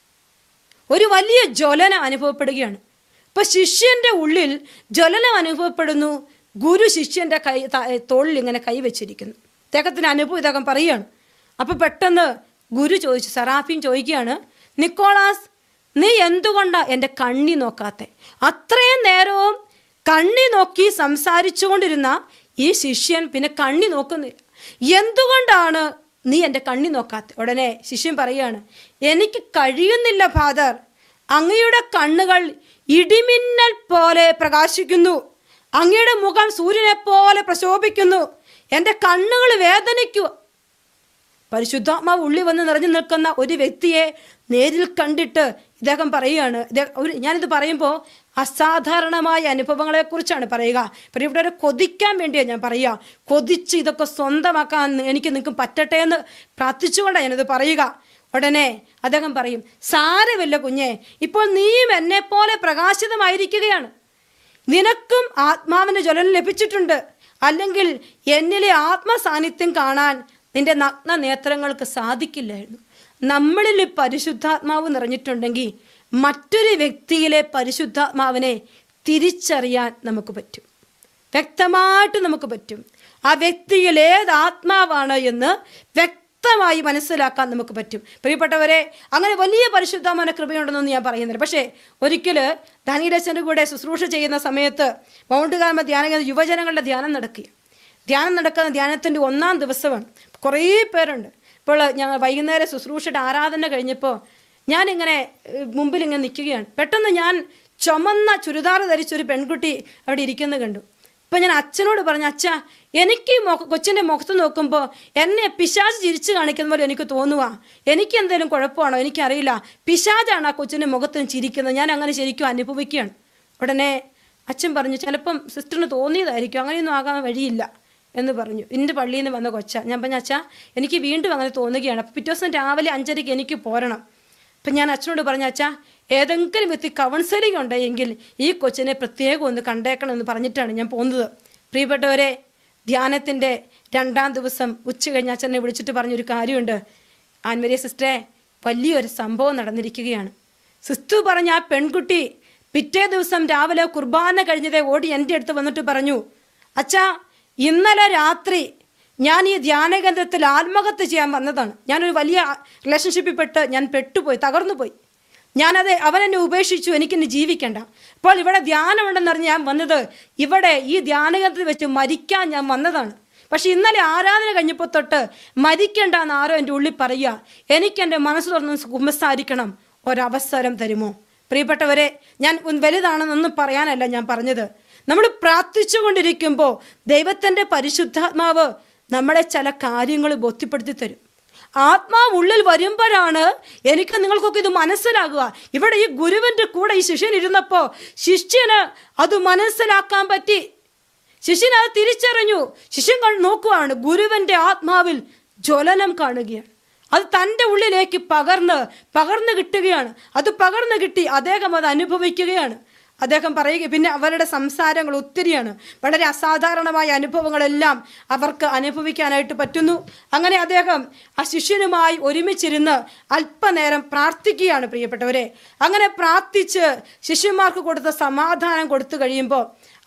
ഒരു വലിയ ജ്വലനം അനുഭവപ്പെടുകയാണ് ഇപ്പൊ ശിഷ്യന്റെ ഉള്ളിൽ ജ്വലനം അനുഭവപ്പെടുന്നു ഗുരു ശിഷ്യന്റെ കൈ ത- തോളിൽ ഇങ്ങനെ കൈവച്ചിരിക്കുന്നു അദ്ദേഹത്തിന് അനുഭവം ഇദ്ദേഹം പറയുകയാണ് അപ്പൊ പെട്ടെന്ന് ഗുരു ചോദിച്ചു സറാഫിൻ ചോദിക്കുകയാണ് നിക്കോളാസ് നീ എന്തുകൊണ്ടാ എൻ്റെ കണ്ണി നോക്കാത്തെ അത്രയും നേരവും കണ്ണി നോക്കി സംസാരിച്ചുകൊണ്ടിരുന്ന ഈ ശിഷ്യൻ പിന്നെ കണ്ണി നോക്കുന്നില്ല എന്തുകൊണ്ടാണ് നീ എൻ്റെ കണ്ണി നോക്കാത്ത ഉടനെ ശിഷ്യൻ പറയാണ് എനിക്ക് കഴിയുന്നില്ല ഫാദർ അങ്ങയുടെ കണ്ണുകൾ ഇടിമിന്നൽ പോലെ പ്രകാശിക്കുന്നു അങ്ങയുടെ മുഖം സൂര്യനെ പോലെ പ്രശോഭിക്കുന്നു എൻ്റെ കണ്ണുകൾ വേദനിക്കുക പരിശുദ്ധാത്മാവ് ഉള്ളി വന്ന് നിറഞ്ഞു നിൽക്കുന്ന ഒരു വ്യക്തിയെ നേരിൽ കണ്ടിട്ട് ഇദ്ദേഹം പറയുകയാണ് ഇദ്ദേഹം ഒരു ഞാനിത് പറയുമ്പോൾ അസാധാരണമായ അനുഭവങ്ങളെക്കുറിച്ചാണ് പറയുക പ്രിയപ്പെട്ടവരെ കൊതിക്കാൻ വേണ്ടിയാണ് ഞാൻ പറയുക കൊതിച്ച് ഇതൊക്കെ സ്വന്തമാക്കാൻ എനിക്ക് നിൽക്കും പറ്റട്ടെ എന്ന് പ്രാർത്ഥിച്ചുകൊണ്ടാണ് ഞാനിത് പറയുക ഉടനെ അദ്ദേഹം പറയും സാരമില്ല കുഞ്ഞെ ഇപ്പോൾ നീയും എന്നെ പോലെ പ്രകാശിതമായിരിക്കുകയാണ് നിനക്കും ആത്മാവിന് ജ്വലനം ലഭിച്ചിട്ടുണ്ട് അല്ലെങ്കിൽ എന്നിലെ ആത്മസാന്നിധ്യം കാണാൻ നിന്റെ നഗ്ന നേത്രങ്ങൾക്ക് സാധിക്കില്ലായിരുന്നു നമ്മളിൽ പരിശുദ്ധാത്മാവ് നിറഞ്ഞിട്ടുണ്ടെങ്കിൽ മറ്റൊരു വ്യക്തിയിലെ പരിശുദ്ധാത്മാവിനെ തിരിച്ചറിയാൻ നമുക്ക് പറ്റും വ്യക്തമായിട്ട് നമുക്ക് പറ്റും ആ വ്യക്തിയിൽ ഏത് ആത്മാവാണ് എന്ന് വ്യക്തമായി മനസ്സിലാക്കാൻ നമുക്ക് പറ്റും പ്രിയപ്പെട്ടവരെ അങ്ങനെ വലിയ പരിശുദ്ധമായ കൃപയുണ്ടെന്നൊന്നും ഞാൻ പറയുന്നില്ല പക്ഷേ ഒരിക്കൽ ധനീരച്ചൻ്റെ കൂടെ ശുശ്രൂഷ ചെയ്യുന്ന സമയത്ത് മൗണ്ടുകാർമ ധ്യാന യുവജനങ്ങളുടെ ധ്യാനം നടക്കുക ധ്യാനം നടക്കുന്ന ധ്യാനത്തിൻ്റെ ഒന്നാം ദിവസമാണ് കുറേ പേരുണ്ട് ഇപ്പോൾ ഞങ്ങൾ വൈകുന്നേരം ശുശ്രൂഷയുടെ ആരാധന കഴിഞ്ഞപ്പോൾ ഞാനിങ്ങനെ ഏഹ്, മുമ്പിൽ ഇങ്ങനെ നിൽക്കുകയാണ് പെട്ടെന്ന് ഞാൻ ചുമന്ന ചുരിദാർ ധരിച്ചൊരു പെൺകുട്ടി അവിടെ ഇരിക്കുന്നത് കണ്ടു ഇപ്പം ഞാൻ അച്ഛനോട് പറഞ്ഞു അച്ഛ എനിക്ക് ഈ മുഖ കൊച്ചിൻ്റെ മുഖത്ത് നോക്കുമ്പോൾ എന്നെ പിശാജ് ചിരിച്ചു കാണിക്കുന്ന പോലെ എനിക്ക് തോന്നുക എനിക്ക് എന്തെങ്കിലും കുഴപ്പമാണോ എനിക്കറിയില്ല പിശാജാണ് ആ കൊച്ചിൻ്റെ മുഖത്ത് ചിരിക്കുന്നത് ഞാൻ അങ്ങനെ ശരിക്കും അനുഭവിക്കുകയാണ് ഉടനെ അച്ഛൻ പറഞ്ഞു ചിലപ്പം സിസ്റ്ററിന് തോന്നിയതായിരിക്കും അങ്ങനെയൊന്നും ആകാൻ വഴിയില്ല എന്ന് പറഞ്ഞു എൻ്റെ പള്ളിയിൽ നിന്ന് വന്ന കൊച്ച ഞാൻ പറഞ്ഞ അച്ഛാ എനിക്ക് വീണ്ടും അങ്ങനെ തോന്നുകയാണ് അപ്പം പിറ്റേ ദിവസം രാവിലെ അഞ്ചരയ്ക്ക് എനിക്ക് പോരണം അപ്പം ഞാൻ അച്ഛനോട് പറഞ്ഞ അച്ഛാ ഏതെങ്കിലും വ്യക്തി കൗൺസിലിംഗ് ഉണ്ടെങ്കിൽ ഈ കൊച്ചിനെ പ്രത്യേകം ഒന്ന് കണ്ടേക്കണം എന്ന് പറഞ്ഞിട്ടാണ് ഞാൻ പോകുന്നത് പ്രിയപ്പെട്ടവരെ ധ്യാനത്തിൻ്റെ രണ്ടാം ദിവസം ഉച്ച കഴിഞ്ഞ് അച്ഛനെ വിളിച്ചിട്ട് പറഞ്ഞൊരു കാര്യമുണ്ട് ആൻമരിയ സിസ്റ്ററെ വലിയൊരു സംഭവം നടന്നിരിക്കുകയാണ് സിസ്തു പറഞ്ഞ ആ പെൺകുട്ടി പിറ്റേ ദിവസം രാവിലെ കുർബാന കഴിഞ്ഞതേ ഓടി എൻ്റെ അടുത്ത് വന്നിട്ട് പറഞ്ഞു അച്ഛാ ഇന്നലെ രാത്രി ഞാൻ ഈ ധ്യാനകേന്ദ്രത്തിൽ ആത്മഹത്യ ചെയ്യാൻ വന്നതാണ് ഞാനൊരു വലിയ റിലേഷൻഷിപ്പിൽ പെട്ട് ഞാൻ പെട്ടുപോയി തകർന്നു പോയി ഞാനത് അവനെന്നെ ഉപേക്ഷിച്ചു എനിക്കിന്ന് ജീവിക്കണ്ട അപ്പോൾ ഇവിടെ ധ്യാനമുണ്ടെന്ന് പറഞ്ഞ് ഞാൻ വന്നത് ഇവിടെ ഈ ധ്യാനകേന്ദ്രത്തിൽ വെച്ച് മരിക്കാൻ ഞാൻ വന്നതാണ് പക്ഷെ ഇന്നലെ ആരാധന കഴിഞ്ഞപ്പോൾ തൊട്ട് മരിക്കണ്ട എന്ന് ആരോ എൻ്റെ ഉള്ളിൽ പറയുക എനിക്ക് എൻ്റെ മനസ്സ് തുറന്ന് കുമ്പസാരിക്കണം ഒരവസരം തരുമോ പ്രിയപ്പെട്ടവരെ ഞാൻ ഉൻ- വലുതാണെന്നൊന്നും പറയാനല്ല ഞാൻ പറഞ്ഞത് നമ്മൾ പ്രാർത്ഥിച്ചുകൊണ്ടിരിക്കുമ്പോൾ ദൈവത്തിൻ്റെ പരിശുദ്ധാത്മാവ് നമ്മളെ ചില കാര്യങ്ങൾ ബോധ്യപ്പെടുത്തി തരും ആത്മാവ് ഉള്ളിൽ വരുമ്പോഴാണ് എനിക്ക് നിങ്ങൾക്കൊക്കെ ഇത് മനസ്സിലാകുക ഇവിടെ ഈ ഗുരുവിൻ്റെ കൂടെ ഈ ശിഷ്യൻ ഇരുന്നപ്പോൾ ശിഷ്യന് അത് മനസ്സിലാക്കാൻ പറ്റി ശിഷ്യൻ അത് തിരിച്ചറിഞ്ഞു ശിഷ്യൻ കണ്ട് നോക്കുവാണ് ഗുരുവിൻ്റെ ആത്മാവിൽ ജ്വലനം കാണുകയാണ് അത് തൻ്റെ ഉള്ളിലേക്ക് പകർന്ന് പകർന്നു കിട്ടുകയാണ് അത് പകർന്നു കിട്ടി അദ്ദേഹം അത് അനുഭവിക്കുകയാണ് അദ്ദേഹം പറയുക പിന്നെ അവരുടെ സംസാരങ്ങൾ ഒത്തിരിയാണ് വളരെ അസാധാരണമായ അനുഭവങ്ങളെല്ലാം അവർക്ക് അനുഭവിക്കാനായിട്ട് പറ്റുന്നു അങ്ങനെ അദ്ദേഹം ആ ശിഷ്യനുമായി ഒരുമിച്ചിരുന്ന് അല്പനേരം പ്രാർത്ഥിക്കുകയാണ് പ്രിയപ്പെട്ടവരെ അങ്ങനെ പ്രാർത്ഥിച്ച് ശിഷ്യന്മാർക്ക് കൊടുത്ത സമാധാനം കൊടുത്തു കഴിയുമ്പോൾ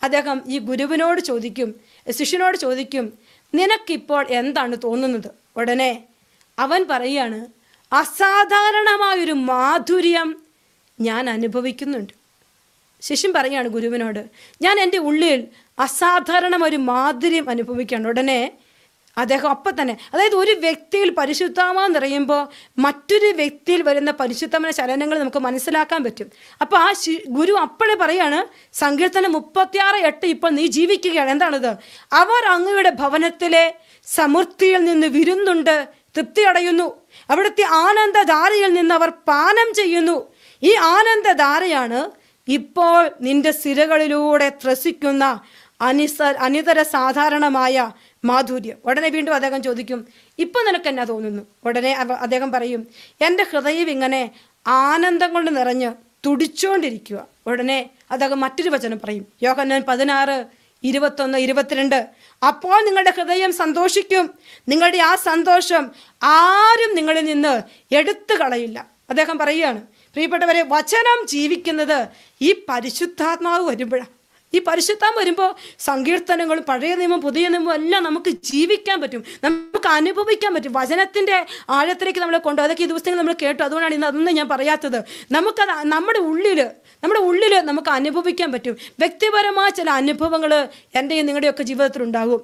അദ്ദേഹം ഈ ഗുരുവിനോട് ചോദിക്കും ശിഷ്യനോട് ചോദിക്കും നിനക്കിപ്പോൾ എന്താണ് തോന്നുന്നത് ഉടനെ അവൻ പറയാണ് അസാധാരണമായൊരു മാധുര്യം ഞാൻ അനുഭവിക്കുന്നുണ്ട് ശിഷ്യൻ പറയാണ് ഗുരുവിനോട് ഞാൻ എൻ്റെ ഉള്ളിൽ അസാധാരണ ഒരു മാധുര്യം അനുഭവിക്കുകയാണ് ഉടനെ അദ്ദേഹം അപ്പം തന്നെ അതായത് ഒരു വ്യക്തിയിൽ പരിശുദ്ധാമ നിറയുമ്പോൾ മറ്റൊരു വ്യക്തിയിൽ വരുന്ന പരിശുദ്ധമായ ചലനങ്ങൾ നമുക്ക് മനസ്സിലാക്കാൻ പറ്റും അപ്പോൾ ആ ശി- ഗുരു അപ്പോഴേ പറയാണ് സങ്കീർത്തനം മുപ്പത്തിയാറ് എട്ട് ഇപ്പോൾ നീ ജീവിക്കുകയാണ് എന്താണിത് അവർ അങ്ങയുടെ ഭവനത്തിലെ സമൃദ്ധിയിൽ നിന്ന് വിരുന്നുണ്ട് തൃപ്തി അടയുന്നു അവിടുത്തെ ആനന്ദധാരയിൽ നിന്ന് അവർ പാനം ചെയ്യുന്നു ഈ ആനന്ദധാരയാണ് ഇപ്പോൾ നിന്റെ സിരകളിലൂടെ ത്രസിക്കുന്ന അനിസ അനിതര സാധാരണമായ മാധുര്യം ഉടനെ വീണ്ടും അദ്ദേഹം ചോദിക്കും ഇപ്പം നിനക്ക് എന്നാ തോന്നുന്നു ഉടനെ അവ- അദ്ദേഹം പറയും എൻ്റെ ഹൃദയം ഇങ്ങനെ ആനന്ദം കൊണ്ട് നിറഞ്ഞ് തുടിച്ചുകൊണ്ടിരിക്കുക ഉടനെ അദ്ദേഹം മറ്റൊരു വചനം പറയും യോഹന്നാൻ പതിനാറ് ഇരുപത്തൊന്ന് ഇരുപത്തിരണ്ട് അപ്പോൾ നിങ്ങളുടെ ഹൃദയം സന്തോഷിക്കും നിങ്ങളുടെ ആ സന്തോഷം ആരും നിങ്ങളിൽ നിന്ന് എടുത്തു കളയില്ല അദ്ദേഹം പറയുകയാണ് പ്രിയപ്പെട്ടവരെ വചനം ജീവിക്കുന്നത് ഈ പരിശുദ്ധാത്മാവ് വരുമ്പോഴാണ് ഈ പരിശുദ്ധാം വരുമ്പോൾ സങ്കീർത്തനങ്ങളും പഴയ നിയമം പുതിയ നിയമം എല്ലാം നമുക്ക് ജീവിക്കാൻ പറ്റും നമുക്ക് അനുഭവിക്കാൻ പറ്റും വചനത്തിൻ്റെ ആഴത്തിലേക്ക് നമ്മളെ കൊണ്ടു അതൊക്കെ ഈ ദിവസങ്ങൾ നമ്മൾ കേട്ടു അതുകൊണ്ടാണ് ഇന്ന് അതൊന്നും ഞാൻ പറയാത്തത് നമുക്കത് നമ്മുടെ ഉള്ളിൽ നമ്മുടെ ഉള്ളിൽ നമുക്ക് അനുഭവിക്കാൻ പറ്റും വ്യക്തിപരമായ ചില അനുഭവങ്ങൾ എൻ്റെയും നിങ്ങളുടെയൊക്കെ ജീവിതത്തിൽ ഉണ്ടാകും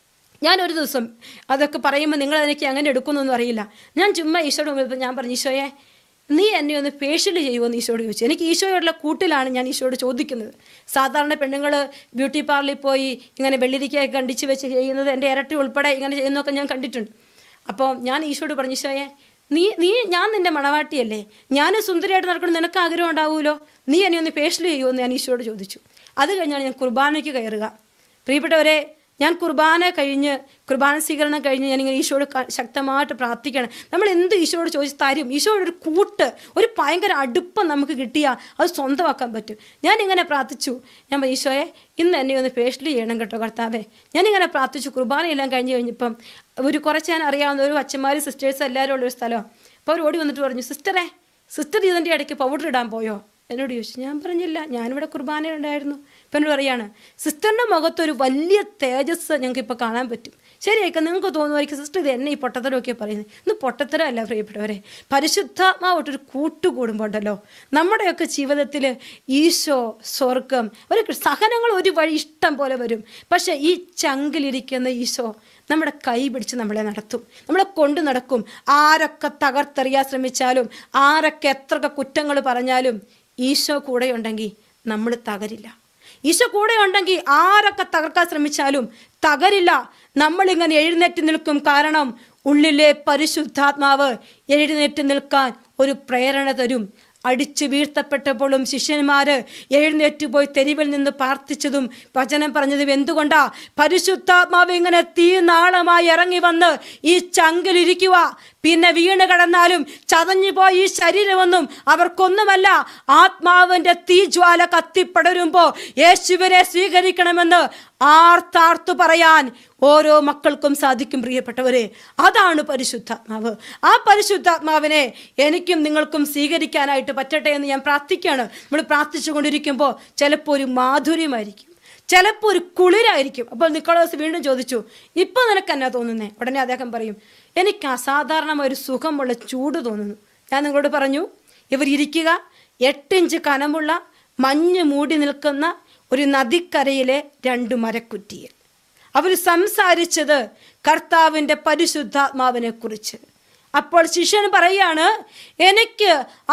ഞാൻ ഒരു ദിവസം അതൊക്കെ പറയുമ്പോൾ നിങ്ങൾ എനിക്ക് എങ്ങനെ എടുക്കുന്നൊന്നും അറിയില്ല ഞാൻ ചുമ്മാ ഈശോയുടെ മുമ്പിൽ ഞാൻ പറഞ്ഞു ഈശോയെ നീ എന്നെ ഒന്ന് ഫേഷ്യൽ ചെയ്യുമെന്ന് ഈശോയോട് ചോദിച്ചു എനിക്ക് ഈശോയോടുള്ള കൂട്ടിലാണ് ഞാൻ ഈശോയോട് ചോദിക്കുന്നത് സാധാരണ പെണ്ണുങ്ങൾ ബ്യൂട്ടി പാർലറിൽ പോയി ഇങ്ങനെ വെള്ളിരിക്കയൊക്കെ കണ്ടിച്ച് വെച്ച് ചെയ്യുന്നത് എൻ്റെ ഇരട്ടി ഉൾപ്പെടെ ഇങ്ങനെ ചെയ്യുന്നതൊക്കെ ഞാൻ കണ്ടിട്ടുണ്ട് അപ്പോൾ ഞാൻ ഈശോയോട് പറഞ്ഞു ഈശോയെ നീ നീ ഞാൻ നിൻ്റെ മണവാട്ടിയല്ലേ ഞാൻ സുന്ദരിയായിട്ട് നടക്കണം നിനക്ക് ആഗ്രഹം ഉണ്ടാവുമല്ലോ നീ എന്നെ ഒന്ന് ഫേഷ്യൽ ചെയ്യുമെന്ന് ഞാൻ ഈശോയോട് ചോദിച്ചു അത് കഴിഞ്ഞാണ് ഞാൻ കുർബാനയ്ക്ക് കയറുക പ്രിയപ്പെട്ടവരെ ഞാൻ കുർബാന കഴിഞ്ഞ് കുർബാന സ്വീകരണം കഴിഞ്ഞ് ഞാനിങ്ങനെ ഈശോയോട് ക- ശക്തമായിട്ട് പ്രാർത്ഥിക്കണം നമ്മൾ എന്ത് ഈശോയോട് ചോദിച്ച് തരും ഈശോയുടെ ഒരു കൂട്ട് ഒരു ഭയങ്കര അടുപ്പം നമുക്ക് കിട്ടിയാൽ അത് സ്വന്തമാക്കാൻ പറ്റും ഞാനിങ്ങനെ പ്രാർത്ഥിച്ചു ഞാൻ പറഞ്ഞു, ഈശോയെ ഇന്ന് എന്നെ ഒന്ന് പേഷ്യൽ ചെയ്യണം കേട്ടോ കർത്താവേ ഞാനിങ്ങനെ പ്രാർത്ഥിച്ചു കുർബാനയെല്ലാം കഴിഞ്ഞ് കഴിഞ്ഞപ്പം ഒരു കുറച്ച് ഞാൻ അറിയാവുന്ന ഒരു അച്ഛന്മാരും സിസ്റ്റേഴ്സ് എല്ലാവരും ഉള്ളൊരു സ്ഥലമാണ് അപ്പോൾ അവർ ഓടി വന്നിട്ട് പറഞ്ഞു സിസ്റ്ററെ സിസ്റ്റർ ഇതിൻ്റെ ഇടയ്ക്ക് പൗഡർ ഇടാൻ പോയോ എന്നോട് ചോദിച്ചു ഞാൻ പറഞ്ഞില്ല ഞാനിവിടെ കുർബാനയുണ്ടായിരുന്നു ഇപ്പം എന്നോട് പറയാണ് സിസ്റ്ററിൻ്റെ മുഖത്തൊരു വലിയ തേജസ് ഞങ്ങൾക്ക് ഇപ്പോൾ കാണാൻ പറ്റും ശരിയായിരിക്കും നിങ്ങൾക്ക് തോന്നുമായിരിക്കും സിസ്റ്റർ ഇത് എന്നെ ഈ പൊട്ടത്തരമൊക്കെ പറയുന്നത് ഇന്ന് പൊട്ടത്തരമല്ല പ്രിയപ്പെട്ടവരെ പരിശുദ്ധാത്മാവട്ടൊരു കൂട്ടുകൂടുമ്പോൾ ഉണ്ടല്ലോ നമ്മുടെയൊക്കെ ജീവിതത്തിൽ ഈശോ സ്വർഗം ഒരു സഹനങ്ങൾ ഒരു വഴി ഇഷ്ടം പോലെ വരും പക്ഷേ ഈ ചങ്കിലിരിക്കുന്ന ഈശോ നമ്മുടെ കൈ പിടിച്ച് നമ്മളെ നടത്തും നമ്മളെ കൊണ്ടു നടക്കും ആരൊക്കെ തകർത്തെറിയാൻ ശ്രമിച്ചാലും ആരൊക്കെ എത്രയൊക്കെ കുറ്റങ്ങൾ പറഞ്ഞാലും ഈശോ കൂടെയുണ്ടെങ്കിൽ നമ്മൾ തകരില്ല ഈശോ കൂടെ ഉണ്ടെങ്കിൽ ആരൊക്കെ തകർക്കാൻ ശ്രമിച്ചാലും തകരില്ല നമ്മളിങ്ങനെ എഴുന്നേറ്റ് നിൽക്കും കാരണം ഉള്ളിലെ പരിശുദ്ധാത്മാവ് എഴുന്നേറ്റ് നിൽക്കാൻ ഒരു പ്രേരണ തരും അടിച്ചു വീഴ്ത്തപ്പെട്ടപ്പോഴും ശിഷ്യന്മാര് എഴുന്നേറ്റ് പോയി തെരുവിൽ നിന്ന് പ്രാർത്ഥിച്ചതും വചനം പറഞ്ഞതും എന്തുകൊണ്ടാ പരിശുദ്ധാത്മാവ് ഇങ്ങനെ തീ നാളമായി ഇറങ്ങി വന്ന് ഈ ചങ്കിലിരിക്കുക പിന്നെ വീണ് കിടന്നാലും ചതഞ്ഞു പോയി ഈ ശരീരമൊന്നും അവർക്കൊന്നുമല്ല ആത്മാവിന്റെ തീജ്വാല കത്തിപ്പടരുമ്പോ യേശുവിനെ സ്വീകരിക്കണമെന്ന് ആർത്താർത്തു പറയാൻ ഓരോ മക്കൾക്കും സാധിക്കും പ്രിയപ്പെട്ടവരെ അതാണ് പരിശുദ്ധാത്മാവ് ആ പരിശുദ്ധാത്മാവിനെ എനിക്കും നിങ്ങൾക്കും സ്വീകരിക്കാനായിട്ട് പറ്റട്ടെ എന്ന് ഞാൻ പ്രാർത്ഥിക്കുകയാണ് നമ്മൾ പ്രാർത്ഥിച്ചു കൊണ്ടിരിക്കുമ്പോൾ ചിലപ്പോൾ ഒരു മാധുര്യമായിരിക്കും ചിലപ്പോൾ ഒരു കുളിരായിരിക്കും അപ്പോൾ നിക്കോളോസ് വീണ്ടും ചോദിച്ചു ഇപ്പം നിനക്ക് എന്നാ തോന്നുന്നേ ഉടനെ അദ്ദേഹം പറയും എനിക്ക് അസാധാരണമായ ഒരു സുഖമുള്ള ചൂട് തോന്നുന്നു ഞാൻ നിങ്ങളോട് പറഞ്ഞു ഇവർ ഇരിക്കുക എട്ടിഞ്ച് കനമുള്ള മഞ്ഞ് മൂടി നിൽക്കുന്ന ഒരു നദിക്കരയിലെ രണ്ട് മരക്കുറ്റിയിൽ അവർ സംസാരിച്ചത് കർത്താവിൻ്റെ പരിശുദ്ധാത്മാവിനെ കുറിച്ച് അപ്പോൾ ശിഷ്യൻ പറയാണ് എനിക്ക്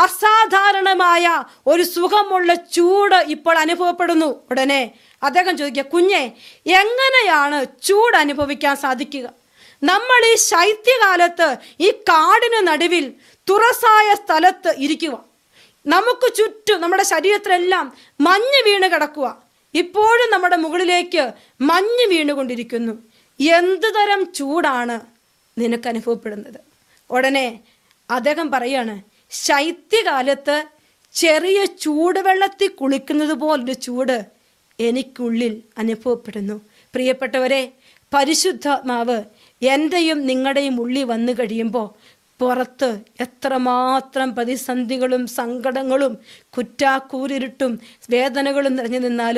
അസാധാരണമായ ഒരു സുഖമുള്ള ചൂട് ഇപ്പോൾ അനുഭവപ്പെടുന്നു ഉടനെ അദ്ദേഹം ചോദിക്കുക കുഞ്ഞെ എങ്ങനെയാണ് ചൂട് അനുഭവിക്കാൻ സാധിക്കുക നമ്മൾ ഈ ശൈത്യകാലത്ത് ഈ കാടിന് നടുവിൽ തുറസായ സ്ഥലത്ത് ഇരിക്കുക നമുക്ക് ചുറ്റും നമ്മുടെ ശരീരത്തിലെല്ലാം മഞ്ഞ് വീണ് കിടക്കുക ഇപ്പോഴും നമ്മുടെ മുകളിലേക്ക് മഞ്ഞ് വീണുകൊണ്ടിരിക്കുന്നു എന്ത് തരം ചൂടാണ് നിനക്ക് അനുഭവപ്പെടുന്നത് ഉടനെ അദ്ദേഹം പറയാണ് ശൈത്യകാലത്ത് ചെറിയ ചൂടുവെള്ളത്തിൽ കുളിക്കുന്നത് പോലൊരു ചൂട് എനിക്കുള്ളിൽ അനുഭവപ്പെടുന്നു പ്രിയപ്പെട്ടവരെ പരിശുദ്ധാത്മാവ് എൻ്റെയും നിങ്ങളുടെയും ഉള്ളിൽ വന്നു കഴിയുമ്പോൾ പുറത്ത് എത്രമാത്രം പ്രതിസന്ധികളും സങ്കടങ്ങളും കുറ്റാക്കൂരിരുട്ടും വേദനകളും നിറഞ്ഞു നിന്നാലും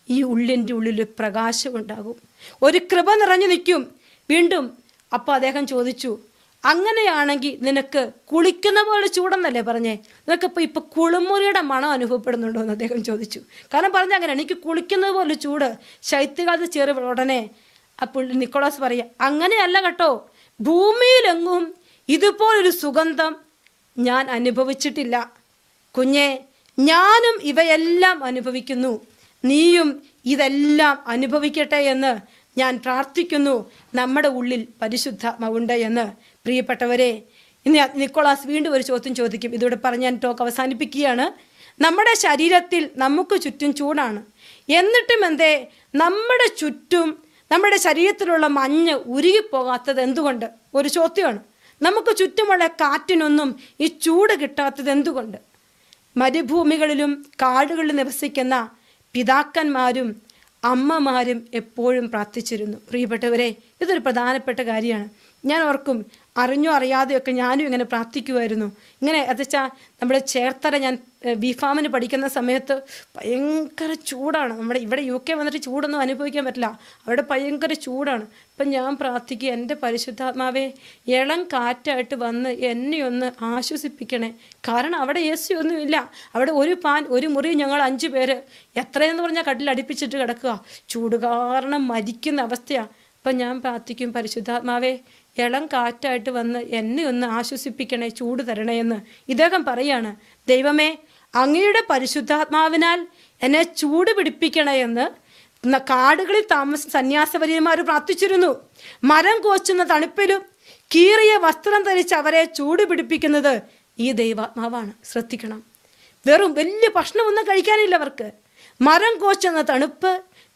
ഈ ഉള്ളിൻ്റെ ഉള്ളിൽ ഒരു പ്രകാശം ഉണ്ടാകും ഒരു കൃപ നിറഞ്ഞു നിൽക്കും വീണ്ടും അപ്പോൾ അദ്ദേഹം ചോദിച്ചു അങ്ങനെയാണെങ്കിൽ നിനക്ക് കുളിക്കുന്ന പോലെ ചൂടെന്നല്ലേ പറഞ്ഞേ നിനക്കിപ്പോൾ ഇപ്പോൾ കുളിമുറിയുടെ മണം അനുഭവപ്പെടുന്നുണ്ടോ എന്ന് അദ്ദേഹം ചോദിച്ചു കാരണം പറഞ്ഞ അങ്ങനെ എനിക്ക് കുളിക്കുന്നത് പോലെ ചൂട് ശൈത്യകാലത്ത് ചേറി ഉടനെ അപ്പോൾ നിക്കോളാസ് പറയുക അങ്ങനെയല്ല കേട്ടോ ഭൂമിയിലെങ്ങും ഇതുപോലൊരു സുഗന്ധം ഞാൻ അനുഭവിച്ചിട്ടില്ല കുഞ്ഞെ ഞാനും ഇവയെല്ലാം അനുഭവിക്കുന്നു നീയും ഇതെല്ലാം അനുഭവിക്കട്ടെ എന്ന് ഞാൻ പ്രാർത്ഥിക്കുന്നു നമ്മുടെ ഉള്ളിൽ പരിശുദ്ധാത്മാവുണ്ട് എന്ന് പ്രിയപ്പെട്ടവരെ ഇനി നിക്കോളാസ് വീണ്ടും ഒരു ചോദ്യം ചോദിക്കും ഇതോടെ പറഞ്ഞ് ഞാൻ ടോക്ക് അവസാനിപ്പിക്കുകയാണ് നമ്മുടെ ശരീരത്തിൽ നമുക്ക് ചുറ്റും ചൂടാണ് എന്നിട്ടും എന്തേ നമ്മുടെ ചുറ്റും നമ്മുടെ ശരീരത്തിലുള്ള മഞ്ഞ് ഉരുകിപ്പോകാത്തത് എന്തുകൊണ്ട് ഒരു ചോദ്യമാണ് നമുക്ക് ചുറ്റുമുള്ള കാറ്റിനൊന്നും ഈ ചൂട് കിട്ടാത്തത് എന്തുകൊണ്ട് മരുഭൂമികളിലും കാടുകളിലും നിവസിക്കുന്ന പിതാക്കന്മാരും അമ്മമാരും എപ്പോഴും പ്രാർത്ഥിച്ചിരുന്നു പ്രിയപ്പെട്ടവരെ ഇതൊരു പ്രധാനപ്പെട്ട കാര്യമാണ് ഞാൻ ഓർക്കും അറിഞ്ഞോ അറിയാതെയൊക്കെ ഞാനും ഇങ്ങനെ പ്രാർത്ഥിക്കുമായിരുന്നു ഇങ്ങനെ എന്നുവെച്ചാൽ നമ്മുടെ ചേർത്തല ഞാൻ ബി ഫാമിന് പഠിക്കുന്ന സമയത്ത് ഭയങ്കര ചൂടാണ് നമ്മുടെ ഇവിടെ യു കെ വന്നിട്ട് ചൂടൊന്നും അനുഭവിക്കാൻ പറ്റില്ല അവിടെ ഭയങ്കര ചൂടാണ് അപ്പം ഞാൻ പ്രാർത്ഥിക്കുക എൻ്റെ പരിശുദ്ധാത്മാവെ ഇളം കാറ്റായിട്ട് വന്ന് എന്നെ ഒന്ന് ആശ്വസിപ്പിക്കണേ കാരണം അവിടെ എ സി ഒന്നുമില്ല അവിടെ ഒരു പാൻ ഒരു മുറി ഞങ്ങൾ അഞ്ച് പേര് എത്രയെന്ന് പറഞ്ഞാൽ കട്ടിൽ അടുപ്പിച്ചിട്ട് കിടക്കുക ചൂട് കാരണം മരിക്കുന്ന അവസ്ഥയാണ് അപ്പം ഞാൻ പ്രാർത്ഥിക്കും പരിശുദ്ധാത്മാവേ ഇളം കാറ്റായിട്ട് വന്ന് എന്നെ ഒന്ന് ആശ്വസിപ്പിക്കണേ ചൂട് തരണേ എന്ന് ഇദ്ദേഹം പറയാണ് ദൈവമേ അങ്ങയുടെ പരിശുദ്ധാത്മാവിനാൽ എന്നെ ചൂട് പിടിപ്പിക്കണേ എന്ന് ന- കാടുകളിൽ താമസ സന്യാസവര്യന്മാർ പ്രാർത്ഥിച്ചിരുന്നു മരം കോച്ചുന്ന തണുപ്പിലും കീറിയ വസ്ത്രം ധരിച്ച് അവരെ ചൂട് പിടിപ്പിക്കുന്നത് ഈ ദൈവാത്മാവാണ് ശ്രദ്ധിക്കണം വെറും വലിയ ഭക്ഷണമൊന്നും കഴിക്കാനില്ല അവർക്ക് മരം കോച്ചുന്ന തണുപ്പ്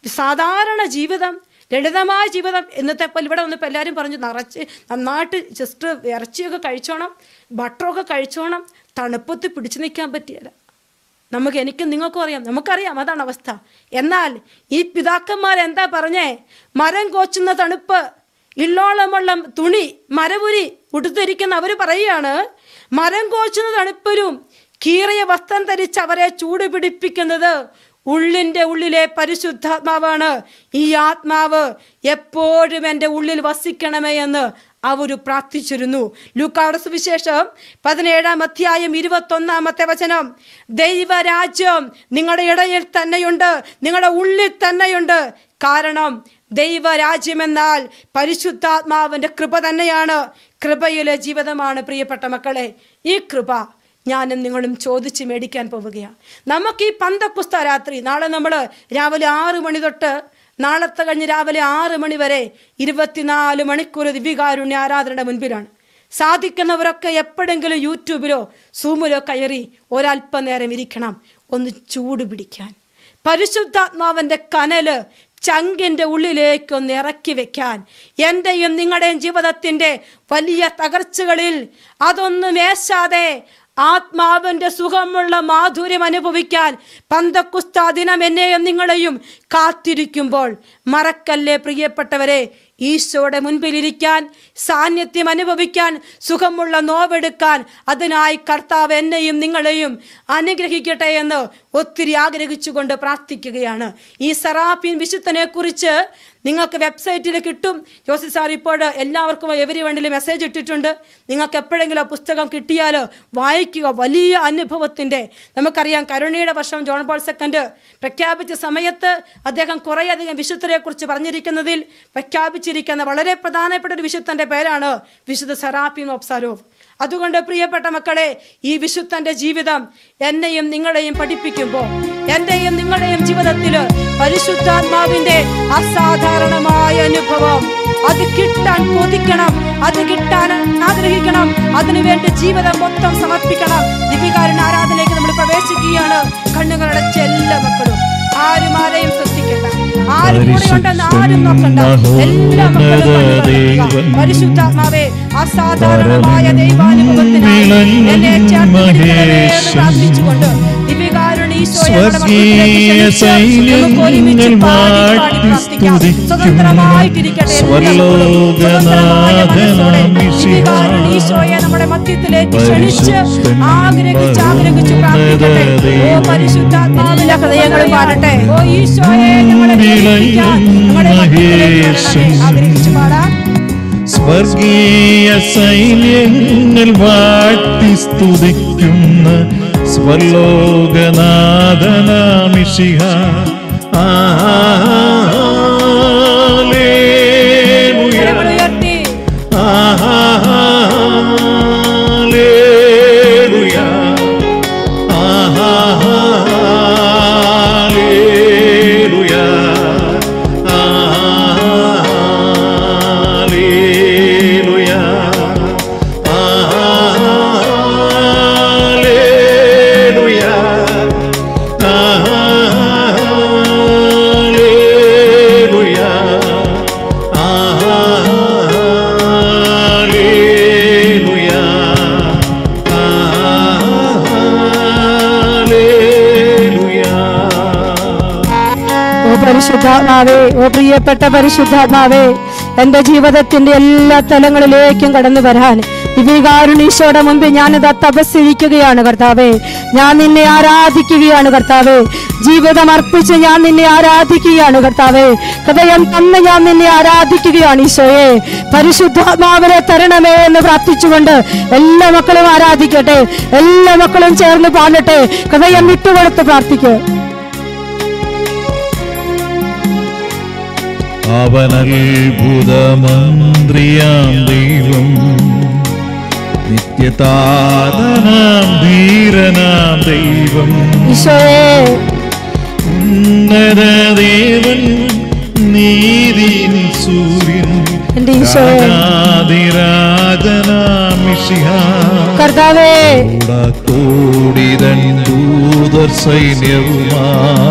സാധാരണ ജീവിതം ലളിതമായ ജീവിതം ഇന്നത്തെ പോലെ ഇവിടെ വന്നപ്പോൾ എല്ലാവരും പറഞ്ഞു നിറച്ച് നന്നായിട്ട് ജസ്റ്റ് ഇറച്ചിയൊക്കെ കഴിച്ചോണം ബട്ടറൊക്കെ കഴിച്ചോണം തണുപ്പത്ത് പിടിച്ചു നിൽക്കാൻ പറ്റിയല്ല നമുക്ക് എനിക്കും നിങ്ങൾക്കും അറിയാം നമുക്കറിയാം അതാണ് അവസ്ഥ എന്നാൽ ഈ പിതാക്കന്മാർ എന്താ പറഞ്ഞേ മരം കോച്ചുന്ന തണുപ്പ് ഇള്ളോളമുള്ള തുണി മരപുരി ഉടുത്തിരിക്കുന്ന അവർ പറയുകയാണ് മരം കോച്ചുന്ന തണുപ്പിലും കീറിയ വസ്ത്രം ധരിച്ച് അവരെ ചൂട് പിടിപ്പിക്കുന്നത് ഉള്ളിൻ്റെ ഉള്ളിലെ പരിശുദ്ധാത്മാവാണ് ഈ ആത്മാവ് എപ്പോഴും എൻ്റെ ഉള്ളിൽ വസിക്കണമേ എന്ന് അവർ പ്രാർത്ഥിച്ചിരുന്നു ലൂക്കാട് സുവിശേഷം പതിനേഴാം അധ്യായം ഇരുപത്തൊന്നാമത്തെ വചനം ദൈവരാജ്യം നിങ്ങളുടെ ഇടയിൽ തന്നെയുണ്ട് നിങ്ങളുടെ ഉള്ളിൽ തന്നെയുണ്ട് കാരണം ദൈവരാജ്യമെന്നാൽ പരിശുദ്ധാത്മാവിൻ്റെ കൃപ തന്നെയാണ് കൃപയിലെ ജീവിതമാണ് പ്രിയപ്പെട്ട മക്കളെ ഈ കൃപ ഞാനും നിങ്ങളും ചോദിച്ച് മേടിക്കാൻ പോവുകയാണ് നമുക്ക് ഈ പന്തക്കുസ്ത രാത്രി നാളെ നമ്മൾ രാവിലെ ആറ് മണി തൊട്ട് നാളത്തെ കഴിഞ്ഞ് രാവിലെ ആറ് മണി വരെ ഇരുപത്തിനാല് മണിക്കൂർ ദിവ്യകാരുണ്യ ആരാധനയുടെ മുൻപിലാണ് സാധിക്കുന്നവരൊക്കെ എപ്പോഴെങ്കിലും യൂട്യൂബിലോ സൂമിലോ കയറി ഒരല്പനേരം ഇരിക്കണം ഒന്ന് ചൂട് പിടിക്കാൻ പരിശുദ്ധാത്മാവിൻ്റെ കനല് ചങ്കിൻ്റെ ഉള്ളിലേക്ക് ഒന്ന് ഇറക്കി വെക്കാൻ എൻ്റെയും നിങ്ങളുടെയും ജീവിതത്തിൻ്റെ വലിയ തകർച്ചകളിൽ അതൊന്നും വേശാതെ ആത്മാവിൻ്റെ സുഖമുള്ള മാധുര്യം അനുഭവിക്കാൻ പന്തക്കുസ്ത ദിനം എന്നെയും നിങ്ങളെയും കാത്തിരിക്കുമ്പോൾ മറക്കല്ലേ പ്രിയപ്പെട്ടവരെ ഈശോയുടെ മുൻപിലിരിക്കാൻ സാന്നിധ്യം അനുഭവിക്കാൻ സുഖമുള്ള നോവെടുക്കാൻ അതിനായി കർത്താവ് എന്നെയും നിങ്ങളെയും അനുഗ്രഹിക്കട്ടെ എന്ന് ഒത്തിരി ആഗ്രഹിച്ചുകൊണ്ട് പ്രാർത്ഥിക്കുകയാണ് ഈ സറാഫീൻ വിശുദ്ധനെ കുറിച്ച് നിങ്ങൾക്ക് വെബ്സൈറ്റിൽ കിട്ടും ജോസി സാർ ഇപ്പോൾ എല്ലാവർക്കും എവരി വേണ്ടിൽ മെസ്സേജ് ഇട്ടിട്ടുണ്ട് നിങ്ങൾക്ക് എപ്പോഴെങ്കിലും ആ പുസ്തകം കിട്ടിയാൽ വായിക്കുക വലിയ അനുഭവത്തിൻ്റെ നമുക്കറിയാം കരുണയുടെ വർഷം ജോൺ പോൾ സെക്കൻഡ് പ്രഖ്യാപിച്ച സമയത്ത് അദ്ദേഹം കുറേയധികം വിശുദ്ധരെ കുറിച്ച് പറഞ്ഞിരിക്കുന്നതിൽ പ്രഖ്യാപിച്ചിരിക്കുന്ന വളരെ പ്രധാനപ്പെട്ട ഒരു വിശുദ്ധൻ്റെ പേരാണ് വിശുദ്ധ സെറാഫീൻ ഒബ്സാരോവ് അതുകൊണ്ട് പ്രിയപ്പെട്ട മക്കളെ ഈ വിശുദ്ധന്റെ ജീവിതം എന്നെയും നിങ്ങളെയും പഠിപ്പിക്കുമ്പോൾ എന്റെയും നിങ്ങളുടെയും ജീവിതത്തിൽ പരിശുദ്ധാത്മാവിന്റെ അസാധാരണമായ അനുഭവം അത് കിട്ടാൻ കൊതിക്കണം അത് കിട്ടാൻ ആഗ്രഹിക്കണം അതിനുവേണ്ടി ജീവിതം മൊത്തം സമർപ്പിക്കണം ദിപികാരൻ ആരാധനയിലേക്ക് നമ്മൾ പ്രവേശിക്കുകയാണ് കണ്ണുകളുടെ എല്ലാ മക്കളും ആരും ആരെയും ശ്രദ്ധിക്കണ്ട ആരും കൂടെ ഉണ്ടെന്ന് ആരും നോക്കണ്ട എല്ലാ മക്കളും കണ്ണുകളടയ്ക്കുക. പരിശുദ്ധാത്മാവേ അസാധാരണമായ ദൈവാനുഭവത്തിനായി എന്നെ ചേർത്ത് പിടിക്കണമേ എന്ന് പ്രാർത്ഥിച്ചുകൊണ്ട് ദിവ്യകാരുണി ഈശോയെ നമ്മുടെ മധ്യത്തിലേക്ക് ക്ഷണിച്ച് നമുക്ക് ഒരുമിച്ച് പാടി പാടി പ്രാർത്ഥിക്കാം. സ്വതന്ത്രമായിട്ടിരിക്കട്ടെ എല്ലാ മക്കളും. സ്വതന്ത്രമായ മനസ്സോടെ ദിവികാരുണ്യ ഈശോയെ നമ്മുടെ മധ്യത്തിലേക്ക് ക്ഷണിച്ച് ആഗ്രഹിച്ച് ആഗ്രഹിച്ച് പ്രാർത്ഥിക്കട്ടെ ഓ പരിശുദ്ധാത്മാവിന്റെ ഹൃദയങ്ങൾ പാടട്ടെ ഓ ഈശോയെ ഞങ്ങളെ ജീവിപ്പിക്കാൻ ഞങ്ങളുടെ മധ്യത്തിലേക്ക് വരണമേ. ആഗ്രഹിച്ച് പാടാം സ്വർഗീയ സൈന്യങ്ങൾ വാഴ്ത്തി സ്തുതിക്കുന്ന സ്വലോകനാഥനാമിഷിഹ കരങ്ങൾ ഉയർത്തി ഓ പരിശുദ്ധാത്മാവേ ഓ പ്രിയപ്പെട്ട പരിശുദ്ധാത്മാവേ എന്റെ ജീവിതത്തിന്റെ എല്ലാ തലങ്ങളിലേക്കും കടന്നു വരാൻ ദിവ്യകാരുണീശോയുടെ മുമ്പിൽ ഞാനിത് തപസ്സിരിക്കുകയാണ് കർത്താവേ ഞാൻ നിന്നെ ആരാധിക്കുകയാണ് കർത്താവേ ജീവിതം അർപ്പിച്ച് ഞാൻ നിന്നെ ആരാധിക്കുകയാണ് കർത്താവേ ഹൃദയം തന്ന് ഞാൻ നിന്നെ ആരാധിക്കുകയാണ് ഈശോയെ പരിശുദ്ധാത്മാവിനെ തരണമേ എന്ന് പ്രാർത്ഥിച്ചുകൊണ്ട് എല്ലാ മക്കളും ആരാധിക്കട്ടെ എല്ലാ മക്കളും ചേർന്ന് പാടട്ടെ ഹൃദയം വിട്ടുകൊടുത്ത് പ്രാർത്ഥിക്കുക അവനത്ഭുതമന്ത്രിയാം ദൈവം നിത്യതാതനാം ധീരനാം ദൈവം ഈശോയെ ഉന്നതദേവൻ നീതിൻ സൂര്യൻ എന്റെ ഈശോയെ രാജാതിരാജനാമിഷിഹ കർത്താവേ കൂടിതൻ ദൂതർ സൈന്യവുമാ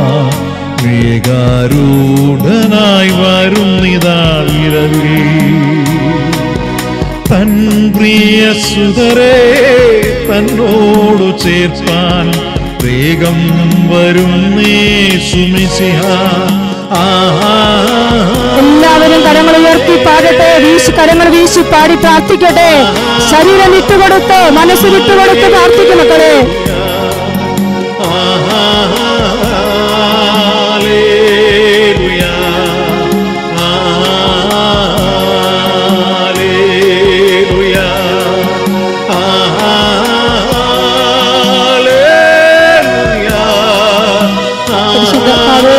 വേഗാരൂഢനായി വരുന്നിതാ വിരവിൽ തൻ പ്രിയ സുതരെ തന്നോടു ചേർപ്പാൻ വേഗം വരുന്നേ സുമിസിഹ ആഹാ എല്ലാവരും കരങ്ങൾ ഉയർത്തി പാടട്ടെ വീശി കരങ്ങൾ വീശി പാടി പ്രാർത്ഥിക്കട്ടെ ശരീരം വിട്ടുകൊടുത്ത് മനസ്സ് വിട്ടുകൊടുത്ത് പ്രാർത്ഥിക്കും മക്കളെ പരിശുദ്ധാത്മാവേ,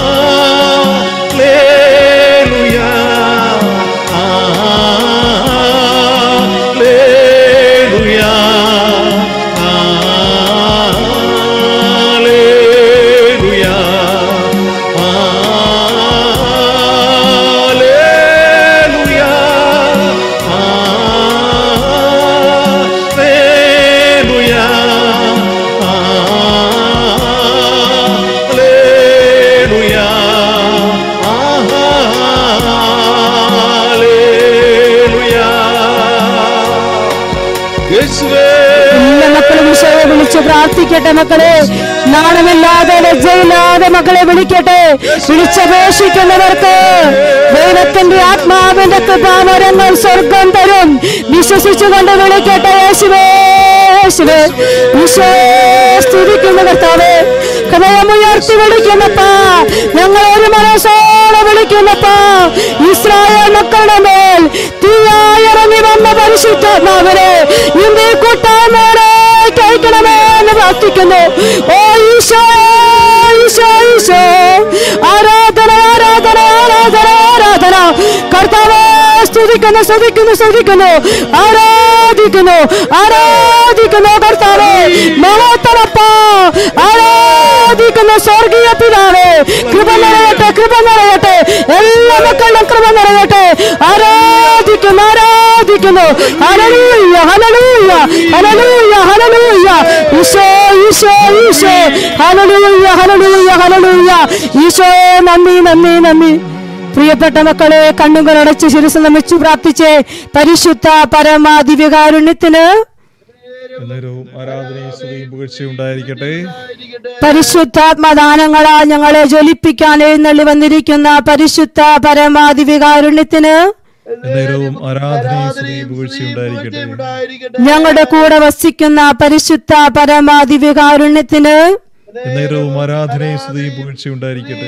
എല്ലാ മക്കളും ഈശോയെ വിളിച്ച് പ്രാർത്ഥിക്കട്ടെ മക്കളെ നാണമില്ലാതെ ലജ്ജയില്ലാതെ മക്കളെ വിളിക്കട്ടെ വിളിച്ചപേക്ഷിക്കുന്നവർക്ക് ദൈവത്തിന്റെ ആത്മാവിന്റെ കൃപാവരങ്ങൾ സ്വർഗം തരും വിശ്വസിച്ചുകൊണ്ട് വിളിക്കട്ടെ യേശുവേ യേശുവേ ഈശോയെ സ്തുതിക്കുന്ന കർത്താവേ ഹൃദയമുയർത്തി വിളിക്കുന്നപ്പാ ഞങ്ങൾ ഒരു മനസ്സോടെ വിളിക്കുന്നപ്പാ ഇസ്രായേൽ മക്കളുടെ മേൽ തീയായി ഇറങ്ങി വന്ന പരിശുദ്ധാത്മാവിനെ ഇന്ന് കൂട്ടാമേറെ കേൾക്കണമേ എന്ന് പ്രാർത്ഥിക്കുന്നു ഓ ഈശോ ഈശോ ഈശോ ആരാധന ആരാധന ആരാധന ആരാധന കർത്താവേ സ്തുതിക്കുന്നു സ്തുതിക്കുന്നു സ്തുതിക്കുന്നു ആരാധിക്കുന്നു ആരാധിക്കുന്നു കർത്താവേ മഹോത്തരപ്പ ആരാധിക്കുന്നു സ്വർഗീയ പിതാവേ കൃപ നിറയട്ടെ കൃപ നിറയട്ടെ എല്ലാ മക്കളിലും കൃപ നിറയട്ടെ ആരാധിക്കുന്നു ആരാധിക്കുന്നു hallelujah hallelujah hallelujah hallelujah Eesho Eesho Eesho hallelujah hallelujah hallelujah ഈശോയെ നന്ദി നന്ദി നന്ദി പ്രിയപ്പെട്ട മക്കളെ കണ്ണുകൾ അടച്ച് ശിരസ് നമിച്ചു പ്രാർത്ഥിച്ച് പരിശുദ്ധ പരമാദിവ്യകാരുണ്യത്തിന് എന്നേരവും ആരാധനയും സ്തുതിയും പുകഴ്ചയും ഉണ്ടായിരിക്കട്ടെ പരിശുദ്ധാത്മദാനങ്ങളാൽ ഞങ്ങളെ ജ്വലിപ്പിക്കാൻ എഴുന്നള്ളി വന്നിരിക്കുന്ന പരിശുദ്ധ പരമാധിവികാരുണ്യത്തിന് എന്നേരവും ആരാധനയും സ്തുതിയും പുകഴ്ചയും ഉണ്ടായിരിക്കട്ടെ ഞങ്ങളുടെ കൂടെ വസിക്കുന്ന പരിശുദ്ധ പരമാധിവികാരുണ്യത്തിന് എന്നേരവും ആരാധനയും സ്തുതിയും പുകഴ്ചയും ഉണ്ടായിരിക്കട്ടെ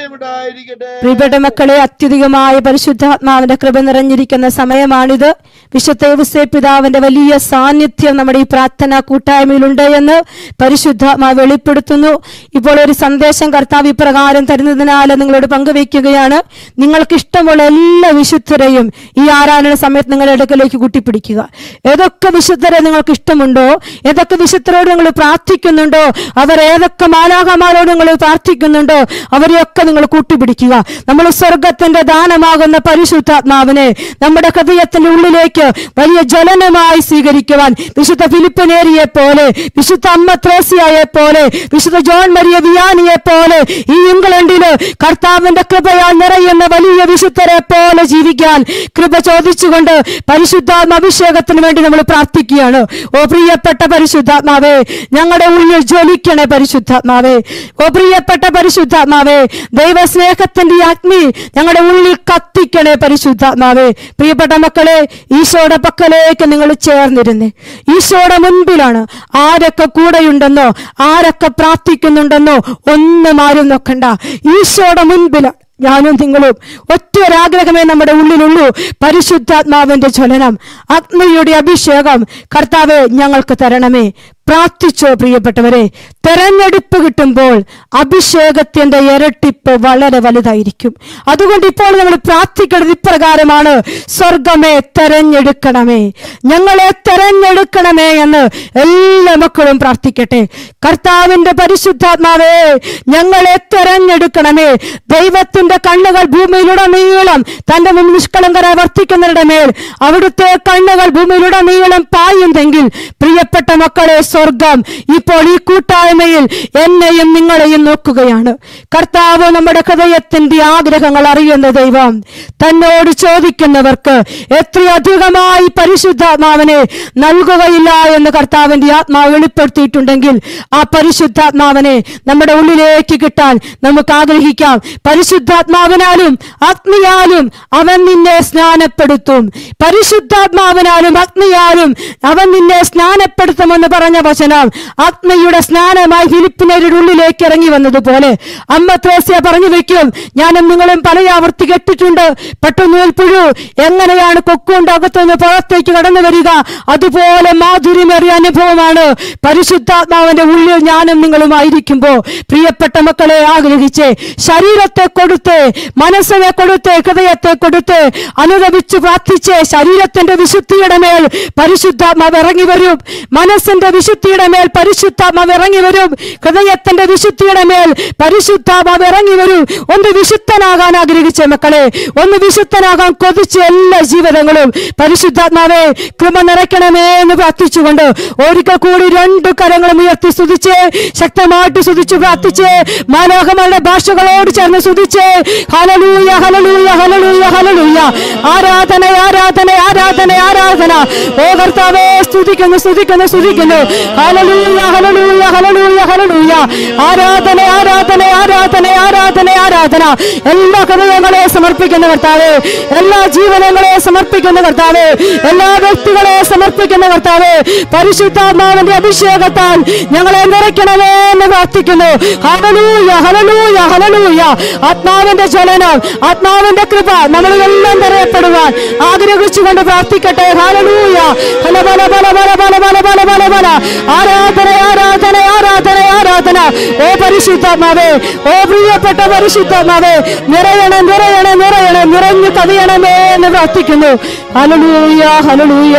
പ്രിയപ്പെട്ട മക്കളെ അത്യധികമായ പരിശുദ്ധാത്മാവിന്റെ കൃപ നിറഞ്ഞിരിക്കുന്ന സമയമാണിത് വിശുദ്ധ യേവുസേ പിതാവിന്റെ വലിയ സാന്നിധ്യം നമ്മുടെ ഈ പ്രാർത്ഥനാ കൂട്ടായ്മയിലുണ്ട് എന്ന് പരിശുദ്ധാത്മാവ് വെളിപ്പെടുത്തുന്നു ഇപ്പോൾ ഒരു സന്ദേശം കർത്താവ് ഇപ്രകാരം തരുന്നതിനാൽ നിങ്ങളോട് പങ്കുവയ്ക്കുകയാണ് നിങ്ങൾക്ക് ഇഷ്ടമുള്ള എല്ലാ വിശുദ്ധരെയും ഈ ആരാധന സമയത്ത് നിങ്ങളുടെ അടുക്കലേക്ക് കൂട്ടിപ്പിടിക്കുക ഏതൊക്കെ വിശുദ്ധരെ നിങ്ങൾക്ക് ഇഷ്ടമുണ്ടോ ഏതൊക്കെ വിശുദ്ധരോട് നിങ്ങൾ പ്രാർത്ഥിക്കുന്നുണ്ടോ അവർ ഏതൊക്കെ മാലാകമാരോട് നിങ്ങൾ പ്രാർത്ഥിക്കുന്നുണ്ടോ അവരെയൊക്കെ നിങ്ങൾ കൂട്ടിപ്പിടിക്കുക നമ്മൾ സ്വർഗത്തിന്റെ ദാനമാകുന്ന പരിശുദ്ധാത്മാവിനെ നമ്മുടെ ഹൃദയത്തിന്റെ ഉള്ളിലേക്ക് വലിയ ജ്വലനമായി സ്വീകരിക്കുവാൻ വിശുദ്ധ ഫിലിപ്പനേരിയെ പോലെ വിശുദ്ധ അമ്മ ത്രേസ്യയെ പോലെ വിശുദ്ധ ജോൺ മരിയ വിയാനിയെ പോലെ ഈ ഇംഗ്ലണ്ടില് കർത്താവിന്റെ കൃപയാൽ നിറയുന്ന വലിയ വിശുദ്ധരെ പോലെ ജീവിക്കാൻ കൃപ ചോദിച്ചുകൊണ്ട് പരിശുദ്ധാത്മ അഭിഷേകത്തിന് വേണ്ടി നമ്മൾ പ്രാർത്ഥിക്കുകയാണ് ഓ പ്രിയപ്പെട്ട പരിശുദ്ധാത്മാവേ ഞങ്ങളുടെ ഉള്ളിൽ ജ്വലിക്കണേ പരിശുദ്ധാത്മാവേ ഓ പ്രിയപ്പെട്ട പരിശുദ്ധാത്മാവേ ദൈവസ്നേഹത്തിന്റെ ഈ അഗ്നി ഞങ്ങളുടെ ഉള്ളിൽ കത്തിക്കണേ പരിശുദ്ധാത്മാവേ പ്രിയപ്പെട്ട മക്കളെ ഈശോയുടെ പക്കലേക്ക് നിങ്ങൾ ചേർന്നിരുന്നേ ഈശോയുടെ മുൻപിലാണ് ആരൊക്കെ കൂടെയുണ്ടെന്നോ ആരൊക്കെ പ്രാർത്ഥിക്കുന്നുണ്ടെന്നോ ഒന്നും ആരും നോക്കണ്ട ഈശോയുടെ മുൻപിലാണ് ഞാനും നിങ്ങളും ഒറ്റ ഒരാഗ്രഹമേ നമ്മുടെ ഉള്ളിലുള്ളൂ പരിശുദ്ധാത്മാവിന്റെ ജ്വലനം അഗ്നിയുടെ അഭിഷേകം കർത്താവെ ഞങ്ങൾക്ക് തരണമേ പ്രാർത്ഥിച്ചോ പ്രിയപ്പെട്ടവരെ തെരഞ്ഞെടുപ്പ് കിട്ടുമ്പോൾ അഭിഷേകത്തിന്റെ ഇരട്ടിപ്പ് വളരെ വലുതായിരിക്കും അതുകൊണ്ട് ഇപ്പോൾ നമ്മൾ പ്രാർത്ഥിക്കേണ്ടത് ഇപ്രകാരമാണ് സ്വർഗമേ തെരഞ്ഞെടുക്കണമേ ഞങ്ങളെ തെരഞ്ഞെടുക്കണമേ എന്ന് എല്ലാ മക്കളും പ്രാർത്ഥിക്കട്ടെ കർത്താവിന്റെ പരിശുദ്ധാത്മാവേ ഞങ്ങളെ തെരഞ്ഞെടുക്കണമേ ദൈവത്തിന്റെ കണ്ണുകൾ ഭൂമിയിലുടനീളം തന്റെ മുൻ നിഷ്കളങ്കരായി വർത്തിക്കുന്നവരുടെ മേൽ അവിടുത്തെ കണ്ണുകൾ ഭൂമിയിലുടനീളം പായുന്നെങ്കിൽ പ്രിയപ്പെട്ട മക്കളെ സ്വർഗം ഇപ്പോൾ ഈ കൂട്ടായ്മയിൽ എന്നെയും നിങ്ങളെയും നോക്കുകയാണ് കർത്താവ് നമ്മുടെ ഹൃദയത്തിന്റെ ആഗ്രഹങ്ങൾ അറിയുന്ന ദൈവം തന്നോട് ചോദിക്കുന്നവർക്ക് എത്രയധികമായി പരിശുദ്ധാത്മാവിനെ നൽകുകയില്ല എന്ന് കർത്താവിന്റെ ആത്മാവ് വെളിപ്പെടുത്തിയിട്ടുണ്ടെങ്കിൽ ആ പരിശുദ്ധാത്മാവിനെ നമ്മുടെ ഉള്ളിലേക്ക് കിട്ടാൻ നമുക്ക് ആഗ്രഹിക്കാം പരിശുദ്ധാത്മാവിനാലും അഗ്നിയാലും അവൻ നിന്നെ സ്നാനപ്പെടുത്തും പരിശുദ്ധാത്മാവിനാലും അഗ്നിയാലും അവൻ നിന്നെ സ്നാനപ്പെടുത്തുമെന്ന് പറഞ്ഞ വചനം അഗ്നിയുടെ സ്നാനമായി ഫിലിപ്പിനരുടെ ഉള്ളിലേക്ക് ഇറങ്ങി വന്നതുപോലെ അമ്മ ത്രേസ്യ പറഞ്ഞു വെക്കും ഞാനും നിങ്ങളും പലയാവർത്തി കേട്ടിട്ടുണ്ട് പെട്ടെന്നേൽപ്പുഴു എങ്ങനെയാണ് കൊക്കുകൊണ്ട് അകത്തുനിന്ന് പുറത്തേക്ക് കടന്നു വരിക അതുപോലെ മാധുര്യമേറിയ അനുഭവമാണ് പരിശുദ്ധാത്മാവിന്റെ ഉള്ളിൽ ഞാനും നിങ്ങളുമായിരിക്കുമ്പോൾ പ്രിയപ്പെട്ട മക്കളെ ആഗ്രഹിച്ച് ശരീരത്തെ കൊടുത്ത് മനസ്സിനെ കൊടുത്ത് ഹൃദയത്തെ കൊടുത്ത് അനുദപിച്ച് പ്രാർത്ഥിച്ച് ശരീരത്തിന്റെ വിശുദ്ധിയുടെ മേൽ പരിശുദ്ധാത്മാവ് ഇറങ്ങി വരും മനസ്സിന്റെ വിശുദ്ധിയുടെ മേൽ പരിശുദ്ധാത്മാവ് ഇറങ്ങി വരും ഹൃദയത്തിന്റെ വിശുദ്ധിയുടെ മേൽ പരിശുദ്ധാത്മാവ് ഇറങ്ങി വരും ഒന്ന് വിശുദ്ധനാകാൻ ആഗ്രഹിച്ച മക്കളെ ഒന്ന് വിശുദ്ധനാകാൻ കൊതിച്ച എല്ലാ ജീവിതങ്ങളും പരിശുദ്ധാത്മാവെ കൃപ നിറയ്ക്കണമേ എന്ന് പ്രാർത്ഥിച്ചുകൊണ്ട് ഒരിക്കൽ കൂടി രണ്ട് കരങ്ങളും ഉയർത്തി സ്തുതിച്ച് ശക്തമായിട്ട് സ്തുതിച്ച് പ്രാർത്ഥിച്ച് മാലോഹമരുടെ ഭാഷകളോട് ചേർന്ന് സ്തുതിച്ച് ഹലലൂയ ഹലലൂയ ഹലലൂയ ഹലലൂയ ആരാധന ആരാധന ആരാധന ആരാധന ഓ കർത്താവേ സ്തുതിക്കുന്നു സ്തുതിക്കുന്നു സ്തുതിക്കുന്നു ഹലലൂയ ഹലലൂയ ഹലലൂയ ഹലലൂയ ആരാധന ആരാധന ആരാധന ആരാധന ആരാധന എല്ലാ ഹൃദയങ്ങളെ സമർപ്പിക്കുന്ന കർത്താവേ എല്ലാ ജീവനങ്ങളെ സമർപ്പിക്കുന്ന കർത്താവേ എല്ലാ വ്യക്തികളെ സമർപ്പിക്കുന്ന കർത്താവേ പരിശുദ്ധാത്മാവിന്റെ അഭിഷേകത്താൽ ഞങ്ങളെ നിറയ്ക്കണമേ എന്ന് പ്രാർത്ഥിക്കുന്നു ഹലലൂയ ഹലലൂയ ഹലലൂയ ആത്മാവിന്റെ ജ്വലനം ആത്മാവിന്റെ കൃപ നമ്മളിലെല്ലാം നിറയപ്പെടുവാൻ ആഗ്രഹിച്ചുകൊണ്ട് പ്രാർത്ഥിക്കട്ടെ ഹലലൂയ ഹല ബല ബല ബല ബല ബല ബല ബല ബല ആരാധന ആരാധന ആരാധന ആരാധന ഓ പരിശുദ്ധാത്മാവേ ഓ പ്രിയപ്പെട്ട പരിശുദ്ധാത്മാവേ നിറയണം നിറയണം നിറയണം നിറഞ്ഞു കവിയണമേ എന്ന് പ്രാർത്ഥിക്കുന്നു ഹലലൂയ ഹലലൂയ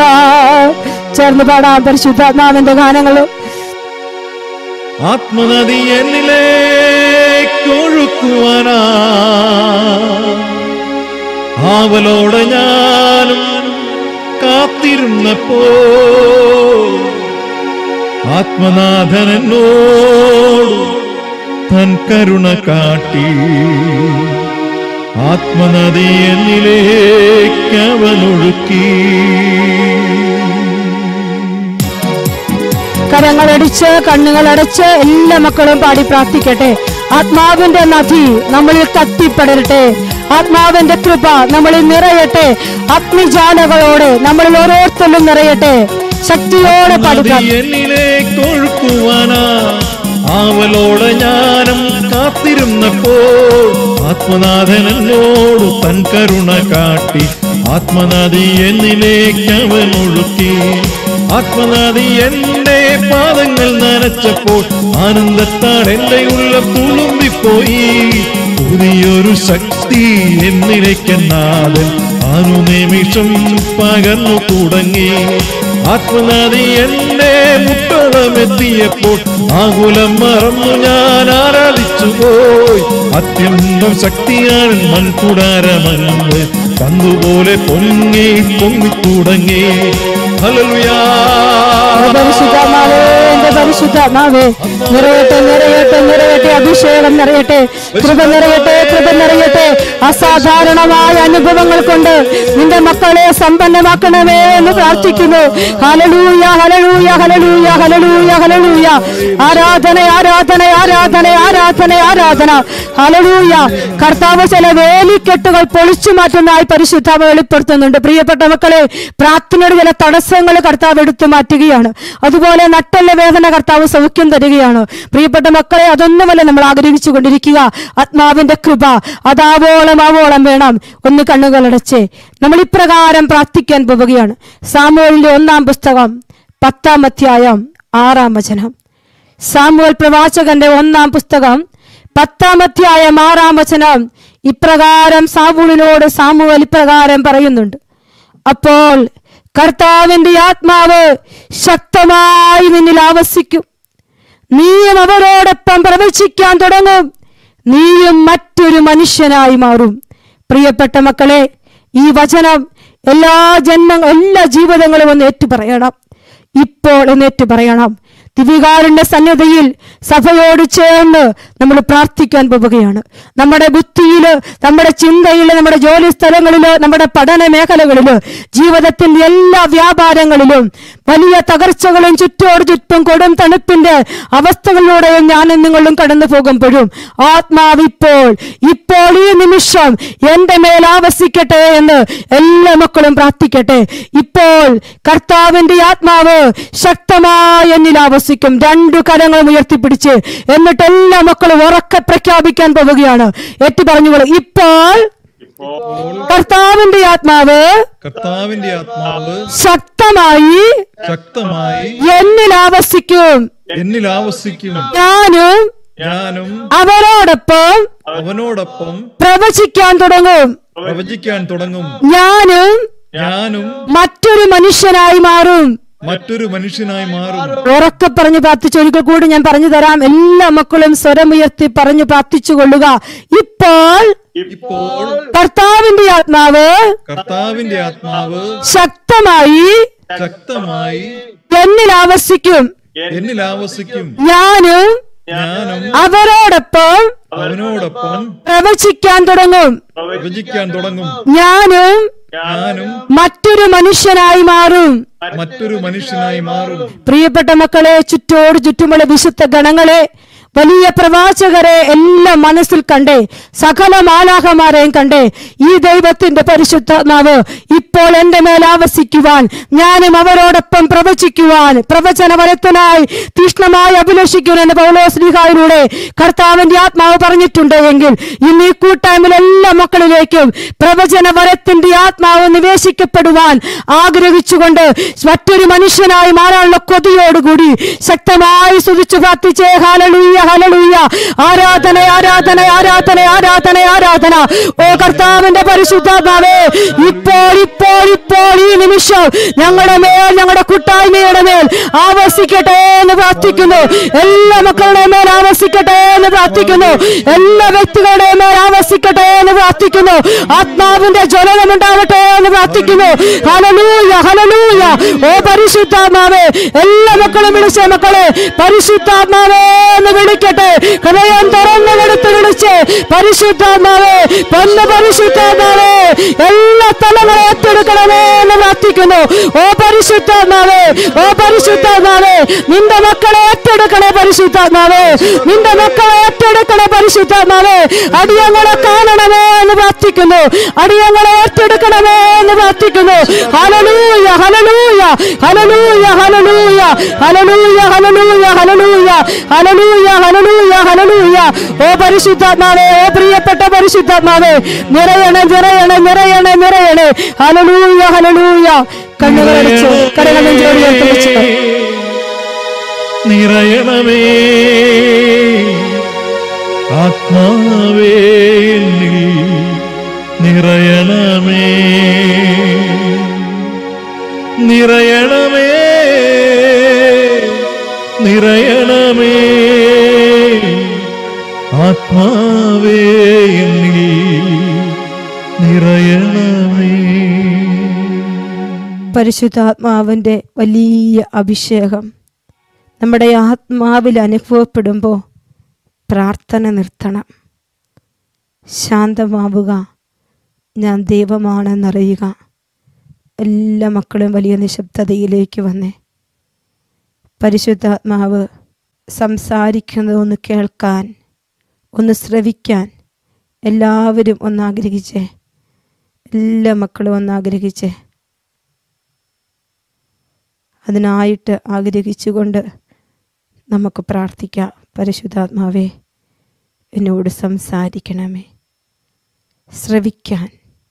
ചേർന്ന് പാടാം പരിശുദ്ധാത്മാവിന്റെ ഗാനങ്ങളും ആത്മനദി എന്നിലേക്കൊഴുക്കുവാനാ ആവലോടെ ഞാനും കാത്തിരുന്നപ്പോ ആത്മനാഥൻ എന്നോട് തൻ കരുണ കാട്ടി ആത്മനദി എന്നിലേക്ക് അവനൊഴുക്കി കരങ്ങളടിച്ച് കണ്ണുകളടച്ച് എല്ലാ മക്കളും പാടി പ്രാർത്ഥിക്കട്ടെ ആത്മാവിന്റെ നദി നമ്മളിൽ കത്തിപ്പടരട്ടെ ആത്മാവിന്റെ കൃപ നമ്മളിൽ നിറയട്ടെ അഗ്നിജാലകളോടെ നമ്മളിൽ ഓരോരുത്തരും നിറയട്ടെ ശക്തിയോടെ പാടുക എന്നിലേക്ക് ഒഴുക്കുവാനാ ആവലോടെ ഞാനും കാത്തിരുന്നപ്പോൾ ആത്മനാഥൻ എന്നോട് തൻ കരുണ കാട്ടി ആത്മനദി എന്നിലേക്ക് അവൻ ഒഴുക്കി ആത്മനദി എന്റെ പാദങ്ങൾ നനച്ചപ്പോൾ ആനന്ദത്താൽ എന്റെ ഉള്ള തുളുമ്പിപ്പോയി പുതിയൊരു ശക്തി എന്നിലേക്ക് നാഥൻ അനുനിമിഷം പകർന്നു തുടങ്ങി ആത്മനദി എന്റെ മുട്ടളമെത്തിയപ്പോൾ ആകുലം മറന്നു ഞാൻ ആരാധിച്ചു പോയി അത്യന്തം ശക്തിയാൽ മൺകുടാരമങ്ങ് പന്തുപോലെ പൊങ്ങി പൊങ്ങി തുടങ്ങി ഹല്ലേലൂയാ. പരിശുദ്ധമാവേ എന്റെ പരിശുദ്ധമാവേ നിറയട്ടെ നിറയട്ടെ നിറയട്ടെ അഭിഷേകം നിറയട്ടെ കൃപ നിറയട്ടെ കൃപ നിറയട്ടെ അസാധാരണമായ അനുഭവങ്ങൾ കൊണ്ട് നിന്റെ മക്കളെ സമ്പന്നമാക്കണമേ എന്ന് പ്രാർത്ഥിക്കുന്നു ഹലലൂയ ഹലലൂയ ഹലലൂയ ഹലലൂയ ഹലലൂയ ആരാധന ആരാധന ആരാധന ആരാധന ആരാധന ഹലലൂയ കർത്താവ് ചില വേലിക്കെട്ടുകൾ പൊളിച്ചു മാറ്റുന്നതായി പരിശുദ്ധാവ് വെളിപ്പെടുത്തുന്നുണ്ട് പ്രിയപ്പെട്ട മക്കളെ പ്രാർത്ഥനയുടെ ചില തടസ്സങ്ങൾ കർത്താവ് എടുത്തു മാറ്റുകയാണ് അതുപോലെ നട്ടല്ല വേദന കർത്താവ് സൗഖ്യം തരികയാണ് പ്രിയപ്പെട്ട മക്കളെ അതൊന്നുമല്ല നമ്മൾ ആഗ്രഹിച്ചു കൊണ്ടിരിക്കുക ആത്മാവിന്റെ കൃപ അതാവോളം ആവോളം വേണം ഒന്ന് കണ്ണുകളടച്ച് നമ്മൾ ഇപ്രകാരം പ്രാർത്ഥിക്കാൻ പോവുകയാണ് സാമൂഹലിന്റെ ഒന്നാം പുസ്തകം പത്താം അധ്യായം ആറാം വചനം സാമുവൽ പ്രവാചകന്റെ ഒന്നാം പുസ്തകം പത്താം അധ്യായം ആറാം വചനം ഇപ്രകാരം സാമൂലിനോട് സാമുവൽ ഇപ്രകാരം പറയുന്നുണ്ട് അപ്പോൾ കർത്താവിന്റെ ആത്മാവ് ശക്തമായി നിന്നിൽ ആവസിക്കും നീയും അവരോടൊപ്പം പ്രവചിക്കാൻ തുടങ്ങും നീയും മറ്റൊരു മനുഷ്യനായി മാറും പ്രിയപ്പെട്ട മക്കളെ ഈ വചനം എല്ലാ ജന്മ എല്ലാ ജീവിതങ്ങളും ഒന്ന് ഏറ്റു പറയണം ഇപ്പോൾ ഒന്ന് ഏറ്റു പറയണം ദിവികാരന്റെ സന്നദ്ധയിൽ സഭയോട് ചേർന്ന് നമ്മൾ പ്രാർത്ഥിക്കാൻ പോവുകയാണ് നമ്മുടെ ബുദ്ധിയില് നമ്മുടെ ചിന്തയില് നമ്മുടെ ജോലി സ്ഥലങ്ങളില് നമ്മുടെ പഠന മേഖലകളില് ജീവിതത്തിന്റെ എല്ലാ വ്യാപാരങ്ങളിലും വലിയ തകർച്ചകളും ചുറ്റോട് ചുറ്റും കൊടും തണുപ്പിന്റെ അവസ്ഥകളിലൂടെയും ഞാനും നിങ്ങളും കടന്നു പോകുമ്പോഴും ആത്മാവ് ഇപ്പോൾ ഇപ്പോൾ ഈ നിമിഷം എന്റെ മേൽ ആവസിക്കട്ടെ എന്ന് എല്ലാ മക്കളും പ്രാർത്ഥിക്കട്ടെ ഇപ്പോൾ കർത്താവിന്റെ ആത്മാവ് ശക്തമായി എന്നിൽ ആവസിക്കും രണ്ടു കരങ്ങളും ഉയർത്തിപ്പിടിച്ച് എന്നിട്ട് എല്ലാ മക്കളും ഉറക്കെ പ്രഖ്യാപിക്കാൻ പോവുകയാണ് ഏറ്റു പറഞ്ഞുകൊള്ളു ഇപ്പോൾ കർത്താവിന്റെ ആത്മാവ് കർത്താവിന്റെ ആത്മാവ് ശക്തമായി ശക്തമായി എന്നിൽ ആവസിക്കും എന്നിൽ ആവസിക്കും ഞാനും ഞാനും അവരോടൊപ്പം അവനോടൊപ്പം പ്രവചിക്കാൻ തുടങ്ങും പ്രവചിക്കാൻ തുടങ്ങും ഞാനും ഞാനും മറ്റൊരു മനുഷ്യനായി മാറും മറ്റൊരു മനുഷ്യനായി മാറും ഉറക്കെ പറഞ്ഞ് പ്രാർത്ഥിച്ചു ഒരിക്കൽ കൂടി ഞാൻ പറഞ്ഞു തരാം എല്ലാ മക്കളും സ്വരമുയർത്തി പറഞ്ഞു പ്രാർത്ഥിച്ചു കൊള്ളുക ഇപ്പോൾ ഇപ്പോൾ കർത്താവിന്റെ ആത്മാവ് കർത്താവിന്റെ ആത്മാവ് ശക്തമായി ശക്തമായി എന്നിൽ ആവസിക്കും എന്നിൽ ആവസിക്കും ഞാനും ഞാനും അവരോടൊപ്പം അവനോടൊപ്പം പ്രവചിക്കാൻ തുടങ്ങും പ്രവചിക്കാൻ തുടങ്ങും ഞാനും ഞാനും മറ്റൊരു മനുഷ്യനായി മാറും മറ്റൊരു മനുഷ്യനായി മാറും പ്രിയപ്പെട്ട മക്കളെ ചുറ്റോട് ചുറ്റുമുള്ള വിശുദ്ധ ഗണങ്ങളെ വലിയ പ്രവാചകരെ എല്ലാം മനസ്സിൽ കണ്ടേ സകല മാലാഹമാരെയും കണ്ടേ ഈ ദൈവത്തിന്റെ പരിശുദ്ധാത്മാവ് ഇപ്പോൾ എന്റെ മേൽ ആവസിക്കുവാൻ ഞാനും അവരോടൊപ്പം പ്രവചിക്കുവാൻ പ്രവചന വരത്തിനായി തീഷ്ണമായി അഭിലഷിക്കുവാൻ എന്റെ പൗലോസ്ലിഹായിലൂടെ കർത്താവിന്റെ ആത്മാവ് പറഞ്ഞിട്ടുണ്ട് എങ്കിൽ ഇന്ന് ഈ കൂട്ടായ്മയിൽ എല്ലാ മക്കളിലേക്കും പ്രവചന വരത്തിന്റെ ആത്മാവ് നിവേശിക്കപ്പെടുവാൻ ആഗ്രഹിച്ചുകൊണ്ട് മറ്റൊരു മനുഷ്യനായി മാറാനുള്ള കൊതിയോടുകൂടി ശക്തമായി സ്തുതിച്ചു പ്രാർത്ഥിച്ചേ ഹാലലൂയ ഹലലൂയ ആരാധന ആരാധന ആരാധന ആരാധന ആരാധന ഓ കർത്താവിന്റെ പരിശുദ്ധാത്മാവേ ഇപ്പോൾ ഇപ്പോൾ ഇപ്പോൾ ഈ നിമിഷം ഞങ്ങളുടെ മേൽ ഞങ്ങളുടെ കൂട്ടായ്മയുടെ മേൽ ആവസിക്കട്ടെ എന്ന് പ്രാർത്ഥിക്കുന്നു എല്ലാ മക്കളുടെ മേൽ ആവസിക്കട്ടെ എന്ന് പ്രാർത്ഥിക്കുന്നു എല്ലാ വ്യക്തികളുടെ മേൽ ആവസിക്കട്ടെ എന്ന് പ്രാർത്ഥിക്കുന്നു ആത്മാവിന്റെ ജ്വലനം ഉണ്ടാവട്ടെ എന്ന് പ്രാർത്ഥിക്കുന്നു ഹലലൂയ ഹലലൂയ ഓ പരിശുദ്ധാത്മാവേ എല്ലാ മക്കളും വിളിച്ച മക്കളെ പരിശുദ്ധാത്മാവേ എന്ന് വിളി വിളിക്കട്ടെ ഹൃദയം തുറന്നു കൊടുത്ത് വിളിച്ച് പരിശുദ്ധാത്മാവേ പൊന്ന് പരിശുദ്ധാത്മാവേ എല്ലാ തലങ്ങളെ ഏറ്റെടുക്കണമേ എന്ന് പ്രാർത്ഥിക്കുന്നു ഓ പരിശുദ്ധാത്മാവേ ഓ പരിശുദ്ധാത്മാവേ നിന്റെ മക്കളെ ഏറ്റെടുക്കണേ പരിശുദ്ധാത്മാവേ നിന്റെ മക്കളെ ഏറ്റെടുക്കണേ പരിശുദ്ധാത്മാവേ അടിയങ്ങളെ കാണണമേ എന്ന് പ്രാർത്ഥിക്കുന്നു അടിയങ്ങളെ ഏറ്റെടുക്കണമേ എന്ന് പ്രാർത്ഥിക്കുന്നു ഹലലൂയ ഹലലൂയ ഹലലൂയ ഹലലൂയ ഹലലൂയ ഹലലൂയ ഹലലൂയ ഹലലൂയ ഹലലൂയ ഹലലൂയ ഓ പരിശുദ്ധാത്മാവേ ഓ പ്രിയപ്പെട്ട പരിശുദ്ധാത്മാവേ നിറയണേ നിറയണേ നിറയണേ നിറയണേ ഹലലൂയ ഹലലൂയ കണ്ണുകളടിച്ച് കരകളും ജോലി വെച്ച് നിറയണമേ ആത്മാവേ എന്നിൽ നിറയണമേ നിറയണമേ നിറയണമേ ആത്മാവേ എന്നിൽ നിറയണമേ പരിശുദ്ധാത്മാവിൻ്റെ വലിയ അഭിഷേകം നമ്മുടെ ആത്മാവിൽ അനുഭവപ്പെടുമ്പോൾ പ്രാർത്ഥന നിർത്തണം ശാന്തമാവുക ഞാൻ ദൈവമാണെന്നറിയുക എല്ലാ മക്കളും വലിയ നിശബ്ദതയിലേക്ക് വന്നേ പരിശുദ്ധാത്മാവ് സംസാരിക്കുന്നത് ഒന്ന് കേൾക്കാൻ ഒന്ന് ശ്രവിക്കാൻ എല്ലാവരും ഒന്ന് ആഗ്രഹിച്ചേ എല്ലാ മക്കളും ഒന്ന് ആഗ്രഹിച്ചേ അതിനായിട്ട് ആഗ്രഹിച്ചുകൊണ്ട് നമുക്ക് പ്രാർത്ഥിക്കാം പരിശുദ്ധാത്മാവേ എന്നോട് സംസാരിക്കണമേ ശ്രവിക്കാൻ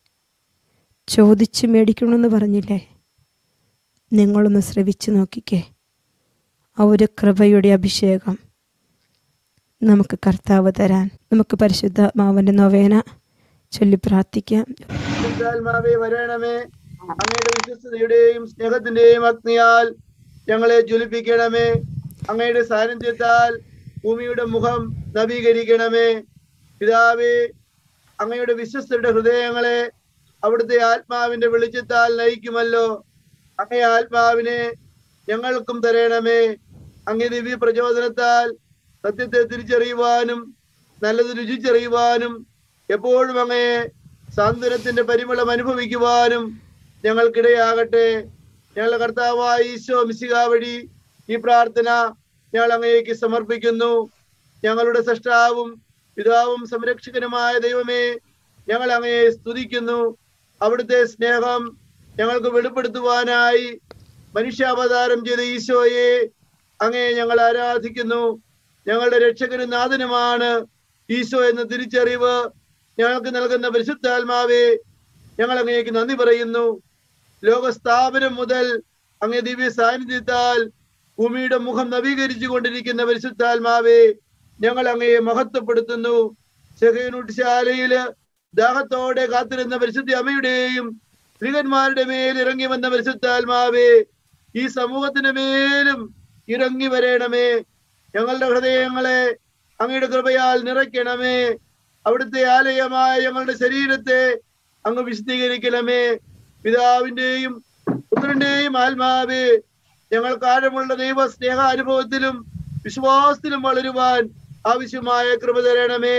ചോദിച്ച് മേടിക്കണമെന്ന് പറഞ്ഞില്ലേ നിങ്ങളൊന്ന് ശ്രവിച്ചു നോക്കിക്കേ ആ ഒരു കൃപയുടെ അഭിഷേകം നമുക്ക് കർത്താവ് തരാൻ നമുക്ക് പരിശുദ്ധാത്മാവിൻ്റെ നൊവേന ചൊല്ലി പ്രാർത്ഥിക്കാം ആത്മാവേ വരണമേ അങ്ങയുടെ വിശ്വസ്തയുടെയും സ്നേഹത്തിന്റെയും അഗ്നിയാൽ ഞങ്ങളെ ജ്വലിപ്പിക്കണമേ അങ്ങയുടെ സാന്നിധ്യത്താൽ ഭൂമിയുടെ മുഖം നവീകരിക്കണമേ പിതാവേ അങ്ങയുടെ വിശ്വസ്തരുടെ ഹൃദയങ്ങളെ അവിടുത്തെ ആത്മാവിന്റെ വെളിച്ചത്താൽ നയിക്കുമല്ലോ അങ്ങേ ആത്മാവിനെ ഞങ്ങൾക്കും തരണമേ അങ്ങേ ദിവ്യ പ്രചോദനത്താൽ സത്യത്തെ തിരിച്ചറിയുവാനും നല്ലത് രുചിച്ചറിയുവാനും എപ്പോഴും അങ്ങയെ സാന്ത്വനത്തിന്റെ പരിമളം അനുഭവിക്കുവാനും ഞങ്ങൾക്കിടയാകട്ടെ ഞങ്ങളുടെ കർത്താവായ ഈശോ മിശിക വഴി ഈ പ്രാർത്ഥന ഞങ്ങൾ അങ്ങേക്ക് സമർപ്പിക്കുന്നു ഞങ്ങളുടെ സൃഷ്ടാവും പിതാവും സംരക്ഷകനുമായ ദൈവമേ ഞങ്ങൾ അങ്ങയെ സ്തുതിക്കുന്നു അവിടുത്തെ സ്നേഹം ഞങ്ങൾക്ക് വെളിപ്പെടുത്തുവാനായി മനുഷ്യാവതാരം ചെയ്ത ഈശോയെ അങ്ങയെ ഞങ്ങൾ ആരാധിക്കുന്നു ഞങ്ങളുടെ രക്ഷകനും നാഥനുമാണ് ഈശോ എന്ന തിരിച്ചറിവ് ഞങ്ങൾക്ക് നൽകുന്ന പരിശുദ്ധാത്മാവേ ഞങ്ങൾ അങ്ങേക്ക് നന്ദി പറയുന്നു ലോകസ്ഥാപനം മുതൽ അങ്ങേ ദിവ്യ സാന്നിധ്യത്താൽ ഭൂമിയുടെ മുഖം നവീകരിച്ചു കൊണ്ടിരിക്കുന്ന പരിശുദ്ധാത്മാവേ ഞങ്ങൾ അങ്ങയെ മഹത്വപ്പെടുത്തുന്നു ശാലയില് ദാഹത്തോടെ കാത്തിരുന്ന പരിശുദ്ധ അമ്മയുടെയും സ്ത്രീകന്മാരുടെ മേൽ ഇറങ്ങി വന്ന പരിശുദ്ധാത്മാവേ ഈ സമൂഹത്തിന്റെ മേലും ഇറങ്ങി വരണമേ ഞങ്ങളുടെ ഹൃദയങ്ങളെ അങ്ങയുടെ കൃപയാൽ നിറയ്ക്കണമേ അവിടുത്തെ ആലയമായ ഞങ്ങളുടെ ശരീരത്തെ അങ്ങ് വിശദീകരിക്കണമേ പിതാവിന്റെയും പുത്രന്റെയും ആത്മാവേ ഞങ്ങൾക്ക് ആഴമുള്ള ദൈവ സ്നേഹ അനുഭവത്തിലും വിശ്വാസത്തിലും വളരുവാൻ ആവശ്യമായ കൃപ തരണമേ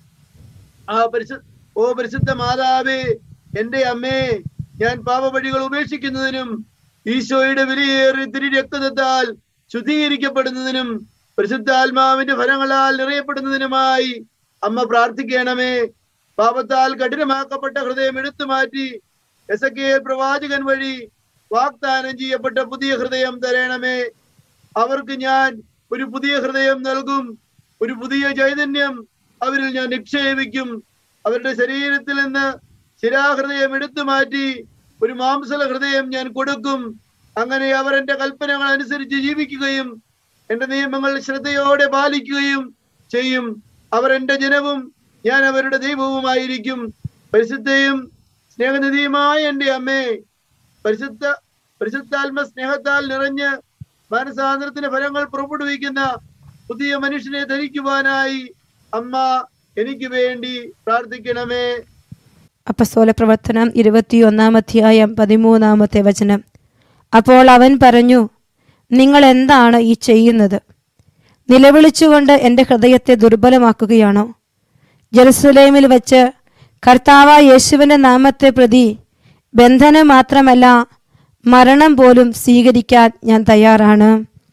ആ പരിശു ഓ പരിശുദ്ധ മാതാവേ എന്റെ അമ്മേ ഞാൻ പാപവഴികൾ ഉപേക്ഷിക്കുന്നതിനും ഈശോയുടെ വിലയേറിയ തിരി രക്തത്താൽ ശുദ്ധീകരിക്കപ്പെടുന്നതിനും പരിശുദ്ധാത്മാവിന്റെ ഫലങ്ങളാൽ നിറയപ്പെടുന്നതിനുമായി അമ്മ പ്രാർത്ഥിക്കണമേ പാപത്താൽ കഠിനമാക്കപ്പെട്ട ഹൃദയം എടുത്തു മാറ്റി എസ് പ്രവാചകൻ വഴി വാഗ്ദാനം ചെയ്യപ്പെട്ട പുതിയ ഹൃദയം തരണമേ അവർക്ക് ഞാൻ ഒരു പുതിയ ഹൃദയം നൽകും ഒരു പുതിയ ചൈതന്യം അവരിൽ ഞാൻ നിക്ഷേപിക്കും അവരുടെ ശരീരത്തിൽ നിന്ന് ശിരാഹൃദയം എടുത്തു മാറ്റി ഒരു മാംസല ഹൃദയം ഞാൻ കൊടുക്കും അങ്ങനെ അവർ എന്റെ കൽപ്പനകൾ അനുസരിച്ച് ജീവിക്കുകയും എന്റെ നിയമങ്ങൾ ശ്രദ്ധയോടെ പാലിക്കുകയും ചെയ്യും അവർ എന്റെ ജനവും ഞാൻ അവരുടെ ദൈവവുമായിരിക്കും പരിശുദ്ധയും സ്നേഹനിധിയുമായ എന്റെ അമ്മേ പരിശുദ്ധ പരിശുദ്ധാത്മ സ്നേഹത്താൽ നിറഞ്ഞ് മാനസാന്തരത്തിന്റെ ഫലങ്ങൾ പുറപ്പെടുവിക്കുന്ന പുതിയ മനുഷ്യനെ ധരിക്കുവാനായി അമ്മ എനിക്ക് വേണ്ടി പ്രാർത്ഥിക്കണമേ അപ്പസ്തോല പ്രവർത്തനം ഇരുപത്തിയൊന്നാം അധ്യായം പതിമൂന്നാമത്തെ വചനം അപ്പോൾ അവൻ പറഞ്ഞു നിങ്ങൾ എന്താണ് ഈ ചെയ്യുന്നത് നിലവിളിച്ചുകൊണ്ട് എൻ്റെ ഹൃദയത്തെ ദുർബലമാക്കുകയാണോ ജെറുസലേമിൽ വച്ച് കർത്താവ യേശുവിൻ്റെ നാമത്തെ പ്രതി ബന്ധനം മാത്രമല്ല മരണം പോലും സ്വീകരിക്കാൻ ഞാൻ തയ്യാറാണ്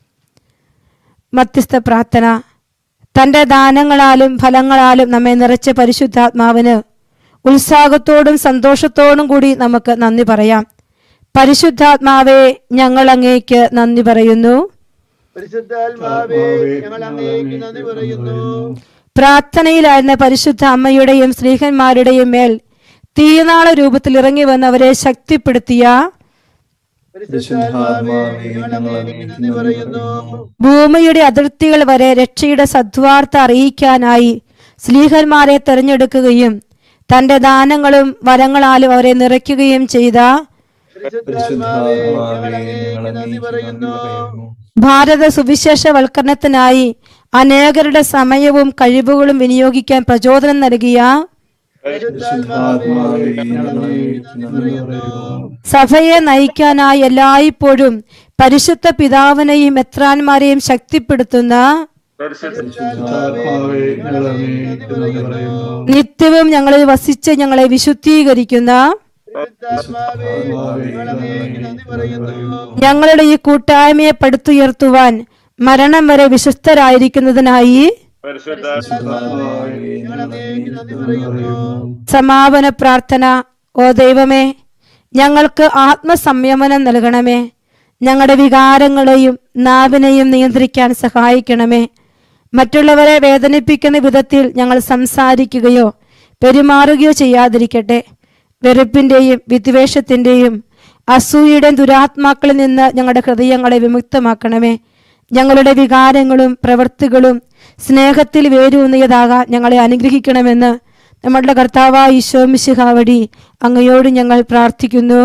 മധ്യസ്ഥ പ്രാർത്ഥന തൻ്റെ ദാനങ്ങളാലും ഫലങ്ങളാലും നമ്മെ നിറച്ച പരിശുദ്ധാത്മാവിന് ഉത്സാഹത്തോടും സന്തോഷത്തോടും കൂടി നമുക്ക് നന്ദി പറയാം പരിശുദ്ധാത്മാവെ ഞങ്ങൾ അങ്ങേക്ക് നന്ദി പറയുന്നു പരിശുദ്ധാത്മാവേ ഞങ്ങൾ അങ്ങേക്ക് നന്ദി പറയുന്നു പ്രാർത്ഥനയിലായിരുന്ന പരിശുദ്ധ അമ്മയുടെയും സ്ത്രീഹന്മാരുടെയും മേൽ തീനാള രൂപത്തിൽ ഇറങ്ങി വന്ന് അവരെ ശക്തിപ്പെടുത്തിയ പരിശുദ്ധാത്മാവേ ഞങ്ങൾ അങ്ങേക്ക് നന്ദി പറയുന്നു ഭൂമിയുടെ അതിർത്തികൾ വരെ രക്ഷയുടെ സദ്വാർത്ത അറിയിക്കാനായി സ്ലീഹന്മാരെ തെരഞ്ഞെടുക്കുകയും തന്റെ ദാനങ്ങളും വരങ്ങളാലും അവരെ നിറയ്ക്കുകയും ചെയ്ത പരിശുദ്ധാത്മാവേ ഞങ്ങൾ അങ്ങേക്ക് നന്ദി പറയുന്നു ഭാരത സുവിശേഷവൽക്കരണത്തിനായി അനേകരുടെ സമയവും കഴിവുകളും വിനിയോഗിക്കാൻ പ്രചോദനം നൽകിയ പരിശുദ്ധാത്മാവേ ഞങ്ങൾ അങ്ങേക്ക് നന്ദി പറയുന്നു സഭയെ നയിക്കാനായി എല്ലായ്പ്പോഴും പരിശുദ്ധ പിതാവിനെയും എത്രാന്മാരെയും ശക്തിപ്പെടുത്തുന്ന പരിശുദ്ധാത്മാവേ ഞങ്ങൾ അങ്ങേക്ക് നന്ദി പറയുന്നു നിത്യവും ഞങ്ങളിൽ വസിച്ച് ഞങ്ങളെ വിശുദ്ധീകരിക്കുന്ന പരിശുദ്ധാത്മാവേ ഞങ്ങൾ അങ്ങേക്ക് നന്ദി പറയുന്നു ഞങ്ങളുടെ ഈ കൂട്ടായ്മയെ പടുത്തുയർത്തുവാൻ മരണം വരെ വിശ്വസ്തരായിരിക്കുന്നതിനായി പരിശുദ്ധാത്മാവേ ഞങ്ങൾ അങ്ങേക്ക് നന്ദി പറയുന്നു സമാപന പ്രാർത്ഥന ഓ ദൈവമേ ഞങ്ങൾക്ക് ആത്മസംയമനം നൽകണമേ ഞങ്ങളുടെ വികാരങ്ങളെയും നാവിനെയും നിയന്ത്രിക്കാൻ സഹായിക്കണമേ മറ്റുള്ളവരെ വേദനിപ്പിക്കുന്ന വിധത്തിൽ ഞങ്ങൾ സംസാരിക്കുകയോ പെരുമാറുകയോ ചെയ്യാതിരിക്കട്ടെ വെറുപ്പിൻ്റെയും വിദ്വേഷത്തിൻ്റെയും അസൂയയുടെയും ദുരാത്മാക്കളിൽ നിന്ന് ഞങ്ങളുടെ ഹൃദയങ്ങളെ വിമുക്തമാക്കണമേ ഞങ്ങളുടെ വികാരങ്ങളും പ്രവൃത്തികളും സ്നേഹത്തിൽ വേരൂന്നിയതാകാൻ ഞങ്ങളെ അനുഗ്രഹിക്കണമെന്ന് നമ്മളുടെ കർത്താവായ ഈശോമിശിഹ വഴി അങ്ങയോട് ഞങ്ങൾ പ്രാർത്ഥിക്കുന്നു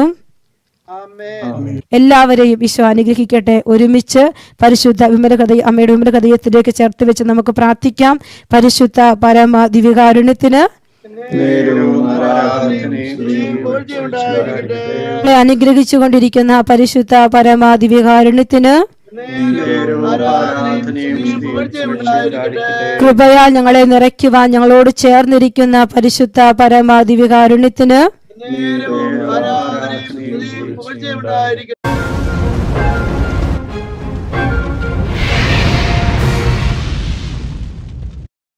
ആമേൻ എല്ലാവരെയും ഈശോ അനുഗ്രഹിക്കട്ടെ ഒരുമിച്ച് പരിശുദ്ധ വിമല ഹൃദയ അമ്മയുടെ വിമല ഹൃദയത്തിലേക്ക് ചേർത്ത് വെച്ച് നമുക്ക് പ്രാർത്ഥിക്കാം പരിശുദ്ധ പരമ ദിവികാരുണ്യത്തിന് നേരവും ആരാധനയും സ്തുതിയും പുകഴ്ചയുണ്ടായിരിക്കട്ടെ. ഞങ്ങളെ അനുഗ്രഹിച്ചുകൊണ്ടിരിക്കുന്ന പരിശുദ്ധ പരമ ദിവികാരുണ്യത്തിന് നേരവും ആരാധനയും സ്തുതിയും പുകഴ്ചയുണ്ടായിരിക്കട്ടെ. കൃപയാൽ ഞങ്ങളെ നിറയ്ക്കുവാൻ ഞങ്ങളോട് ചേർന്നിരിക്കുന്ന പരിശുദ്ധ പരമ ദിവികാരുണ്യത്തിന് നേരവും ആരാധനയും സ്തുതിയും പുകഴ്ചയുണ്ടായിരിക്കട്ടെ.